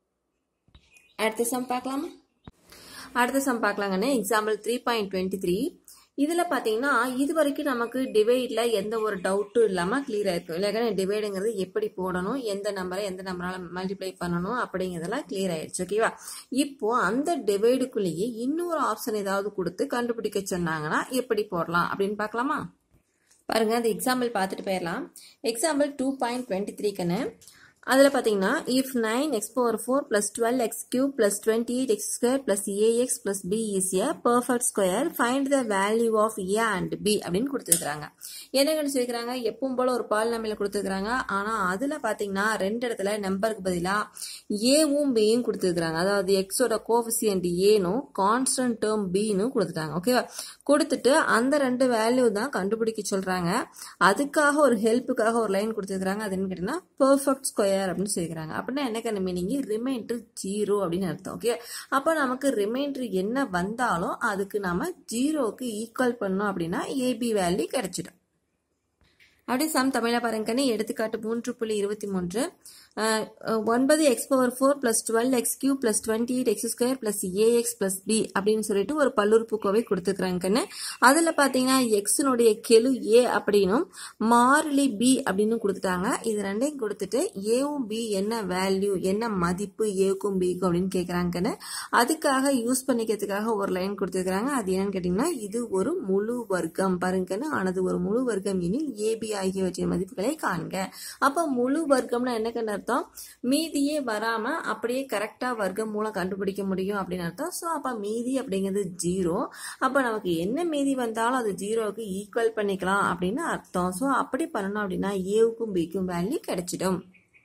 அடுத்த சம் பார்க்கலாமா அடுத்த சம் பார்க்கலாங்கன்னு example three point twenty three இதில் பார்த்தீங்கன்னா இது வரைக்கும் நமக்கு டிவைடில் எந்த ஒரு டவுட்டும் இல்லாமல் கிளியர் ஆயிருக்கும் இல்லைன்னா டிவைடுங்கிறது எப்படி போடணும் எந்த நம்பரை எந்த நம்பரால் மல்டிப்ளை பண்ணணும் அப்படிங்கிறதெல்லாம் கிளியர் ஆயிடுச்சு ஓகேவா இப்போ அந்த டிவைடுக்குள்ளேயே இன்னொரு ஆப்ஷன் ஏதாவது கொடுத்து கண்டுபிடிக்க சொன்னாங்கன்னா எப்படி போடலாம் அப்படின்னு பார்க்கலாமா பாருங்க அந்த எக்ஸாம்பிள் பார்த்துட்டு போயிடலாம் எக்ஸாம்பிள் டூ பாயிண்ட் டுவெண்ட்டி த்ரீக்குன்னு அதில் பார்த்தீங்கன்னா if nine x power four plus twelve x cube plus twenty eight x square plus a x plus b is a perfect square find the value of a and b அப்படின்னு கொடுத்துருக்காங்க என்ன கணிச்சிருக்கிறாங்க எப்பவும் போல ஒரு பால் நம்பரில் கொடுத்துருக்காங்க ஆனால் அதில் பார்த்தீங்கன்னா ரெண்டு இடத்துல நம்பருக்கு பதிலாக ஏவும் பியும் கொடுத்துருக்காங்க அதாவது எக்ஸோட கோஃபிசியன்ட் ஏனும் கான்ஸ்டன்ட் டேர்ம் பின்னு கொடுத்துட்டாங்க ஓகேவா கொடுத்துட்டு அந்த ரெண்டு வேல்யூ தான் கண்டுபிடிக்க சொல்கிறாங்க அதுக்காக ஒரு ஹெல்ப்புக்காக ஒரு லைன் கொடுத்துருக்காங்க அது என்ன கேட்டிங்கன்னா பர்ஃபெக்ட் ஸ்கொயர் அப்படின்னு சொல்லிக்கிறாங்க அப்படின்னா எனக்கு மீனிங் ரிமைண்டர் ஜீரோ அப்படின்னு அர்த்தம் ஓகே அப்போ நமக்கு ரிமைண்டர் என்ன வந்தாலும் அதுக்கு நம்ம ஜீரோவுக்கு ஈக்குவல் பண்ணோம் அப்படின்னா ஏபி வேல்யூ கிடைச்சிடும் அப்படி சம் தமிழா பாருங்கன்னு எடுத்துக்காட்டு மூன்று புள்ளி இருபத்தி மூன்று ஒன்பது x power four plus twelve x cube plus twenty eight x square plus a x plus b அப்படின்னு சொல்லிட்டு ஒரு பல்லுறுப்புக்கோவை கொடுத்துருக்குறாங்கன்னு அதில் பார்த்தீங்கன்னா எக்ஸினுடைய கெழு ஏ அப்படின்னும் மாறிலி பி அப்படின்னு கொடுத்துட்டாங்க இது ரெண்டையும் கொடுத்துட்டு ஏவும் பி என்ன வேல்யூ என்ன மதிப்பு ஏக்கும் பிக்கும் அப்படின்னு கேட்குறாங்கன்னு அதுக்காக யூஸ் பண்ணிக்கிறதுக்காக ஒரு லைன் கொடுத்துருக்காங்க அது என்னன்னு கேட்டிங்கன்னா இது ஒரு முழு வர்க்கம் பாருங்கன்னு ஆனது ஒரு முழு வர்க்கம் எனில் ஏபி ஆகியவற்றின் மதிப்புகளை காண்க அப்போ முழு வர்க்கம்னா என்னக்குன்னு அர்த்தம் மீதியே வராம அப்படியே கரெக்டா வர்க்கம் மூலம் கண்டுபிடிக்க முடியும் அப்படின்னு அர்த்தம் ஸோ அப்போ மீதி அப்படிங்கிறது ஜீரோ அப்போ நமக்கு என்ன மீதி வந்தாலும் அது ஜீரோவுக்கு ஈக்குவல் பண்ணிக்கலாம் அப்படின்னு அர்த்தம் ஸோ அப்படி பண்ணணும் அப்படின்னா ஏவுக்கும் பிக்கும் வேல்யூ கிடைச்சிடும்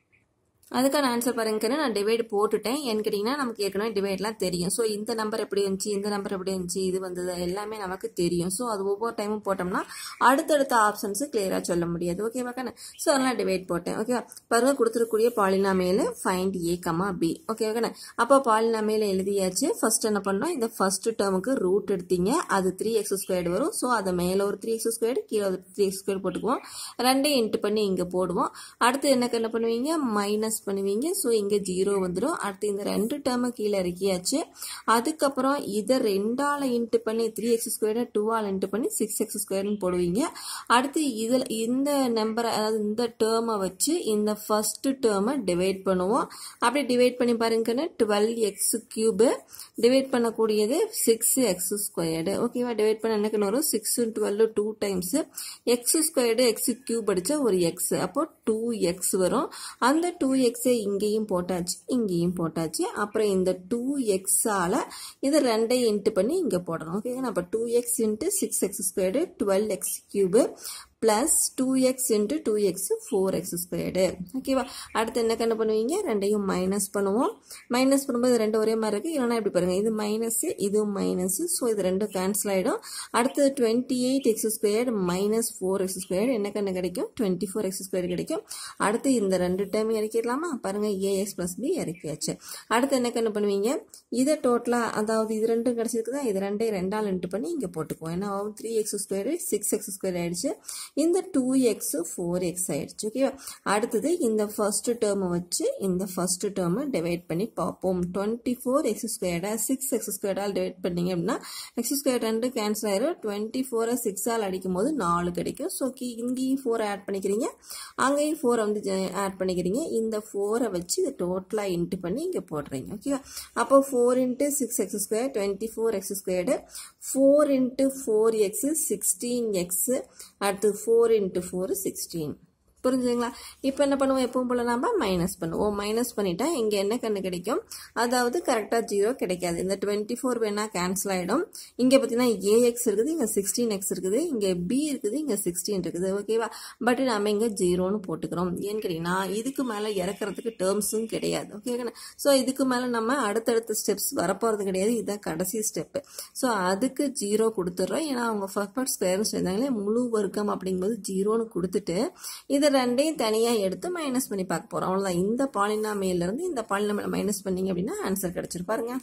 அதுக்கான ஆன்சர் பாருங்கன்னு நான் டிவைட் போட்டுட்டேன் ஏன்னு கேட்டிங்கன்னா நமக்கு ஏற்கனவே டிவைட்லாம் தெரியும் ஸோ இந்த நம்பர் எப்படி இருந்துச்சு இந்த நம்பர் எப்படி இருந்துச்சு இது வந்தது எல்லாமே நமக்கு தெரியும் ஸோ அது ஒவ்வொரு டைமும் போட்டோம்னா அடுத்தடுத்த ஆப்ஷன்ஸ் கிளியராக சொல்ல முடியாது ஓகேவா கண்ணு ஸோ அதெல்லாம் டிவைட் போட்டேன் ஓகேவா பாருங்க கொடுத்துருக்கூடிய பாலினாமையில் ஃபைண்ட் ஏ கமா பி ஓகேவா கண்ணு அப்போ பாலினாமையில் எழுதியாச்சு ஃபர்ஸ்ட் என்ன பண்ணோம் இந்த ஃபர்ஸ்ட் டேர்முக்கு ரூட் எடுத்தீங்க அது த்ரீ எக்ஸ் ஸ்கொயர்டு வரும் ஸோ அதை மேலே ஒரு த்ரீ எக்ஸ் ஸ்கொயர்டு கீழே ஒரு த்ரீ எக்ஸ் ஸ்கொயர் போட்டுக்குவோம் ரெண்டையும் இன்ட்டு பண்ணி இங்கே போடுவோம் அடுத்து என்ன என்ன பண்ணுவீங்க மைனஸ் பண்ணுவீங்க ஸோ இங்கே ஜீரோ வந்துடும் அடுத்து இந்த ரெண்டு டேர்மை கீழே இறக்கியாச்சு அதுக்கப்புறம் இதை ரெண்டால் இன்ட்டு பண்ணி த்ரீ எக்ஸ் ஸ்கொயர்டு டூவால் இன்ட்டு பண்ணி சிக்ஸ் எக்ஸ் ஸ்கொயர்னு போடுவீங்க அடுத்து இதில் இந்த நம்பரை அதாவது இந்த டேர்மை வச்சு இந்த ஃபர்ஸ்ட் டேர்மை டிவைட் பண்ணுவோம் அப்படி டிவைட் பண்ணி பாருங்கன்னு டுவெல் எக்ஸ் கியூபு டிவைட் பண்ணக்கூடியது சிக்ஸ் எக்ஸ் ஸ்கொயர்டு ஓகேவா டிவைட் பண்ண என்னக்குன்னு வரும் six twelve two times x squared x cube அடிச்சா ஒரு எக்ஸ் அப்போ டூ எக்ஸ் வரும் அந்த டூ எக்ஸை இங்கேயும் போட்டாச்சு இங்கேயும் போட்டாச்சு அப்புறம் இந்த டூ எக்ஸால இதை ரெண்டையும் இன்ட்டு பண்ணி இங்கே போடணும் ஓகேங்களா அப்போ two x into six x squared twelve x cube plus two x into two x four x squared ஓகேவா அடுத்து என்ன கண்ணு பண்ணுவீங்க ரெண்டையும் மைனஸ் பண்ணுவோம் மைனஸ் பண்ணும்போது ரெண்டு ஒரே மாதிரி இருக்குது இல்லைனா இப்படி பாருங்கள் இது மைனஸ் இதுவும் மைனஸ் ஸோ இது ரெண்டும் கேன்சல் ஆகிடும் அடுத்து twenty eight x squared minus four x squared என்ன கண்ணு கிடைக்கும் டுவெண்ட்டி ஃபோர் எக்ஸ் ஸ்கொயர் கிடைக்கும் அடுத்து இந்த ரெண்டு டைம் இறக்கிடலாமா பாருங்கள் ஏஎக்ஸ் ப்ளஸ் பி இறக்கியாச்சு அடுத்து என்ன கண்ணு பண்ணுவீங்க இதை டோட்டலாக அதாவது இது ரெண்டும் கிடச்சிருக்குதா இது ரெண்டையும் ரெண்டால் இன்ட்டு பண்ணி இங்கே போட்டுக்குவோம் ஏன்னா three x square six x square ஆயிடுச்சு இந்த டூ எக்ஸ் ஃபோர் எக்ஸ் ஆயிடுச்சு ஓகேவா அடுத்தது இந்த ஃபர்ஸ்ட் டேர்மை வச்சு இந்த ஃபர்ஸ்ட் டேர்மை டிவைட் பண்ணி பார்ப்போம் டுவெண்ட்டி ஃபோர் எக்ஸ் ஸ்கொயர்டா சிக்ஸ் எக்ஸ் ஸ்கொயர்டால் டிவைட் பண்ணீங்க அப்படின்னா எக்ஸ் ஸ்கொயர் ரெண்டு கேன்சல் ஆயிரும் டுவெண்ட்டி ஃபோரை சிக்ஸால் அடிக்கும் போது நாலு கிடைக்கும் ஸோ இங்கேயும் ஃபோர் ஆட் பண்ணிக்கிறீங்க அங்கேயும் ஃபோரை வந்து ஆட் பண்ணிக்கிறீங்க இந்த ஃபோரை வச்சு இதை டோட்டலாக இன்ட்டு பண்ணி இங்கே போடுறீங்க ஓகேவா அப்போ four into six x square twenty four x squared four into four x sixteen x அடுத்து ஃபோர் இன்ட்டு ஃபோர் சிக்ஸ்டீன் புரிஞ்சுதுங்களா இப்போ என்ன பண்ணுவோம் எப்பவும் போல நம்ம மைனஸ் பண்ணுவோம் மைனஸ் பண்ணிட்டா இங்கே என்ன கண்ணு கிடைக்கும் அதாவது கரெக்டாக ஜீரோ கிடைக்காது இந்த டுவெண்ட்டி ஃபோர் வேணால் கேன்சல் ஆகிடும் இங்கே பார்த்தீங்கன்னா ஏஎக்ஸ் இருக்குது இங்கே சிக்ஸ்டீன் எக்ஸ் இருக்குது இங்கே பி இருக்குது இங்கே சிக்ஸ்டீன் இருக்குது ஓகேவா பட் நம்ம இங்கே ஜீரோன்னு போட்டுக்கிறோம் ஏன்னு கேட்டிங்கன்னா இதுக்கு மேலே இறக்குறதுக்கு டேர்ம்ஸும் கிடையாது ஓகேங்களா ஸோ இதுக்கு மேலே நம்ம அடுத்தடுத்த ஸ்டெப்ஸ் வரப்போகிறது கிடையாது இதுதான் கடைசி ஸ்டெப்பு ஸோ அதுக்கு ஜீரோ கொடுத்துட்றோம் ஏன்னா அவங்க ஃபர்ஸ்ட் ஸ்கொயர்னு சொல்லியிருந்தாங்களே முழு வர்க்கம் அப்படிங்கும்போது ஜீரோன்னு கொடுத்துட்டு இதை ரெண்டையும் தனியாக எடுத்து மைனஸ் பண்ணி பார்க்க போகிறோம் அவ்வளோதான் இந்த பாலினாமையிலேருந்து இந்த பாலினாமையில் மைனஸ் பண்ணீங்க அப்படின்னா ஆன்சர் கிடச்சிருப்பாருங்க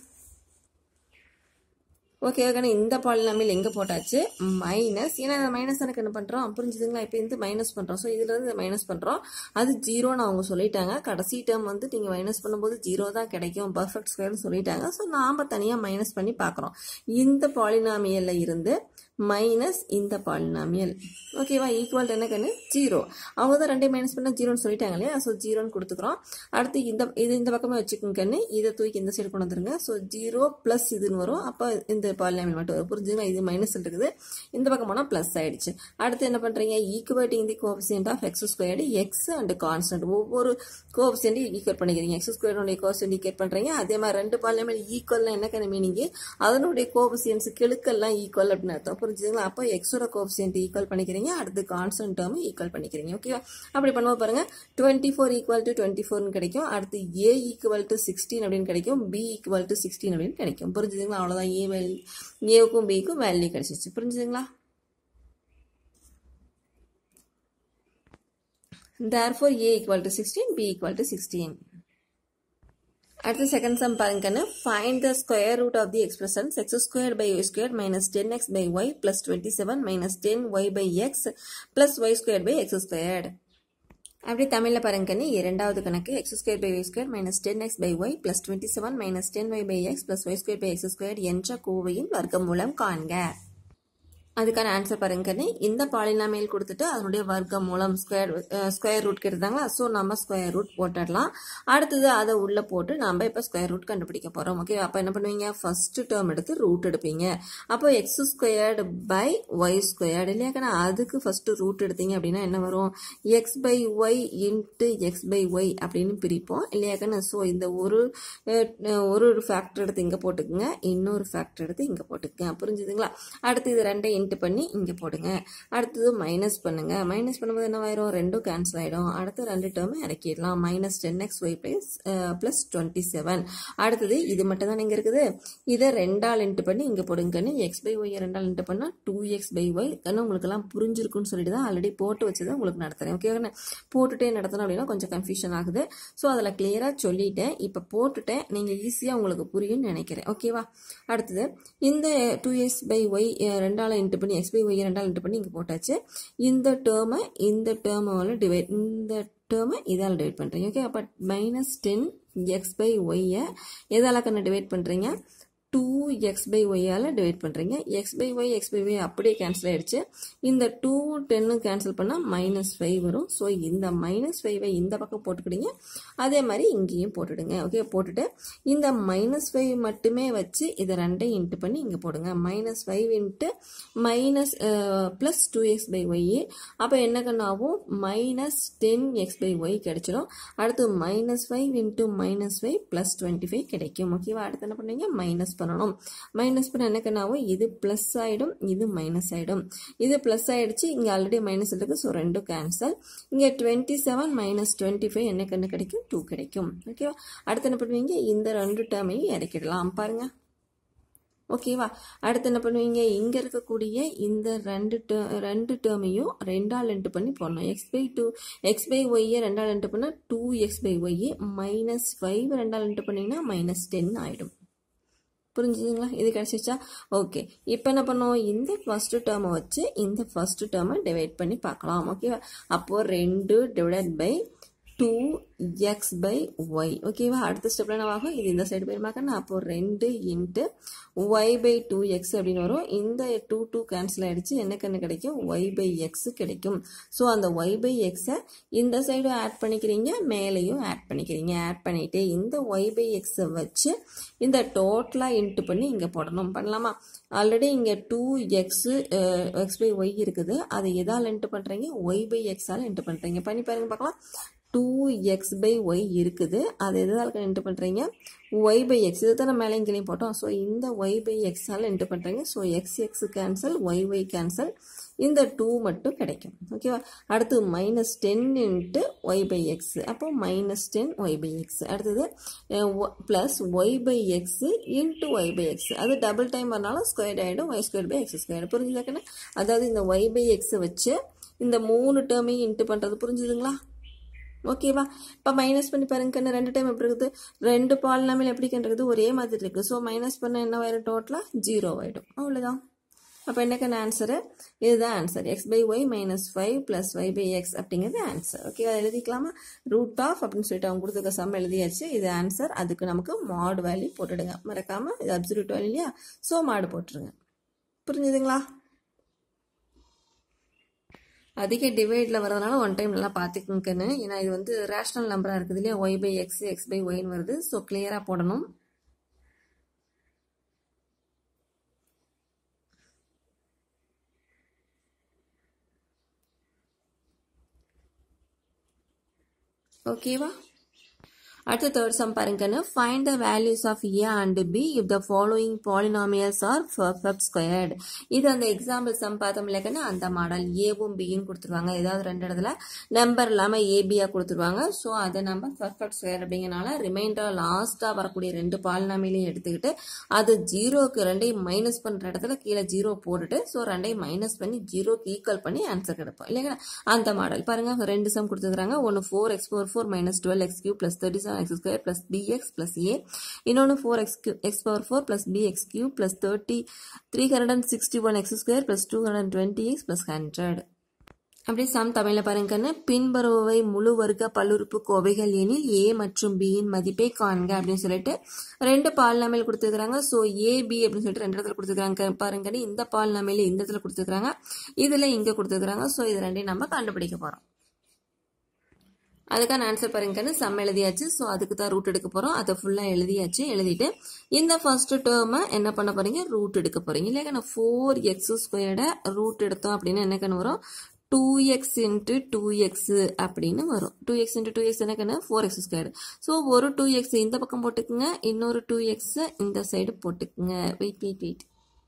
ஓகே ஓகே இந்த பாலினாமில் எங்கே போட்டாச்சு மைனஸ் ஏன்னா இந்த மைனஸ் எனக்கு என்ன பண்ணுறோம் புரிஞ்சுதுங்களா இப்போ இந்த மைனஸ் பண்ணுறோம் ஸோ இதுலேருந்து மைனஸ் பண்ணுறோம் அது ஜீரோன்னு அவங்க சொல்லிட்டாங்க கடைசி டேர்ம் வந்து நீங்கள் மைனஸ் பண்ணும்போது ஜீரோ தான் கிடைக்கும் பர்ஃபெக்ட் ஸ்கொயர்னு சொல்லிட்டாங்க ஸோ நாம் தனியாக மைனஸ் பண்ணி பார்க்குறோம் இந்த பாலினாமியலில் இருந்து மைனஸ் இந்த பாலினாமியல் ஓகேவா ஈக்குவல் என்ன கண்ணு ஜீரோ அவங்க தான் ரெண்டையும் மைனஸ் பண்ணால் ஜீரோன்னு சொல்லிட்டாங்க இல்லையா ஸோ ஜீரோன்னு கொடுத்துக்கிறோம் அடுத்து இந்த இது இந்த பக்கமாக வச்சுக்கோங்க கண்ணு இதை தூக்கி இந்த சைடு கொண்டு வந்துருங்க ஸோ ஜீரோ ப்ளஸ் இதுன்னு வரும் அப்போ இந்த பாலினாமியல் மட்டும் வரும் புரிஞ்சுங்களா இது மைனஸ் இருக்குது இந்த பக்கம் போனால் ப்ளஸ் ஆயிடுச்சு அடுத்து என்ன பண்ணுறீங்க equating the coefficient of x squared x and constant ஒவ்வொரு கோபிசியன்ட்டையும் ஈக்குவேட் பண்ணிக்கிறீங்க எக்ஸ் ஸ்கொயருடைய கோபிசியன்ட் ஈக்குவேட் பண்ணுறீங்க அதே மாதிரி ரெண்டு பாலினாமியல் ஈக்குவல்னா என்ன கண்ணு மீனிங் அதனுடைய கோபிசியன்ஸ் கெழுக்கெல்லாம் ஈக்குவல் அப்படின்னு அர்த்தம் புரிஞ்சுதுங்களா அப்போ எக்ஸோட கோபிசியன்ட் ஈக்குவல் பண்ணிக்கிறீங்க அடுத்து கான்ஸ்டன்ட் டேர்ம் ஈக்குவல் பண்ணிக்கிறீங்க ஓகேவா அப்படி பண்ணுவோம் பாருங்க twenty four equal to twenty ஃபோர்னு கிடைக்கும் அடுத்து ஏ ஈக்குவல் டு சிக்ஸ்டீன் அப்படின்னு கிடைக்கும் பி ஈக்குவல் டு சிக்ஸ்டீன் அப்படின்னு கிடைக்கும் புரிஞ்சுதுங்களா அவ்வளோதான் ஏ வேல்யூ ஏவுக்கும் பிக்கும் வேல்யூ கிடைச்சிச்சு புரிஞ்சுதுங்களா therefore a equal to 16 b equal to 16 அடுத்த செகண்ட் சம் பாருங்கன்னு find the square root of the expressions x square by y square minus ten x by y plus twenty seven minus ten y by x plus y square by x squared அப்படி தமிழில் பாருங்கன்னு இரண்டாவது கணக்கு x square by y square minus ten x by y plus twenty seven minus ten y by x plus y square by x square என்ற கோவையின் வர்க்கம் மூலம் காண்க அதுக்கான ஆன்சர் பாருங்கன்னு இந்த பாலினாமியல் கொடுத்துட்டு அதனுடைய வர்க்க மூலம் ஸ்கொயர் ஸ்கொயர் ரூட் கேட்டாங்களா ஸோ நம்ம ஸ்கொயர் ரூட் போட்டுடலாம் அடுத்தது அதை உள்ளே போட்டு நம்ம இப்போ ஸ்கொயர் ரூட் கண்டுபிடிக்க போகிறோம் ஓகே அப்போ என்ன பண்ணுவீங்க ஃபர்ஸ்ட் டேர்ம் எடுத்து ரூட் எடுப்பீங்க அப்போ x squared by y squared இல்லையாக்கா அதுக்கு ஃபர்ஸ்ட் ரூட் எடுத்தீங்க அப்படின்னா என்ன வரும் x by y into x by y அப்படின்னு பிரிப்போம் இல்லையாக்கண்ணா ஸோ இந்த ஒரு ஒரு ஒரு ஃபேக்டர் எடுத்து இங்கே போட்டுக்குங்க இன்னொரு ஃபேக்டர் எடுத்து இங்கே போட்டுக்குங்க புரிஞ்சுதுங்களா அடுத்து இது ரெண்டை இன்ட்டு பண்ணி இங்கே போடுங்க அடுத்தது மைனஸ் பண்ணுங்க மைனஸ் பண்ணும்போது என்ன ஆயிரும் ரெண்டும் கேன்சல் ஆயிடும் அடுத்து ரெண்டு டேர்ம் இறக்கிடலாம் minus ten x y plus plus twenty seven அடுத்தது இது மட்டும் தான் இங்கே இருக்குது இதை ரெண்டால் இன்ட்டு பண்ணி இங்கே போடுங்கன்னு எக்ஸ் பை ஒய் ரெண்டால் இன்ட்டு பண்ணால் டூ எக்ஸ் பை ஒய் கண்ணு உங்களுக்கு எல்லாம் புரிஞ்சிருக்குன்னு சொல்லிட்டு தான் ஆல்ரெடி போட்டு வச்சு தான் உங்களுக்கு நடத்துறேன் ஓகே போட்டுட்டே நடத்தணும் அப்படின்னா கொஞ்சம் கன்ஃபியூஷன் ஆகுது ஸோ அதில் கிளியராக சொல்லிட்டேன் இப்போ போட்டுட்டேன் நீங்கள் ஈஸியாக உங்களுக்கு புரியும்னு நினைக்கிறேன் ஓகேவா அடுத்தது இந்த டூ எக்ஸ் பை ஒய் ரெண்டால் இன்ட்டு பண்ணி எக்ஸ் பை ஒய் ரெண்டால் இன்ட்டு பண்ணி இங்கே போட்டாச்சு இந்த டேர்மை இந்த டேர்மை டிவைட் இந்த டேர்மை இதால் டிவைட் பண்ணுறீங்க ஓகே அப்போ மைனஸ் டென் எக்ஸ் பை ஒய்யை எதால் கண்ணு டிவைட் பண்ணுறீங்க டூ எக்ஸ் பை ஒய்யால் டிவைட் பண்ணுறீங்க x by y x by y அப்படியே கேன்சல் ஆகிடுச்சு இந்த டூ டென்னு கேன்சல் பண்ணால் மைனஸ் ஃபைவ் வரும் ஸோ இந்த மைனஸ் ஃபைவை இந்த பக்கம் போட்டுக்கிட்டீங்க அதே மாதிரி இங்கேயும் போட்டுடுங்க ஓகே போட்டுட்டு இந்த மைனஸ் ஃபைவ் மட்டுமே வச்சு இதை ரெண்டையும் இன்ட்டு பண்ணி இங்கே போடுங்க minus five into minus plus two x by y அப்போ என்ன கண்ணாகும் minus ten x by y கிடைச்சிடும் அடுத்து minus five into minus five plus twenty five கிடைக்கும் ஓகேவா அடுத்து என்ன பண்ணுவீங்க மைனஸ் பண்ணணும் மைனஸ் பண்ண என்ன கண்ணாகும் இது ப்ளஸ் ஆகிடும் இது மைனஸ் ஆகிடும் இது ப்ளஸ் ஆகிடுச்சு இங்கே ஆல்ரெடி மைனஸ் இருக்குது ஸோ ரெண்டும் கேன்சல் இங்கே twenty seven minus twenty five என்ன கண்ணு கிடைக்கும் டூ கிடைக்கும் ஓகேவா அடுத்து என்ன பண்ணுவீங்க இந்த ரெண்டு டேர்மையும் இறக்கிடலாம் பாருங்க ஓகேவா அடுத்து என்ன பண்ணுவீங்க இங்கே இருக்கக்கூடிய இந்த ரெண்டு டே ரெண்டு டேர்மையும் ரெண்டால் இன்ட்டு பண்ணி போடணும் x by two x by ஒய்யை ரெண்டால் இன்ட்டு பண்ணால் two x by y minus five ரெண்டால் இன்ட்டு பண்ணிங்கன்னா மைனஸ் டென் ஆகிடும் புரிஞ்சுதுங்களா இது கிடச்சிச்சா ஓகே இப்போ என்ன பண்ணுவோம் இந்த ஃபர்ஸ்ட் டேர்மை வச்சு இந்த ஃபர்ஸ்ட் டேர்மை டிவைட் பண்ணி பார்க்கலாம் ஓகேவா அப்போது ரெண்டு divide by two x by y ஓகேவா அடுத்த ஸ்டெப்ல என்ன ஆகும் இது இந்த சைடு போயிருமாக்கன்னா அப்போ ரெண்டு into y by two x அப்படின்னு வரும் இந்த டூ டூ கேன்சல் ஆயிடுச்சு எனக்கு என்ன கிடைக்கும் ஒய் பை எக்ஸ் கிடைக்கும் ஸோ அந்த ஒய் பை எக்ஸை இந்த சைடும் ஆட் பண்ணிக்கிறீங்க மேலேயும் ஆட் பண்ணிக்கிறீங்க ஆட் பண்ணிட்டு இந்த ஒய் பை எக்ஸை வச்சு இந்த டோட்டலாக இன்ட்டு பண்ணி இங்கே போடணும் பண்ணலாமா ஆல்ரெடி இங்கே two x x by y இருக்குது அதை எதால் இன்ட்டு பண்ணுறீங்க ஒய் பை எக்ஸால் இன்ட்டு பண்ணுறீங்க பண்ணி பாருங்க பார்க்கலாம் டூ எக்ஸ் பை ஒய் இருக்குது அது எதால் என்ட்டு பண்ணுறீங்க ஒய் பை எக்ஸ் இது தான் மேலே இங்கேயும் போட்டோம் ஸோ இந்த ஒய் பை எக்ஸால் என்ட்டு பண்ணுறீங்க so x x cancel y y cancel இந்த டூ மட்டும் கிடைக்கும் ஓகேவா அடுத்து minus ten into y by x அப்போ minus ten y by x அடுத்தது plus y by x into y by x அது டபுள் டைம் வரனாலும் ஸ்கொயர் ஆகிடும் y square by x square புரிஞ்சுதாக்கண்ணே அதாவது இந்த ஒய் பை எக்ஸை வச்சு இந்த மூணு டேர்மையும் இன்ட்டு பண்ணுறது புரிஞ்சுதுங்களா ஓகேவா இப்போ மைனஸ் பண்ணி பாருங்க ரெண்டு டைம் எப்படி இருக்குது ரெண்டு பாலினாமில் எப்படி கண்டுறது ஒரே மாதிரி இருக்குது ஸோ மைனஸ் பண்ண என்ன ஆயிடும் டோட்டலாக ஜீரோ ஆகிடும் அவ்வளோதான் அப்போ என்னக்கான ஆன்சரு இதுதான் answer x by y minus five plus y by x அப்படிங்கிறது ஆன்சர் ஓகே அதை எழுதிக்கலாமா ரூட் ஆஃப் அப்படின்னு சொல்லிட்டு அவங்க கொடுத்துருக்க சம் எழுதியாச்சு இது ஆன்சர் அதுக்கு நமக்கு மாடு வேல்யூ போட்டுடுங்க மறக்காமல் இது அப்சல்யூட் வேல்யூ இல்லையா ஸோ மாடு போட்டுருங்க புரிஞ்சுதுங்களா அதிக டிவைடில் வரதுனால ஒன் டைம் நல்லா பார்த்துக்குங்கன்னு ஏன்னா இது வந்து ரேஷனல் நம்பராக இருக்குது இல்லையா y by x x by ஒய்னு வருது ஸோ கிளியராக போடணும் ஓகேவா அடுத்த தேர்ட் சம் பாருங்கன்னு find the values of a and b if the following polynomials are perfect squared இது அந்த எக்ஸாம்பிள் சம் பார்த்தோம் இல்லைக்கன்னா அந்த மாடல் ஏவும் பியும் கொடுத்துருவாங்க ஏதாவது ரெண்டு இடத்துல நம்பர் இல்லாமல் ஏபியாக கொடுத்துருவாங்க ஸோ அதை நம்ம பர்ஃபெக்ட் ஸ்கொயர் அப்படிங்கிறனால ரிமைண்டர் லாஸ்ட்டாக வரக்கூடிய ரெண்டு பாலினாமிலையும் எடுத்துக்கிட்டு அது ஜீரோக்கு ரெண்டையும் மைனஸ் பண்ணுற இடத்துல கீழே ஜீரோ போட்டுட்டு ஸோ ரெண்டையும் மைனஸ் பண்ணி ஜீரோக்கு ஈக்குவல் பண்ணி ஆன்சர் கிடைப்போம் இல்லைங்களா அந்த மாடல் பாருங்க ரெண்டு சம் கொடுத்துருக்காங்க ஒன்று four x four four minus twelve x cube plus thirty seven x square plus b x plus a இன்னொன்று four x cube x power four plus b x cube plus thirty three hundred and sixty one x square plus two hundred and twenty x plus hundred அப்படியே sum தமிழில் பாருங்கன்னு பின்வருபவை முழு வர்க்க பல்லுறுப்பு கோவைகள் எனில் ஏ மற்றும் பியின் மதிப்பை காண்க அப்படின்னு சொல்லிட்டு ரெண்டு பால்நாமையில் கொடுத்துருக்காங்க ஸோ ஏ பி அப்படின்னு சொல்லிட்டு ரெண்டு இடத்துல கொடுத்துருக்காங்க பாருங்கன்னு இந்த பால்நாமையில் இந்த இடத்துல கொடுத்துருக்காங்க இதில் இங்கே கொடுத்துருக்காங்க ஸோ இது ரெண்டையும் நம்ம கண்டுபிடிக்க போகிறோம் அதுக்கான ஆன்சர் பாருங்கன்னு சம் எழுதியாச்சு ஸோ அதுக்கு தான் ரூட் எடுக்க போகிறோம் அதை ஃபுல்லாக எழுதியாச்சு எழுதிட்டு இந்த ஃபர்ஸ்ட் டேர்மை என்ன பண்ண போறீங்க ரூட் எடுக்க போறீங்க இல்லையா ஃபோர் எக்ஸ் ஸ்கொயர்டை ரூட் எடுத்தோம் அப்படின்னு என்ன கண்ணு வரும் two x into two x அப்படின்னு வரும் two x into two x என்ன ஃபோர் எக்ஸ் ஸ்கொயர் ஸோ ஒரு டூ எக்ஸ் இந்த பக்கம் போட்டுக்குங்க இன்னொரு டூ எக்ஸ் இந்த சைடு போட்டுக்குங்க வெயிட் வெயிட் வெயிட்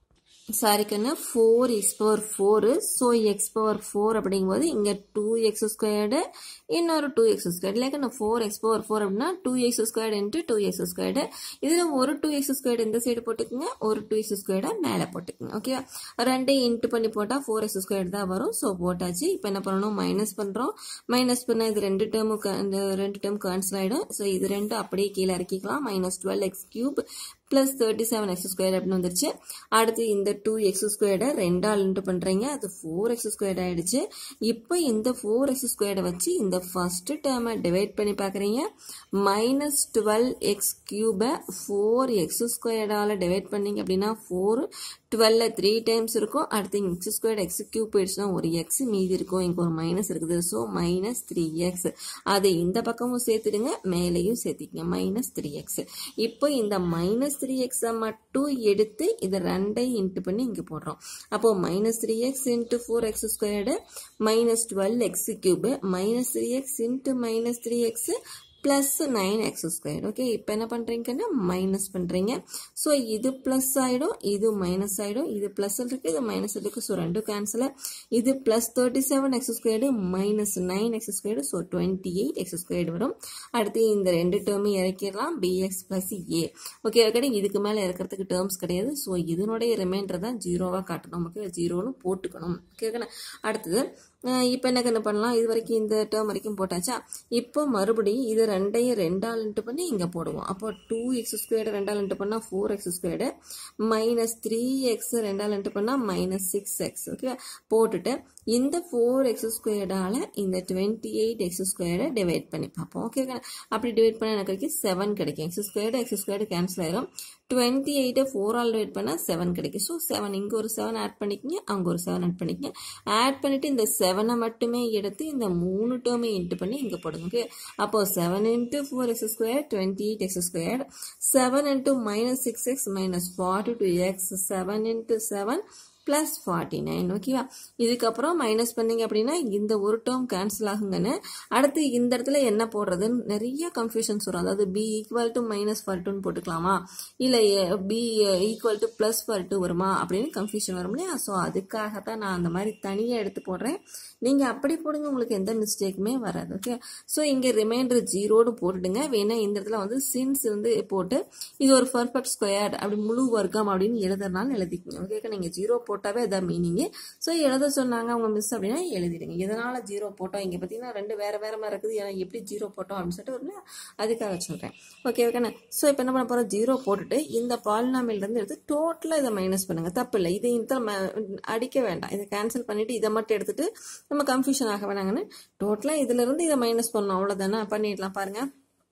சாரி கண்ணு four x power four so x power four அப்படிங்கும்போது இங்கே டூ எக்ஸ் ஸ்கொயர்டு இன்னொரு டூ எக்ஸ் ஸ்கொயர்டு இல்லை கண்ணு ஃபோர் எக்ஸ் பவர் ஃபோர் அப்படின்னா two x squared into two x squared இதில் ஒரு டூ எக்ஸ் ஸ்கொயர்டு இந்த சைடு போட்டுக்குங்க ஒரு டூ எக்ஸ் ஸ்கொயர்டை மேலே போட்டுக்குங்க ஓகே ரெண்டையும் இன்ட்டு பண்ணி போட்டால் ஃபோர் எக்ஸ் ஸ்கொயர்டு தான் வரும் ஸோ போட்டாச்சு இப்போ என்ன பண்ணணும் மைனஸ் பண்ணுறோம் மைனஸ் பண்ணால் இது ரெண்டு டேர்மு இந்த ரெண்டு டேர்ம் கேன்சல் ஆகிடும் ஸோ இது ரெண்டும் அப்படியே கீழே இறக்கிக்கலாம் minus twelve x cube plus thirty seven x square அப்படின்னு வந்துருச்சு அடுத்து இந்த டூ எக்ஸ் ஸ்கொயர்டை ரெண்டால் இன்ட்டு பண்ணுறீங்க அது ஃபோர் எக்ஸ் ஸ்கொயர்ட் ஆயிடுச்சு இப்போ இந்த ஃபோர் எக்ஸ் ஸ்கொயர்டை வச்சு இந்த ஃபர்ஸ்ட் டேர்மை டிவைட் பண்ணி பார்க்குறீங்க மைனஸ் டுவெல் எக்ஸ் கியூபை ஃபோர் எக்ஸ் ஸ்கொயர்டால் டிவைட் பண்ணீங்க அப்படின்னா ஃபோர் டுவெல்ல த்ரீ டைம்ஸ் இருக்கும் அடுத்து எக்ஸ் ஸ்கொயர் எக்ஸ் கியூப் போயிடுச்சுன்னா ஒரு எக்ஸ் மீதி இருக்கும் இங்கே ஒரு மைனஸ் இருக்குது ஸோ மைனஸ் த்ரீ எக்ஸ் அதை இந்த பக்கமும் சேர்த்துடுங்க மேலேயும் சேர்த்திக்கங்க மைனஸ் த்ரீ எக்ஸ் இப்போ இந்த மைனஸ் த்ரீ எக்ஸை மட்டும் எடுத்து இதை ரெண்டையும் இன்ட்டு பண்ணி இங்கே போடுறோம் அப்போது minus three x into four x squared minus twelve x cube minus three x into minus three x plus nine x square okay இப்போ என்ன பண்ணுறீங்கன்னா மைனஸ் பண்ணுறீங்க ஸோ இது ப்ளஸ் ஆகிடும் இது மைனஸ் ஆகிடும் இது ப்ளஸ் இருக்குது இது மைனஸ் இருக்குது ஸோ ரெண்டும் கேன்சல் இது plus thirty seven x squared minus nine x squared so twenty eight x squared வரும் அடுத்து இந்த ரெண்டு டேர்மையும் இறக்கிடலாம் b x plus a okay okay இதுக்கு மேலே இறக்கிறதுக்கு டேர்ம்ஸ் கிடையாது ஸோ இதனுடைய ரிமைண்டர் தான் ஜீரோவாக காட்டணும் ஓகே ஜீரோன்னு போட்டுக்கணும் ஓகே ஓகே அடுத்தது இப்போ என்ன என்ன பண்ணலாம் இது வரைக்கும் இந்த டேர்ம் வரைக்கும் போட்டாச்சா இப்போ மறுபடியும் இது ரெண்டையும் ரெண்டால் இன்ட்டு பண்ணி இங்கே போடுவோம் அப்போ டூ எக்ஸ் ஸ்கொயர்டு ரெண்டால் இன்ட்டு பண்ணால் four x squared minus three x ரெண்டால் இன்ட்டு பண்ணால் மைனஸ் சிக்ஸ் எக்ஸ் ஓகே போட்டுட்டு இந்த ஃபோர் எக்ஸ் ஸ்கொயர்டால் இந்த டுவெண்ட்டி எயிட் எக்ஸ் ஸ்கொயர்டை டிவைட் பண்ணி பார்ப்போம் ஓகே அப்படி டிவைட் பண்ணால் எனக்கு கிடைக்கும் செவன் கிடைக்கும் x squared x squared cancel ஆயிரும் டுவெண்ட்டி எயிட்டை ஃபோரால் டிவைட் பண்ணால் செவன் கிடைக்கும் ஸோ செவன் இங்கே ஒரு செவன் ஆட் பண்ணிக்கங்க அங்கே ஒரு செவன் ஆட் பண்ணிக்கங்க ஆட் பண்ணிவிட்டு இந்த செவனை மட்டுமே எடுத்து இந்த மூணு டேர்மை இன்ட்டு பண்ணி இங்கே போடுங்க ஓகே அப்போது seven into four x square twenty eight x square seven into minus six x minus forty two x seven into seven plus forty nine ஓகேவா இதுக்கப்புறம் மைனஸ் பண்ணீங்க அப்படின்னா இந்த ஒரு டேர்ம் கேன்சல் ஆகுங்கன்னு அடுத்து இந்த இடத்துல என்ன போடுறதுன்னு நிறைய கன்ஃபியூஷன்ஸ் வரும் அதாவது b equal to minus forty டூன்னு போட்டுக்கலாமா இல்லை b equal to plus forty two வருமா அப்படின்னு கன்ஃபியூஷன் வரும் இல்லையா ஸோ அதுக்காக தான் நான் அந்த மாதிரி தனியாக எடுத்து போடுறேன் நீங்கள் அப்படி போடுங்க உங்களுக்கு எந்த மிஸ்டேக்குமே வராது ஓகே ஸோ இங்கே ரிமைண்டர் ஜீரோடு போட்டுடுங்க வேணா இந்த இடத்துல வந்து சின்ஸ் வந்து போட்டு இது ஒரு பர்ஃபெக்ட் ஸ்கொயர் அப்படி முழு வர்க்கம் அப்படின்னு எழுதுறதுனால எழுதிக்கங்க ஓகே நீங்கள் ஜீரோ போட்டாவே அதான் மீனிங்கு ஸோ எழுத சொன்னாங்க அவங்க மிஸ் அப்படின்னா எழுதிடுங்க எதனால் ஜீரோ போட்டோம் இங்கே பார்த்தீங்கன்னா ரெண்டு வேறு வேறு மாதிரி இருக்குது ஏன்னா எப்படி ஜீரோ போட்டோம் அப்படின்னு சொல்லிட்டு ஒரு அதுக்காக சொல்கிறேன் ஓகே ஓகேண்ணா ஸோ இப்போ என்ன பண்ண போகிறோம் ஜீரோ போட்டுட்டு இந்த பாலினாமிலிருந்து எடுத்து டோட்டலாக இதை மைனஸ் பண்ணுங்கள் தப்பு இல்லை இதை இந்த அடிக்க வேண்டாம் இதை கேன்சல் பண்ணிவிட்டு இதை மட்டும் எடுத்துட்டு நம்ம கன்ஃபியூஷன் ஆக வேணாங்கன்னு டோட்டலாக இதிலிருந்து இதை மைனஸ் பண்ணணும் அவ்வளோதானே பண்ணிடலாம் பாருங்கள்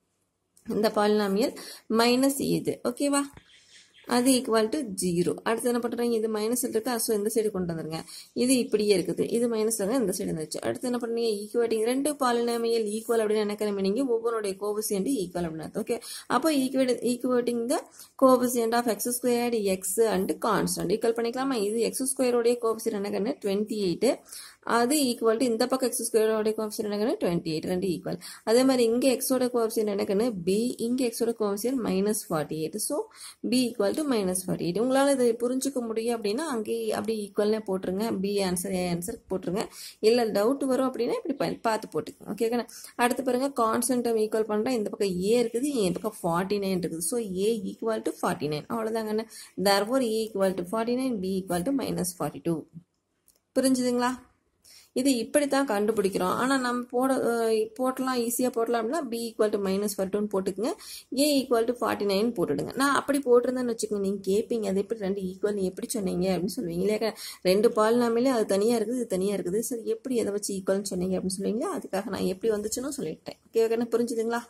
இந்த பாலினாமியல் மைனஸ் இது ஓகேவா அது ஈக்குவல் டு ஜீரோ அடுத்து என்ன பண்ணுறீங்க இது மைனஸ் இருக்கா ஸோ இந்த சைடு கொண்டு வந்துருங்க இது இப்படியே இருக்குது இது மைனஸ் இந்த சைடு இருந்துச்சு அடுத்து என்ன பண்ணுறீங்க ஈக்குவேட்டிங் ரெண்டு பாலினாமியல் ஈக்குவல் அப்படின்னு நினைக்கிற நீங்கள் ஒவ்வொருடைய கோபசியண்ட் ஈக்குவல் அப்படின்னு ஓகே அப்போ equate equating the coefficient of x squared x and constant equal பண்ணிக்கலாமா இது எக்ஸ் ஸ்கொயருடைய கோபசியண்ட் என்ன டுவெண்ட்டி எயிட்டு அது ஈக்குவல் டு இந்த பக்கம் எக்ஸ் ஸ்கொயரோட கோஎஃபிஷியன்ட் என்னக்கன்னு டுவெண்ட்டி எயிட் ரெண்டு ஈக்குவல் அதே மாதிரி இங்கே எக்ஸோட கோஎஃபிஷியன்ட் என்னக்கன்னு பி இங்கே எக்ஸோட coefficient minus forty eight so b equal to minus forty eight உங்களால் இதை புரிஞ்சுக்க முடியும் அப்படின்னா அங்கேயே அப்படி ஈக்குவல்னே போட்டுருங்க பி ஆன்சர் ஏ ஆன்சர் போட்டுருங்க இல்லை டவுட் வரும் அப்படின்னா இப்படி பார்த்து போட்டுக்கோங்க ஓகேங்கண்ணா அடுத்து பாருங்க கான்ஸ்டன்டம் ஈக்குவல் பண்ணுறேன் இந்த பக்கம் ஏ இருக்குது இந்த பக்கம் ஃபார்ட்டி நைன் இருக்குது so a equal to forty nine அவ்வளோதாங்கண்ணா therefore a equal to forty nine b equal to minus forty two புரிஞ்சுதுங்களா இது இப்படி தான் கண்டுபிடிக்கிறோம் ஆனால் நம்ம போட அஹ், போடலாம் ஈஸியாக போடலாம் அப்படின்னா பி ஈக்குவல் டு மைனஸ் ஃபர்டூன்னு போட்டுக்குங்க a equal to forty nine போட்டுடுங்க நான் அப்படி போட்டிருந்தேன்னு வச்சுக்கோங்க நீங்கள் கேட்பீங்க அது எப்படி ரெண்டு ஈக்குவல் நீ எப்படி சொன்னீங்க அப்படின்னு சொல்லுவீங்க இல்லையா ரெண்டு பால்னாமலே அது தனியாக இருக்குது இது தனியாக இருக்குது சரி எப்படி எதை வச்சு ஈக்குவல்னு சொன்னீங்க அப்படின்னு சொல்லுவீங்களா அதுக்காக நான் எப்படி வந்துச்சுன்னு சொல்லிட்டேன் ஓகே புரிஞ்சுதுங்களா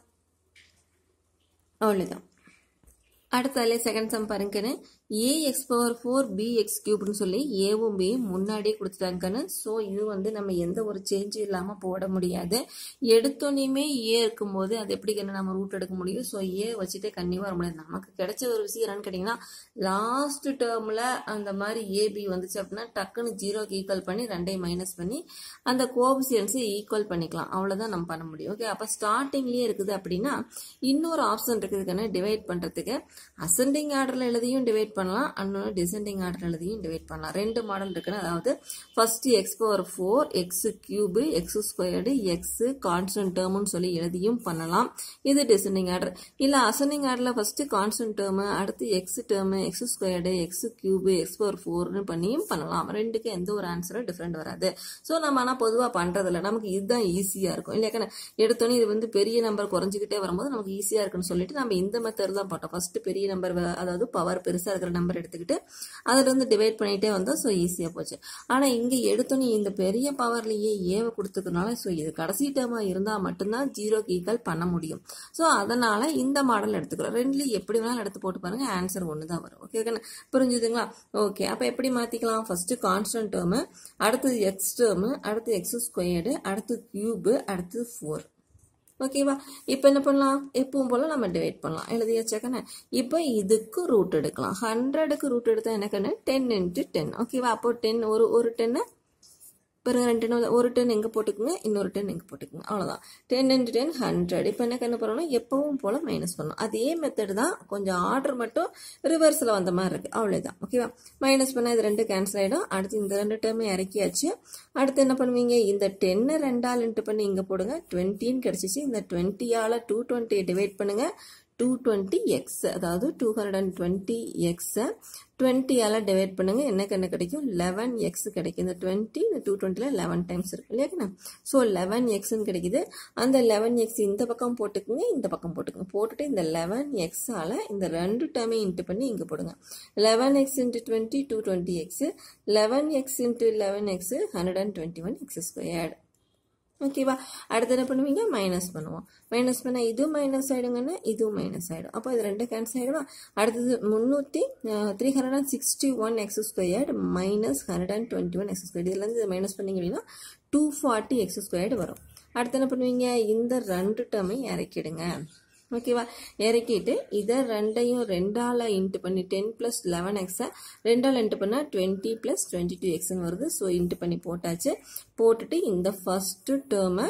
அவ்வளோதான் அடுத்தாலே செகண்ட் சம் பாருங்கன்னு a x power four b x கியூப்னு சொல்லி ஏவும் பியும் முன்னாடியே கொடுத்துட்டாங்கன்னு ஸோ இது வந்து நம்ம எந்த ஒரு சேஞ்சும் இல்லாமல் போட முடியாது எடுத்தோன்னே ஏ இருக்கும்போது அது எப்படி நம்ம ரூட் எடுக்க முடியும் ஸோ ஏ வச்சுட்டே கண்டிப்பாக வர முடியாது நமக்கு கிடைச்ச ஒரு விஷயம் என்னன்னு கேட்டிங்கன்னா லாஸ்ட் டேர்மில் அந்த மாதிரி ஏபி வந்துச்சு அப்படின்னா டக்குன்னு ஜீரோக்கு ஈக்குவல் பண்ணி ரெண்டையும் மைனஸ் பண்ணி அந்த கோபிசியன்ஸை ஈக்குவல் பண்ணிக்கலாம் அவ்வளோதான் நம்ம பண்ண முடியும் ஓகே அப்போ ஸ்டார்டிங்லேயே இருக்குது அப்படின்னா இன்னொரு ஆப்ஷன் இருக்குதுக்கான டிவைட் பண்ணுறதுக்கு அசெண்டிங் ஆர்டரில் எழுதியும் டிவைட் பண்ணலாம் இன்னொன்று டிசெண்டிங் ஆர்டர் எழுதியும் டிவைட் பண்ணலாம் ரெண்டு மாடல் இருக்குன்னு அதாவது first x power four x cube x squared x constant டேர்ம்னு சொல்லி எழுதியும் பண்ணலாம் இது டிசெண்டிங் ஆர்டர் இல்லை அசெண்டிங் ஆர்டரில் ஃபர்ஸ்ட் கான்ஸ்டன்ட் டேர்மு அடுத்து x term x squared x cube x power ஃபோர்னு பண்ணியும் பண்ணலாம் ரெண்டுக்கு எந்த ஒரு ஆன்சரும் டிஃப்ரெண்ட் வராது ஸோ நம்ம ஆனால் பொதுவாக பண்ணுறதில்ல நமக்கு இதுதான் ஈஸியாக இருக்கும் இல்லையா எடுத்தோன்னே இது வந்து பெரிய நம்பர் குறைஞ்சிக்கிட்டே வரும்போது நமக்கு ஈஸியாக இருக்குன்னு சொல்லிட்டு நம்ம இந்த மெத்தட் தான் போட்டோம் ஃபர்ஸ்ட் பெரிய நம்பர் அதாவது பவர் பெருசாக இருக்கிற நம்பர் எடுத்துக்கிட்டு அதில் இருந்து டிவைட் பண்ணிகிட்டே வந்தோம் ஸோ ஈஸியாக போச்சு ஆனால் இங்கே எடுத்தோன்னே இந்த பெரிய பவர்லேயே ஏவை கொடுத்துக்கிறதுனால ஸோ இது கடைசி டேர்மாக இருந்தால் மட்டும்தான் ஜீரோக்கு ஈக்குவல் பண்ண முடியும் ஸோ அதனால் இந்த மாடல் எடுத்துக்கிறோம் ரெண்டுலேயும் எப்படி வேணாலும் எடுத்து போட்டு பாருங்க ஆன்சர் ஒன்று தான் வரும் ஓகே புரிஞ்சுதுங்களா ஓகே அப்போ எப்படி மாற்றிக்கலாம் ஃபர்ஸ்ட் கான்ஸ்டன்ட் டேர்மு அடுத்து எக்ஸ் டேர்மு அடுத்து எக்ஸ் ஸ்கொயர்டு அடுத்து கியூபு அடுத்து ஃபோர் ஓகேவா இப்போ என்ன பண்ணலாம் எப்பவும் போல நம்ம டிவைட் பண்ணலாம் எழுதியாச்சாக்கண்ணே இப்போ இதுக்கு ரூட் எடுக்கலாம் ஹண்ட்ரடுக்கு ரூட் எடுத்தா என்ன கண்ணு டென் இன்ட்டு டென் ஓகேவா அப்போ டென் ஒரு ஒரு டென்னு பிறகு ரெண்டு டென் ஒரு டென் எங்கே போட்டுக்குங்க இன்னொரு டென் எங்கே போட்டுக்குங்க அவ்வளோதான் டென் இன்ட்டு டென் ஹண்ட்ரட் இப்போ என்ன என்ன பண்ணணும் எப்பவும் போல் மைனஸ் பண்ணணும் அதே மெத்தட் தான் கொஞ்சம் ஆர்டர் மட்டும் ரிவர்ஸில் வந்த மாதிரி இருக்குது அவ்வளோதான் ஓகேவா மைனஸ் பண்ணால் இது ரெண்டு கேன்சல் ஆகிடும் அடுத்து இந்த ரெண்டு டேர்மே இறக்கியாச்சு அடுத்து என்ன பண்ணுவீங்க இந்த டென்னை ரெண்டால் இன்ட்டு பண்ணி இங்கே போடுங்க டுவெண்ட்டின்னு கிடச்சிச்சு இந்த டுவெண்ட்டியால் டூ டுவெண்ட்டியை டிவைட் பண்ணுங்கள் டூ டுவெண்ட்டி எக்ஸ் அதாவது டூ ஹண்ட்ரட் அண்ட் டுவெண்ட்டி எக்ஸை டுவெண்ட்டியால் டிவைட் பண்ணுங்கள் எனக்கு என்ன கிடைக்கும் லெவன் எக்ஸ் கிடைக்கும் இந்த டுவெண்ட்டி இந்த டூ டுவெண்ட்டியில் லெவன் டைம்ஸ் இருக்கு இல்லையாண்ணா ஸோ லெவன் எக்ஸ்ன்னு கிடைக்குது அந்த லெவன் எக்ஸ் இந்த பக்கம் போட்டுக்குங்க இந்த பக்கம் போட்டுக்குங்க போட்டுட்டு இந்த லெவன் எக்ஸால் இந்த ரெண்டு டைமே இன்ட்டு பண்ணி இங்கே போடுங்க eleven x into twenty two twenty x eleven x into eleven x hundred and twenty one x squared ஓகேவா அடுத்து என்ன பண்ணுவீங்க மைனஸ் பண்ணுவோம் மைனஸ் பண்ணால் இதுவும் மைனஸ் ஆகிடுங்கன்னா இதுவும் மைனஸ் ஆகிடும் அப்போ இது ரெண்டு கேன்சல் ஆகிடுமா அடுத்தது முந்நூற்றி three hundred and sixty one x squared minus hundred and twenty one x squared இதுலேருந்து மைனஸ் பண்ணிங்க அப்படின்னா டூ ஃபார்ட்டி எக்ஸ் ஸ்கொயர்டு வரும் அடுத்து என்ன பண்ணுவீங்க இந்த ரெண்டு டேர்மையும் இறக்கிடுங்க ஓகேவா இறக்கிட்டு இதை ரெண்டையும் ரெண்டால் இன்ட்டு பண்ணி டென் ப்ளஸ் லெவன் எக்ஸை ரெண்டால் இன்ட்டு பண்ணால் டுவெண்ட்டி ப்ளஸ் டுவெண்ட்டி டூ எக்ஸ்னு வருது ஸோ இன்ட்டு பண்ணி போட்டாச்சு போட்டுட்டு இந்த ஃபஸ்ட்டு டேர்மை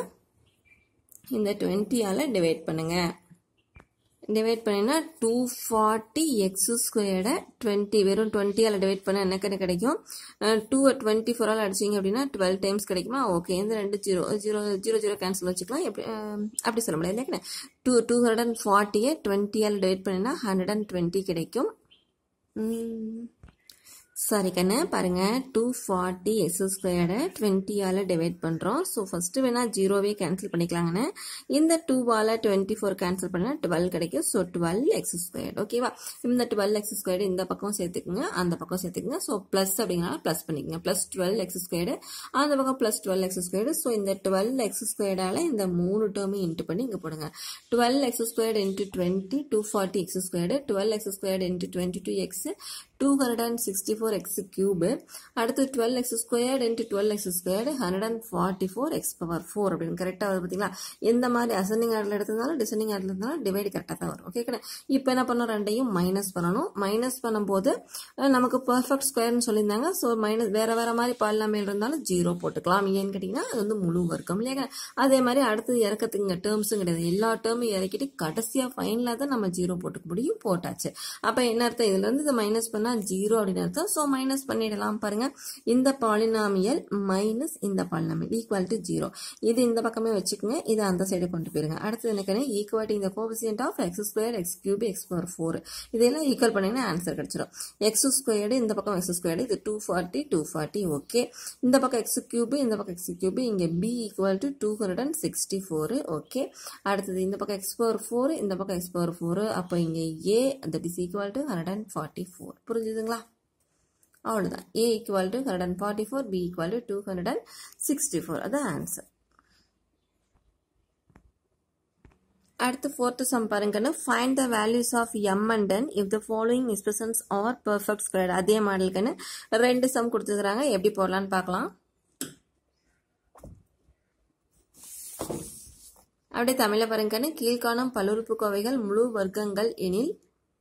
இந்த டுவெண்ட்டியால் டிவைட் பண்ணுங்கள் டிவைட் பண்ணினா டூ ஃபார்ட்டி எக்ஸ் ஸ்கொயர்டை டுவெண்ட்டி வெறும் டுவெண்ட்டியால் டிவைட் பண்ணால் எனக்கு கிடைக்கும் டூ டுவெண்ட்டி ஃபோரால் அடிச்சிங்க அப்படின்னா டுவெல் டைம்ஸ் கிடைக்குமா ஓகே இந்த ரெண்டு zero zero zero zero cancel வச்சுக்கலாம் எப்படி அப்படி சொல்ல முடியாது இல்லையா டூ டூ ஹண்ட்ரட் அண்ட் ஃபார்ட்டியை டுவெண்ட்டியால் டிவைட் பண்ணினா ஹண்ட்ரட் அண்ட் டுவெண்ட்டி கிடைக்கும் சாரி கண்ணு பாருங்க டூ ஃபார்ட்டி எக்ஸ் ஸ்கொயர்டை டுவெண்ட்டியால் டிவைட் பண்ணுறோம் ஸோ ஃபஸ்ட்டு வேணால் ஜீரோவே கேன்சல் பண்ணிக்கலாங்கண்ணே இந்த டூவால் டுவெண்ட்டி ஃபோர் கேன்சல் பண்ணால் டுவெல் கிடைக்கும் ஸோ டுவெல் எக்ஸ் ஸ்கொயர்டு ஓகேவா இந்த டுவெல் எக்ஸ் ஸ்கொயர்டு இந்த பக்கம் சேர்த்துக்குங்க அந்த பக்கம் சேர்த்துக்குங்க ஸோ ப்ளஸ் அப்படிங்கிறனால ப்ளஸ் பண்ணிக்கோங்க ப்ளஸ் டுவெல் எக்ஸ் ஸ்கொயர்டு அந்த பக்கம் plus twelve x squared so இந்த டுவெல் எக்ஸ் ஸ்கொயர்டால் இந்த மூணு டேர்மையும் இன்ட்டு பண்ணி இங்கே போடுங்க twelve x squared into twenty two forty x squared twelve x squared into twenty two x two hundred and sixty four x cube அடுத்து twelve x squared into twelve x squared hundred and forty four x power four அப்படின்னு கரெக்டாக வருது பார்த்தீங்களா எந்த மாதிரி ascending ஆர்டரில் எடுத்ததாலும் descending ஆர்டரில் இருந்தாலும் டிவைடு கரெக்டாக தான் வரும் ஓகே இப்போ என்ன பண்ணணும் ரெண்டையும் மைனஸ் பண்ணணும் மைனஸ் பண்ணும்போது நமக்கு பர்ஃபெக்ட் ஸ்கொயர்னு சொல்லியிருந்தாங்க ஸோ மைனஸ் வேறு வேறு மாதிரி பாலினாமியல் இருந்தாலும் ஜீரோ போட்டுக்கலாம் ஏன்னு கேட்டிங்கன்னா அது வந்து முழு வர்க்கம் இல்லையா அதே மாதிரி அடுத்து இறக்கத்துங்க டேர்ம்ஸும் கிடையாது எல்லா டேர்மும் இறக்கிட்டு கடைசியாக ஃபைனலாக தான் நம்ம ஜீரோ போட்டுக்க முடியும் போட்டாச்சு அப்போ என்ன அர்த்தம் இதுலேருந்து இதை மைனஸ் பண்ணால் ஜீரோ அப்படின்னு அர்த்தம் ஸோ மைனஸ் பண்ணிடலாம் பாருங்க இந்த பாலினாமியல் மைனஸ் இந்த பாலினாமியல் ஈக்குவல் டு ஜீரோ இது இந்த பக்கமே வச்சுக்கோங்க இது அந்த சைடு கொண்டு போயிருங்க அடுத்தது எனக்கு ஈக்குவல் டு இந்த coefficient of x square x cube x power four இதெல்லாம் ஈக்குவல் பண்ணிங்கன்னா ஆன்சர் கிடைச்சிடும் எக்ஸ் ஸ்கொயர்டு இந்த பக்கம் எக்ஸ் ஸ்கொயர்டு இது two forty two forty okay இந்த பக்கம் எக்ஸ் கியூப் இந்த பக்கம் எக்ஸ் கியூப் இங்கே b equal to two hundred and sixty four okay அடுத்தது இந்த பக்கம் எக்ஸ் பவர் ஃபோர் இந்த பக்கம் எக்ஸ் பவர் ஃபோர் அப்போ இங்கே a that is equal to hundred and forty four புரிஞ்சுதுங்களா அவ்வளோதான் a equal to hundred and forty four b equal to two hundred and sixty four அதான் ஆன்சர் அடுத்து fourth sum பாருங்கன்னா find the values of m and n if the following expressions are perfect square அதே மாடலுக்குன்னு ரெண்டு sum கொடுத்துருக்காங்க எப்படி போடலான்னு பார்க்கலாம் அப்படியே தமிழ பாருங்கன்னு கீழ்காணும் பல்லுறுப்புக்கோவைகள் முழு வர்க்கங்கள் எனில்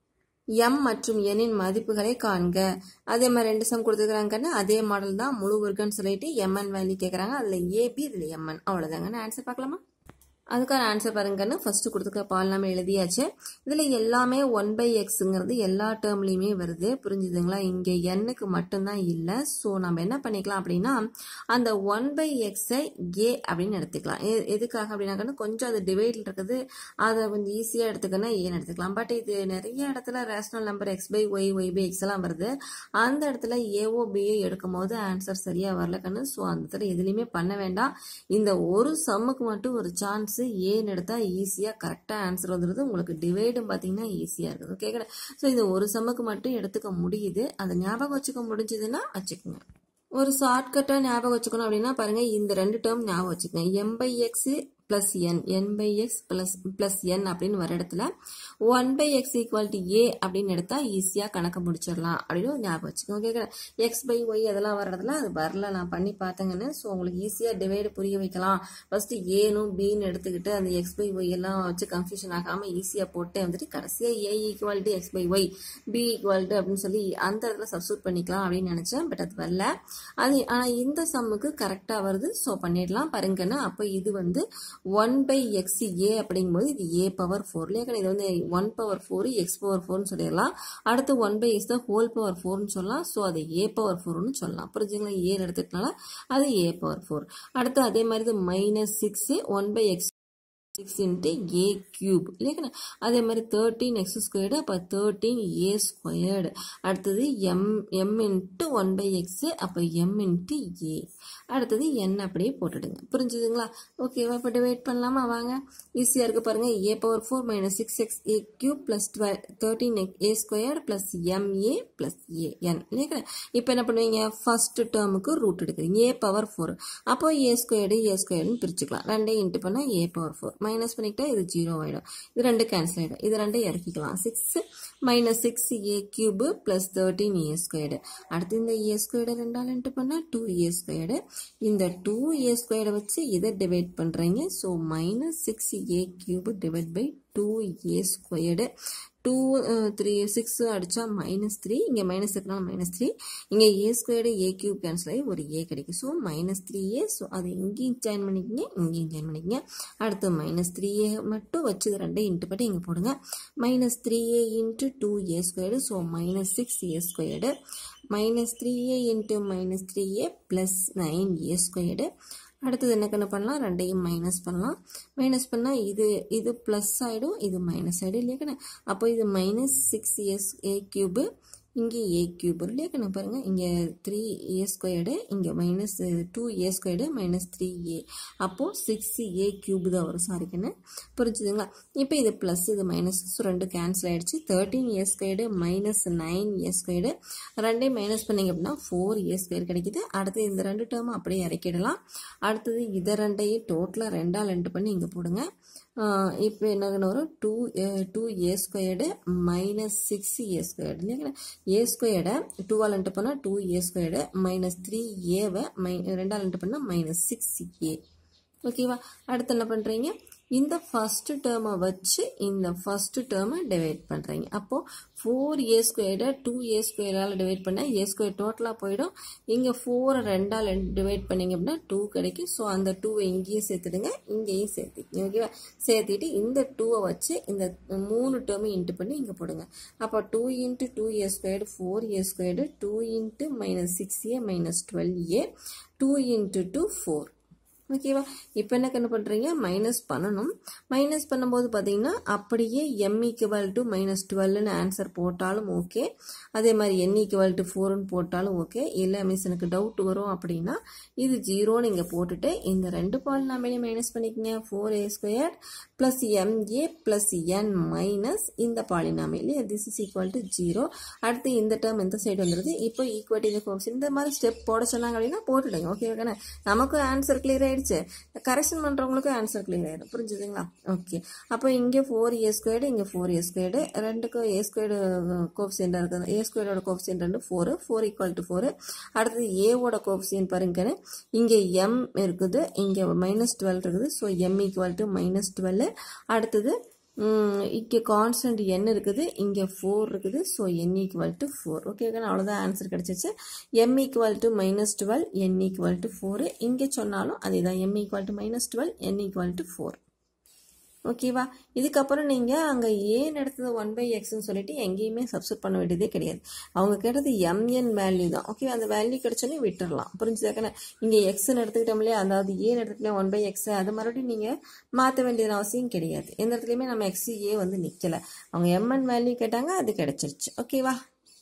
எம் மற்றும் எண்ணின் மதிப்புகளை காண்க அதே மாதிரி ரெண்டு சம் கொடுத்துருக்காங்கன்னு அதே மாடல் தான் முழு வர்க்கம்னு சொல்லிட்டு எம்என் வேல்யூ கேட்குறாங்க அதில் ஏபி இதில் எம்என் அவ்வளோதாங்கன்னு ஆன்சர் பார்க்கலாமா அதுக்கான ஆன்சர் பாருங்கன்னு ஃபர்ஸ்ட் கொடுத்துருக்க பால் எழுதியாச்சு இதில் எல்லாமே ஒன் பை எக்ஸுங்கிறது எல்லா டேர்ம்லையுமே வருது புரிஞ்சுதுங்களா இங்கே எண்ணுக்கு மட்டும்தான் இல்லை ஸோ நம்ம என்ன பண்ணிக்கலாம் அப்படின்னா அந்த ஒன் பை எக்ஸை ஏ அப்படின்னு எடுத்துக்கலாம் எதுக்காக அப்படின்னாக்கன்னு கொஞ்சம் அது டிவைடில் இருக்குது அதை கொஞ்சம் ஈஸியாக எடுத்துக்கன்னா ஏன்னு எடுத்துக்கலாம் பட் இது நிறைய இடத்துல rational number x by y y by x எல்லாம் வருது அந்த இடத்துல ஏஓ பிஏ எடுக்கும் போது ஆன்சர் சரியாக வரல கண்ணு ஸோ அந்த இடத்துல எதுலையுமே பண்ண வேண்டாம் இந்த ஒரு சம்முக்கு மட்டும் ஒரு சான்ஸ் ஏன்னு எடுத்தால் ஈஸியாக கரெக்டாக ஆன்சர் வந்துடுது உங்களுக்கு டிவைடும் பார்த்தீங்கன்னா ஈஸியாக இருக்குது ஓகே ஸோ இந்த ஒரு சம்முக்கு மட்டும் எடுத்துக்க முடியுது அதை ஞாபகம் வச்சுக்க முடிஞ்சதுன்னா வச்சுக்கோங்க ஒரு ஷார்ட்கட்டாக ஞாபகம் வச்சுக்கணும் அப்படின்னா பாருங்கள் இந்த ரெண்டு டேர்ம் ஞாபகம் வச்சுக்கோங்க m by x plus n n by x plus plus n அப்படின்னு வர இடத்துல one by x equal to a அப்படின்னு எடுத்தால் ஈஸியாக கணக்கு முடிச்சிடலாம் அப்படின்னு ஞாபகம் வச்சுக்கோங்க கேட்குறேன் எக்ஸ் பை ஒய் அதெல்லாம் வர இடத்துல அது வரல நான் பண்ணி பார்த்தேங்கன்னு ஸோ உங்களுக்கு ஈஸியாக டிவைடு புரிய வைக்கலாம் ஃபஸ்ட்டு ஏனும் பின்னு எடுத்துக்கிட்டு அந்த எக்ஸ் பை ஒய் எல்லாம் வச்சு கன்ஃபியூஷன் ஆகாமல் ஈஸியாக போட்டு வந்துட்டு கடைசியாக a equal to x by y b equal to அப்படின்னு சொல்லி அந்த இடத்துல சப்ஸ்டியூட் பண்ணிக்கலாம் அப்படின்னு நினச்சேன் பட் அது வரல அது ஆனால் இந்த சம்முக்கு கரெக்டாக வருது ஸோ பண்ணிடலாம் பாருங்கன்னா அப்போ இது வந்து ஒன் பை எக்ஸ் ஏ அப்படிங்கும்போது இது ஏ பவர் ஃபோர் இல்லையா இது வந்து one power four x power ஃபோர்னு சொல்லிடலாம் அடுத்து ஒன் பை எக்ஸ் தான் ஹோல் பவர் ஃபோர்னு சொல்லலாம் ஸோ அது ஏ பவர் ஃபோர்னு சொல்லலாம் புரிஞ்சுங்களா ஏன்னு எடுத்துக்கனால அது ஏ பவர் ஃபோர் அடுத்து அதே மாதிரி இது minus six one by x six into a cube இல்லையா அதே மாதிரி தேர்ட்டீன் எக்ஸ் ஸ்கொயர்டு அப்போ தேர்ட்டீன் ஏ ஸ்கொயர்டு அடுத்தது m m into one by x அப்போ எம் இன்ட்டு ஏ அடுத்தது என் அப்படியே போட்டுடுங்க புரிஞ்சுதுங்களா ஓகேவா இப்போ டிவைட் பண்ணலாமா வாங்க ஈஸியாக இருக்குது பாருங்கள் a power four minus six x a cube plus twelve thirteen a squared plus m a plus a n இல்லையா இப்போ என்ன பண்ணுவீங்க ஃபர்ஸ்ட் டேர்முக்கு ரூட் எடுக்கிறீங்க ஏ பவர் ஃபோர் அப்போ ஏ ஸ்கொயர்டு ஏ ஸ்கொயர்டுன்னு பிரிச்சுக்கலாம் ரெண்டையும் இன்ட்டு பண்ணால் ஏ பவர் ஃபோர் மைனஸ் பண்ணிக்கிட்டா இது ஜீரோ ஆகிடும் இது ரெண்டு கேன்சல் ஆகிடும் இது ரெண்டையும் இறக்கிக்கலாம் six minus six a cube plus thirteen a squared அடுத்து இந்த ஏ ஸ்கொயர்டு ரெண்டால் இன்ட்டு பண்ணால் டூ ஏ ஸ்கொயர்டு இந்த டூ ஏ ஸ்கொயர்டை வச்சு இதை டிவைட் பண்ணுறீங்க so minus six a cube divide by two a squared two three six அடித்தா மைனஸ் த்ரீ இங்கே மைனஸ் இருக்கிறனால மைனஸ் த்ரீ இங்கே a squared a cube cancel ஆகி ஒரு ஏ கிடைக்கும் so minus three a so அதை இங்கேயும் ஜாயின் பண்ணிக்கங்க இங்கேயும் ஜாயின் பண்ணிக்கங்க அடுத்து மைனஸ் த்ரீ ஏ மட்டும் வச்சு இது ரெண்டையும் இன்ட்டு பட்டு இங்கே போடுங்க minus three a into two a squared so minus six a squared minus three a into minus three a plus nine a squared அடுத்தது என்ன கண்ணு பண்ணலாம் ரெண்டையும் மைனஸ் பண்ணலாம் மைனஸ் பண்ணால் இது இது ப்ளஸ் ஆகிடும் இது மைனஸ் ஆகிடும் இல்லையா கண்ணு அப்போ இது minus six s a cube இங்கே ஏ கியூப் இல்லையா கண்ணு பாருங்கள் இங்கே த்ரீ ஏ ஸ்கொயர்டு இங்கே minus two a squared minus three a அப்போது சிக்ஸ் ஏ கியூப் தான் வரும் சாரி கண்ணு புரிஞ்சுதுங்களா இப்போ இது ப்ளஸ் இது மைனஸ் ரெண்டு கேன்சல் ஆகிடுச்சு thirteen a squared minus nine a squared ரெண்டையும் மைனஸ் பண்ணிங்க அப்படின்னா ஃபோர் ஏ ஸ்கொயர் கிடைக்குது அடுத்து இந்த ரெண்டு டேர்மும் அப்படியே இறக்கிடலாம் அடுத்தது இதை ரெண்டையும் டோட்டலாக ரெண்டால் ரெண்டு பண்ணி இங்கே போடுங்க இப்போ என்ன வரும் two two a squared minus six a squared இல்லைங்களா ஏ ஸ்கொயர்டை டூவால் இன்ட்டு பண்ணால் two a squared minus three ஏவை மை ரெண்டால் இன்ட்டு பண்ணால் மைனஸ் சிக்ஸ் ஏ ஓகேவா அடுத்து என்ன பண்ணுறீங்க இந்த ஃபஸ்ட்டு டேர்மை வச்சு இந்த ஃபஸ்ட்டு டேர்மை டிவைட் பண்ணுறீங்க அப்போது ஃபோர் ஏ ஸ்கொயர்டை டூ ஏ ஸ்கொயரால் டிவைட் பண்ணால் ஏ ஸ்கொயர் டோட்டலாக போயிடும் இங்கே ஃபோரை ரெண்டால் டிவைட் பண்ணிங்க அப்படின்னா டூ கிடைக்கும் ஸோ அந்த டூவை இங்கேயும் சேர்த்துடுங்க இங்கேயும் சேர்த்துக்கிங்க ஓகேவா சேர்த்துட்டு இந்த டூவை வச்சு இந்த மூணு டேர்மை இன்ட்டு பண்ணி இங்கே போடுங்க அப்போ two into two a squared four a squared two into minus six a minus twelve a two into two four ஓகேவா இப்போ என்ன கண்ணு பண்ணுறீங்க மைனஸ் பண்ணணும் மைனஸ் பண்ணும்போது பார்த்தீங்கன்னா அப்படியே எம் ஈக்குவல் டு மைனஸ் டுவெல்னு ஆன்சர் போட்டாலும் ஓகே அதே மாதிரி என் ஈக்குவல் டு ஃபோர்னு போட்டாலும் ஓகே இல்லை மிஸ் எனக்கு டவுட் வரும் அப்படின்னா இது ஜீரோன்னு இங்கே போட்டுட்டு இந்த ரெண்டு பாலினாமிலையும் மைனஸ் பண்ணிக்கங்க four a square plus m a plus n minus இந்த பாலினாமிலே this is equal to zero அடுத்து இந்த டேர்ம் இந்த சைடு வந்துடுது இப்போ ஈக்குவல் டு இந்த மாதிரி ஸ்டெப் போட சொன்னாங்க அப்படின்னா போட்டுடுங்க ஓகே ஓகேண்ணே நமக்கு ஆன்சர் கிளியர் ஆயிடுச்சு கரெக்ஷன் பண்ணுறவங்களுக்கும் ஆன்சர் கிளியர் ஆயிடும் புரிஞ்சுதுங்களா ஓகே அப்போ இங்கே ஃபோர் ஏ ஸ்கொயர்டு இங்கே ஃபோர் ஏ ஸ்கொயர்டு ரெண்டுக்கும் ஏ ஸ்கொயர்டு கோப்சியண்டாக இருக்குது ஏ ஸ்கொயர்டோட கோப்சியன்ட் ரெண்டு four four equal to four அடுத்தது ஏவோட கோப்சியன் பாருங்கன்னு இங்கே எம் இருக்குது இங்கே மைனஸ் டுவெல் இருக்குது so m equal to minus twelve அடுத்தது இங்கே கான்ஸ்டன்ட் என் இருக்குது இங்கே ஃபோர் இருக்குது so n equal to four okay அவ்வளோதான் ஆன்சர் கிடச்சிச்சு m equal to minus twelve n equal to four இங்கே சொன்னாலும் அதே தான் m equal to minus twelve n equal to four ஓகேவா இதுக்கப்புறம் நீங்கள் அங்கே ஏன் எடுத்தது ஒன் பை எக்ஸ்ன்னு சொல்லிட்டு எங்கேயுமே சப்ஸ்ட் பண்ண வேண்டியதே கிடையாது அவங்க கேட்டது எம்என் வேல்யூ தான் ஓகே அந்த வேல்யூ கிடைச்சோன்னே விட்டுடலாம் புரிஞ்சுதாக்கண்ணே இங்கே எக்ஸ்ன்னு எடுத்துக்கிட்டோம்லையே அதாவது ஏன் எடுத்துக்கிட்டே ஒன் பை எக்ஸ் அது மறுபடியும் நீங்கள் மாற்ற வேண்டியது அவசியம் கிடையாது எந்த இடத்துலையுமே நம்ம எக்ஸ் ஏ வந்து நிற்கலை அவங்க எம்என் வேல்யூ கேட்டாங்க அது கிடைச்சிருச்சு ஓகேவா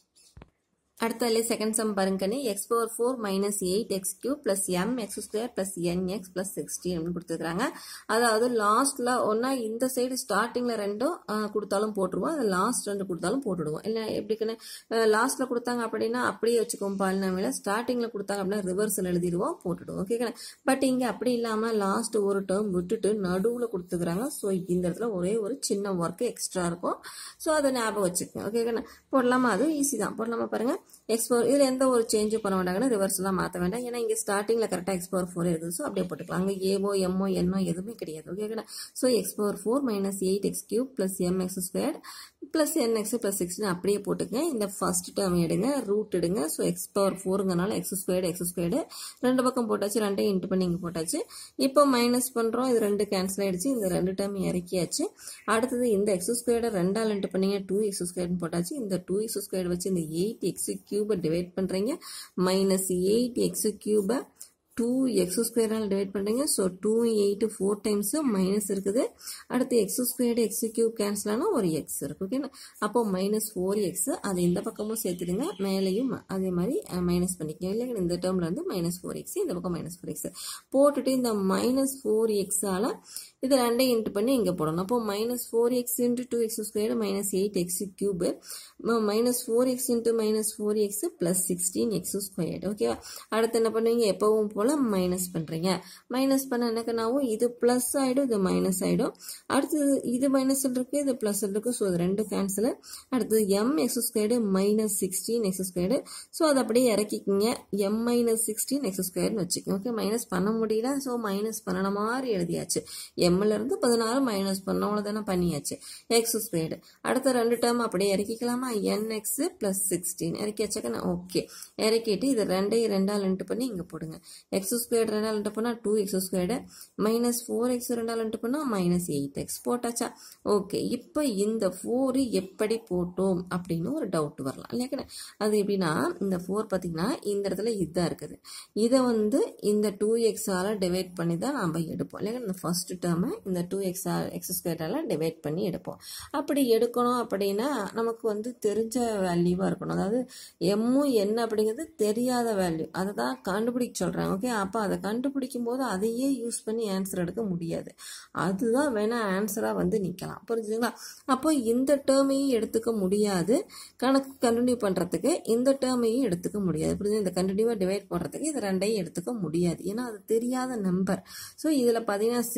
அடுத்த செகண்ட் சம் பாருங்கன்னு x power four minus eight x cube plus m x square plus n x plus sixteen அப்படின்னு கொடுத்துருக்காங்க அதாவது லாஸ்ட்ல ஒன்னா இந்த சைடு ஸ்டார்டிங்ல ரெண்டும் கொடுத்தாலும் போட்டுருவோம் அது லாஸ்ட் ரெண்டு கொடுத்தாலும் போட்டுடுவோம் இல்லை எப்படிக்குன்னு லாஸ்ட்ல கொடுத்தாங்க அப்படின்னா அப்படியே வச்சுக்கோம் பாலினாமில ஸ்டார்டிங்ல கொடுத்தாங்க அப்படின்னா ரிவர்ஸில் எழுதிடுவோம் போட்டுடுவோம் ஓகேங்களா பட் இங்க அப்படி இல்லாம லாஸ்ட் ஒரு டேர்ம் விட்டுட்டு நடுவில் கொடுத்துக்கிறாங்க ஸோ இந்த இடத்துல ஒரே ஒரு சின்ன ஒர்க் எக்ஸ்ட்ரா இருக்கும் ஸோ அதை ஞாபகம் வச்சுக்கோங்க ஓகேங்களா போடலாமா அது ஈஸி தான் போடலாமா பாருங்க எக்ஸ் பவர் இதில் எந்த ஒரு சேஞ்சும் பண்ண வேண்டாங்கன்னா ரிவர்ஸ்லாம் மாற்ற வேண்டாம் ஏன்னா இங்கே ஸ்டார்டிங்கில் கரெக்டாக எக்ஸ் பவர் ஃபோர் இருக்குது ஸோ அப்படியே போட்டுக்கலாம் அங்கே ஏவோ எம்மோ என்னோ எதுவுமே கிடையாது ஓகேங்களா so x power four minus eight x cube plus m x square plus n x plus சிக்ஸ்னு அப்படியே போட்டுக்கங்க இந்த ஃபர்ஸ்ட் டேர்ம் எடுங்க ரூட் எடுங்க ஸோ எக்ஸ் பவர் ஃபோருங்கனால எக்ஸ் ஸ்கொயர்டு எக்ஸ் ஸ்கொயர்டு ரெண்டு பக்கம் போட்டாச்சு ரெண்டையும் இன்ட்டு பண்ணி இங்கே போட்டாச்சு இப்போ மைனஸ் பண்ணுறோம் இது ரெண்டு கேன்சல் ஆயிடுச்சு இந்த ரெண்டு டேர்ம் இறக்கியாச்சு அடுத்தது இந்த எக்ஸ் ஸ்கொயர்டை ரெண்டால் இன்ட்டு பண்ணீங்க டூ எக்ஸ் ஸ்கொயர்னு போட்டாச்சு இந்த டூ எக்ஸ் ஸ்கொயர் வச்சு இந்த எயிட் எக்ஸ் கியூபை டிவைட் பண்ணுறீங்க மைனஸ் எயிட் எக்ஸ் கியூபை டூ எக்ஸ் ஸ்கொயரால் டிவைட் பண்ணுறீங்க so two eight four times minus இருக்குது அடுத்து x squared x cube cancel ஆனால் ஒரு எக்ஸ் இருக்கு ஓகேண்ணா அப்போ மைனஸ் ஃபோர் எக்ஸ் அது இந்த பக்கமும் சேர்த்துடுங்க மேலேயும் அதே மாதிரி மைனஸ் பண்ணிக்கங்க இல்லைங்க இந்த டேர்மில் வந்து மைனஸ் ஃபோர் எக்ஸ் இந்த பக்கம் மைனஸ் ஃபோர் எக்ஸ் போட்டுட்டு இந்த மைனஸ் ஃபோர் எக்ஸால் இது ரெண்டையும் இன்ட்டு பண்ணி இங்கே போடணும் அப்போ minus four x into two x squared minus eight x cube minus four x into minus four x plus sixteen x squared ஓகேவா அடுத்து என்ன பண்ணுவீங்க எப்பவும் போல் மைனஸ் பண்ணுறீங்க மைனஸ் பண்ண என்னக்குனாவும் இது ப்ளஸ் ஆகிடும் இது மைனஸ் ஆகிடும் அடுத்தது இது மைனஸ் இருக்குது இது ப்ளஸ் இருக்குது ஸோ அது ரெண்டு கேன்சல் அடுத்தது m x squared minus sixteen x squared so அதை அப்படியே இறக்கிக்கிங்க எம் மைனஸ் சிக்ஸ்டீன் எக்ஸ் ஸ்கொயர்னு வச்சுக்கோங்க ஓகே மைனஸ் பண்ண முடியல ஸோ மைனஸ் பண்ணன மாதிரி எழுதியாச்சு எம்ல இருந்து பதினாறு மைனஸ் பண்ண அவ்வளோதானே பண்ணியாச்சு எக்ஸ் ஸ்கொயர்டு அடுத்த ரெண்டு டேர்ம் அப்படியே இறக்கிக்கலாமா என் எக்ஸ் ப்ளஸ் சிக்ஸ்டீன் இறக்கியாச்சாக்கா ஓகே இறக்கிட்டு இது ரெண்டையும் ரெண்டால் இன்ட்டு பண்ணி இங்கே போடுங்க எக்ஸ் ஸ்கொயர்டு ரெண்டால் இன்ட்டு பண்ணால் two x squared minus four x ரெண்டால் இன்ட்டு பண்ணால் மைனஸ் எயிட் எக்ஸ் போட்டாச்சா ஓகே இப்போ இந்த ஃபோரு எப்படி போட்டோம் அப்படின்னு ஒரு டவுட் வரலாம் இல்லையா அது எப்படின்னா இந்த ஃபோர் பார்த்தீங்கன்னா இந்த இடத்துல இதுதான் இருக்குது இதை வந்து இந்த டூ எக்ஸால் டிவைட் பண்ணி தான் நம்ம எடுப்போம் இல்லையா இந்த ஃபர்ஸ்ட் டேர்மை இந்த டூ எக்ஸா எக்ஸ் ஸ்கொயரால் டிவைட் பண்ணி எடுப்போம் அப்படி எடுக்கணும் அப்படின்னா நமக்கு வந்து தெரிஞ்ச வேல்யூவாக இருக்கணும் அதாவது எம்மும் என்ன அப்படிங்கிறது தெரியாத வேல்யூ அதை தான் கண்டுபிடிக்க சொல்கிறாங்க ஓகே அப்போ அதை கண்டுபிடிக்கும் போது அதையே யூஸ் பண்ணி ஆன்சர் எடுக்க முடியாது அதுதான் வேணால் ஆன்சராக வந்து நிற்கலாம் புரிஞ்சுதுங்களா அப்போ இந்த டேர்மையும் எடுத்துக்க முடியாது கணக்கு கண்டினியூ பண்ணுறதுக்கு இந்த டேர்மையும் எடுத்துக்க முடியாது புரியுது இந்த கண்டினியூவாக டிவைட் பண்ணுறதுக்கு இது ரெண்டையும் எடுத்துக்க முடியாது ஏன்னா அது தெரியாத நம்பர் ஸோ இதில் பார்த்தீங்கன்னா சிக்ஸ்டீன்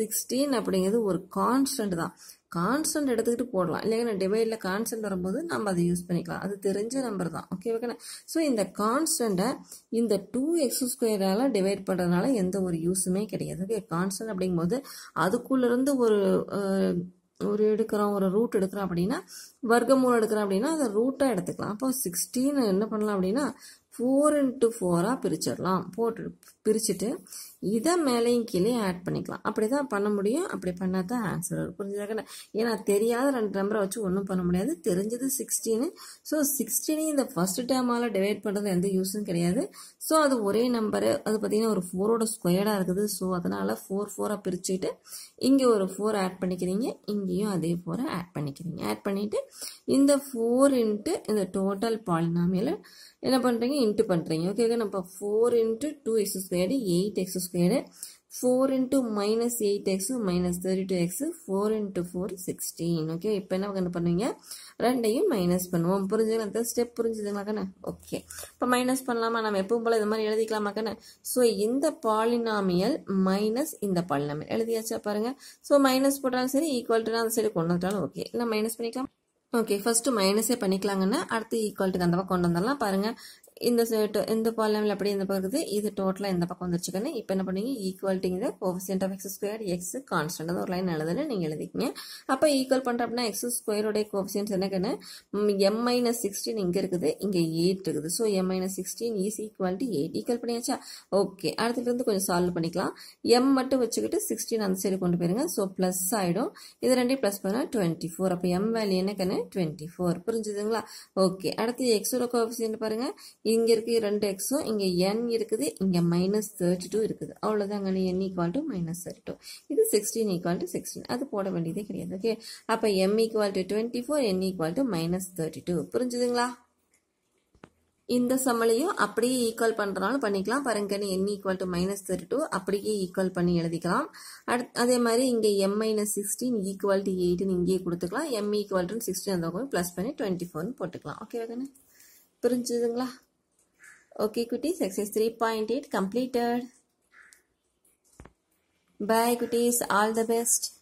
சிக்ஸ்டீன் அப்படிங்கிறது ஒரு கான்ஸ்டன்ட் தான் கான்ஸ்டன்ட் எடுத்துக்கிட்டு போடலாம் இல்லைங்கன்னா டிவைடில் கான்ஸ்டன்ட் வரும்போது நம்ம அதை யூஸ் பண்ணிக்கலாம் அது தெரிஞ்ச நம்பர் தான் ஓகே ஓகேண்ணா ஸோ இந்த கான்ஸ்டண்ட்டை இந்த டூ எக்ஸ் ஸ்கொயரால் டிவைட் பண்ணுறதுனால எந்த ஒரு யூஸுமே கிடையாது ஓகே கான்ஸ்டன்ட் அப்படிங்கும்போது அதுக்குள்ளேருந்து ஒரு ஒரு எடுக்கிறோம் ஒரு ரூட் எடுக்கிறோம் அப்படின்னா வர்க்கமூலம் எடுக்கிறோம் அப்படின்னா அதை ரூட்டாக எடுத்துக்கலாம் அப்போ சிக்ஸ்டீன் என்ன பண்ணலாம் அப்படின்னா ஃபோர் இன்ட்டு ஃபோராக பிரிச்சிடலாம் போட்டு பிரிச்சுட்டு இதை மேலேயும் கீழே ஆட் பண்ணிக்கலாம் அப்படி தான் பண்ண முடியும் அப்படி பண்ணால் தான் ஆன்சர் வரும் புரிஞ்சுதாக்கண்ணே ஏன்னா தெரியாத ரெண்டு நம்பரை வச்சு ஒன்றும் பண்ண முடியாது தெரிஞ்சது சிக்ஸ்டீனு ஸோ சிக்ஸ்டீனையும் இந்த ஃபஸ்ட் டேர்மால் டிவைட் பண்ணுறது எந்த யூஸும் கிடையாது ஸோ அது ஒரே நம்பரு அது பார்த்திங்கன்னா ஒரு ஃபோரோட ஸ்கொயர்டாக இருக்குது ஸோ அதனால் ஃபோர் ஃபோராக பிரிச்சுட்டு இங்கே ஒரு ஃபோர் ஆட் பண்ணிக்கிறீங்க இங்கேயும் அதே ஃபோரை ஆட் பண்ணிக்கிறீங்க ஆட் பண்ணிவிட்டு இந்த ஃபோர் இன்ட்டு இந்த டோட்டல் பாலினாமியில் என்ன பண்ணுறீங்க இன்ட்டு பண்ணுறீங்க ஓகே ஓகே நம்ம four into two x squared eight x squared four into minus eight x minus thirty two x four into four sixteen okay இப்போ என்ன கண்டு பண்ணுவீங்க ரெண்டையும் மைனஸ் பண்ணுவோம் புரிஞ்சுக்கலாம் ஸ்டெப் புரிஞ்சுதுங்களா கண்ணே ஓகே இப்போ மைனஸ் பண்ணலாமா நம்ம எப்பவும் போல் இது மாதிரி எழுதிக்கலாமா கண்ணே ஸோ இந்த பாலினாமியல் மைனஸ் இந்த பாலினாமியல் எழுதியாச்சா பாருங்கள் ஸோ மைனஸ் போட்டாலும் சரி ஈக்குவல் டு அந்த சைடு கொண்டு வந்துட்டாலும் ஓகே இல்லை மைனஸ் பண்ணிக்கலாம் ஓகே ஃபஸ்ட்டு மைனஸே பண்ணிக்கலாங்கன்னா அடுத்து ஈக்குவல்ட்டுக்கு அந்த பக்கம் கொண்டு வந்துடலாம் பாருங்கள் இந்த இந்த பாலினாமில் அப்படியே இந்த பக்கம் இருக்குது இது டோட்டலாக இந்த பக்கம் வந்துருச்சுக்கன்னு இப்போ என்ன பண்ணுவீங்க ஈக்குவல்ட்டிங்க coefficient of x square x constant ஒரு லைன் எழுதுன்னு நீங்கள் எழுதிக்கிங்க அப்போ ஈக்குவல் பண்ணுற அப்படின்னா எக்ஸ் ஸ்கொயரோடைய கோஃபிசியன்ஸ் என்னக்கன்னு எம் மைனஸ் சிக்ஸ்டீன் இங்கே இருக்குது இங்கே எயிட் இருக்குது so m minus sixteen is equal to eight equal பண்ணியாச்சா ஓகே அடுத்துலேருந்து கொஞ்சம் சால்வ் பண்ணிக்கலாம் எம் மட்டும் வச்சுக்கிட்டு சிக்ஸ்டீன் அந்த சைடு கொண்டு போயிருங்க ஸோ ப்ளஸ் ஆகிடும் இது ரெண்டையும் ப்ளஸ் பண்ணால் டுவெண்ட்டி ஃபோர் அப்போ எம் வேல்யூ என்னக்கன்னு டுவெண்ட்டி ஃபோர் புரிஞ்சுதுங்களா ஓகே அடுத்து எக்ஸோட கோஃபிசியன்ட் பாருங்கள் இங்கே இருக்கு ரெண்டு எக்ஸும் இங்கே என் இருக்குது இங்கே மைனஸ் தேர்ட்டி டூ இருக்குது அவ்வளோதாங்க n equal to minus thirty two இது சிக்ஸ்டீன் ஈக்குவல் டு சிக்ஸ்டீன் அது போட வேண்டியதே கிடையாது ஓகே அப்போ m equal to twenty four n equal to minus thirty two புரிஞ்சுதுங்களா இந்த சம்மளையும் அப்படியே ஈக்குவல் பண்ணுறனாலும் பண்ணிக்கலாம் பாருங்க n equal to minus thirty two அப்படியே ஈக்குவல் பண்ணி எழுதிக்கலாம் அடுத் அதே மாதிரி இங்கே m minus sixteen equal to எயிட்னு இங்கேயே கொடுத்துக்கலாம் எம் ஈக்குவல் டு சிக்ஸ்டீன் அந்த ப்ளஸ் பண்ணி டுவெண்ட்டி ஃபோர்னு போட்டுக்கலாம் ஓகே தானே புரிஞ்சுதுங்களா Okay, cuties, exercise 3.8 completed. Bye, cuties. All the best.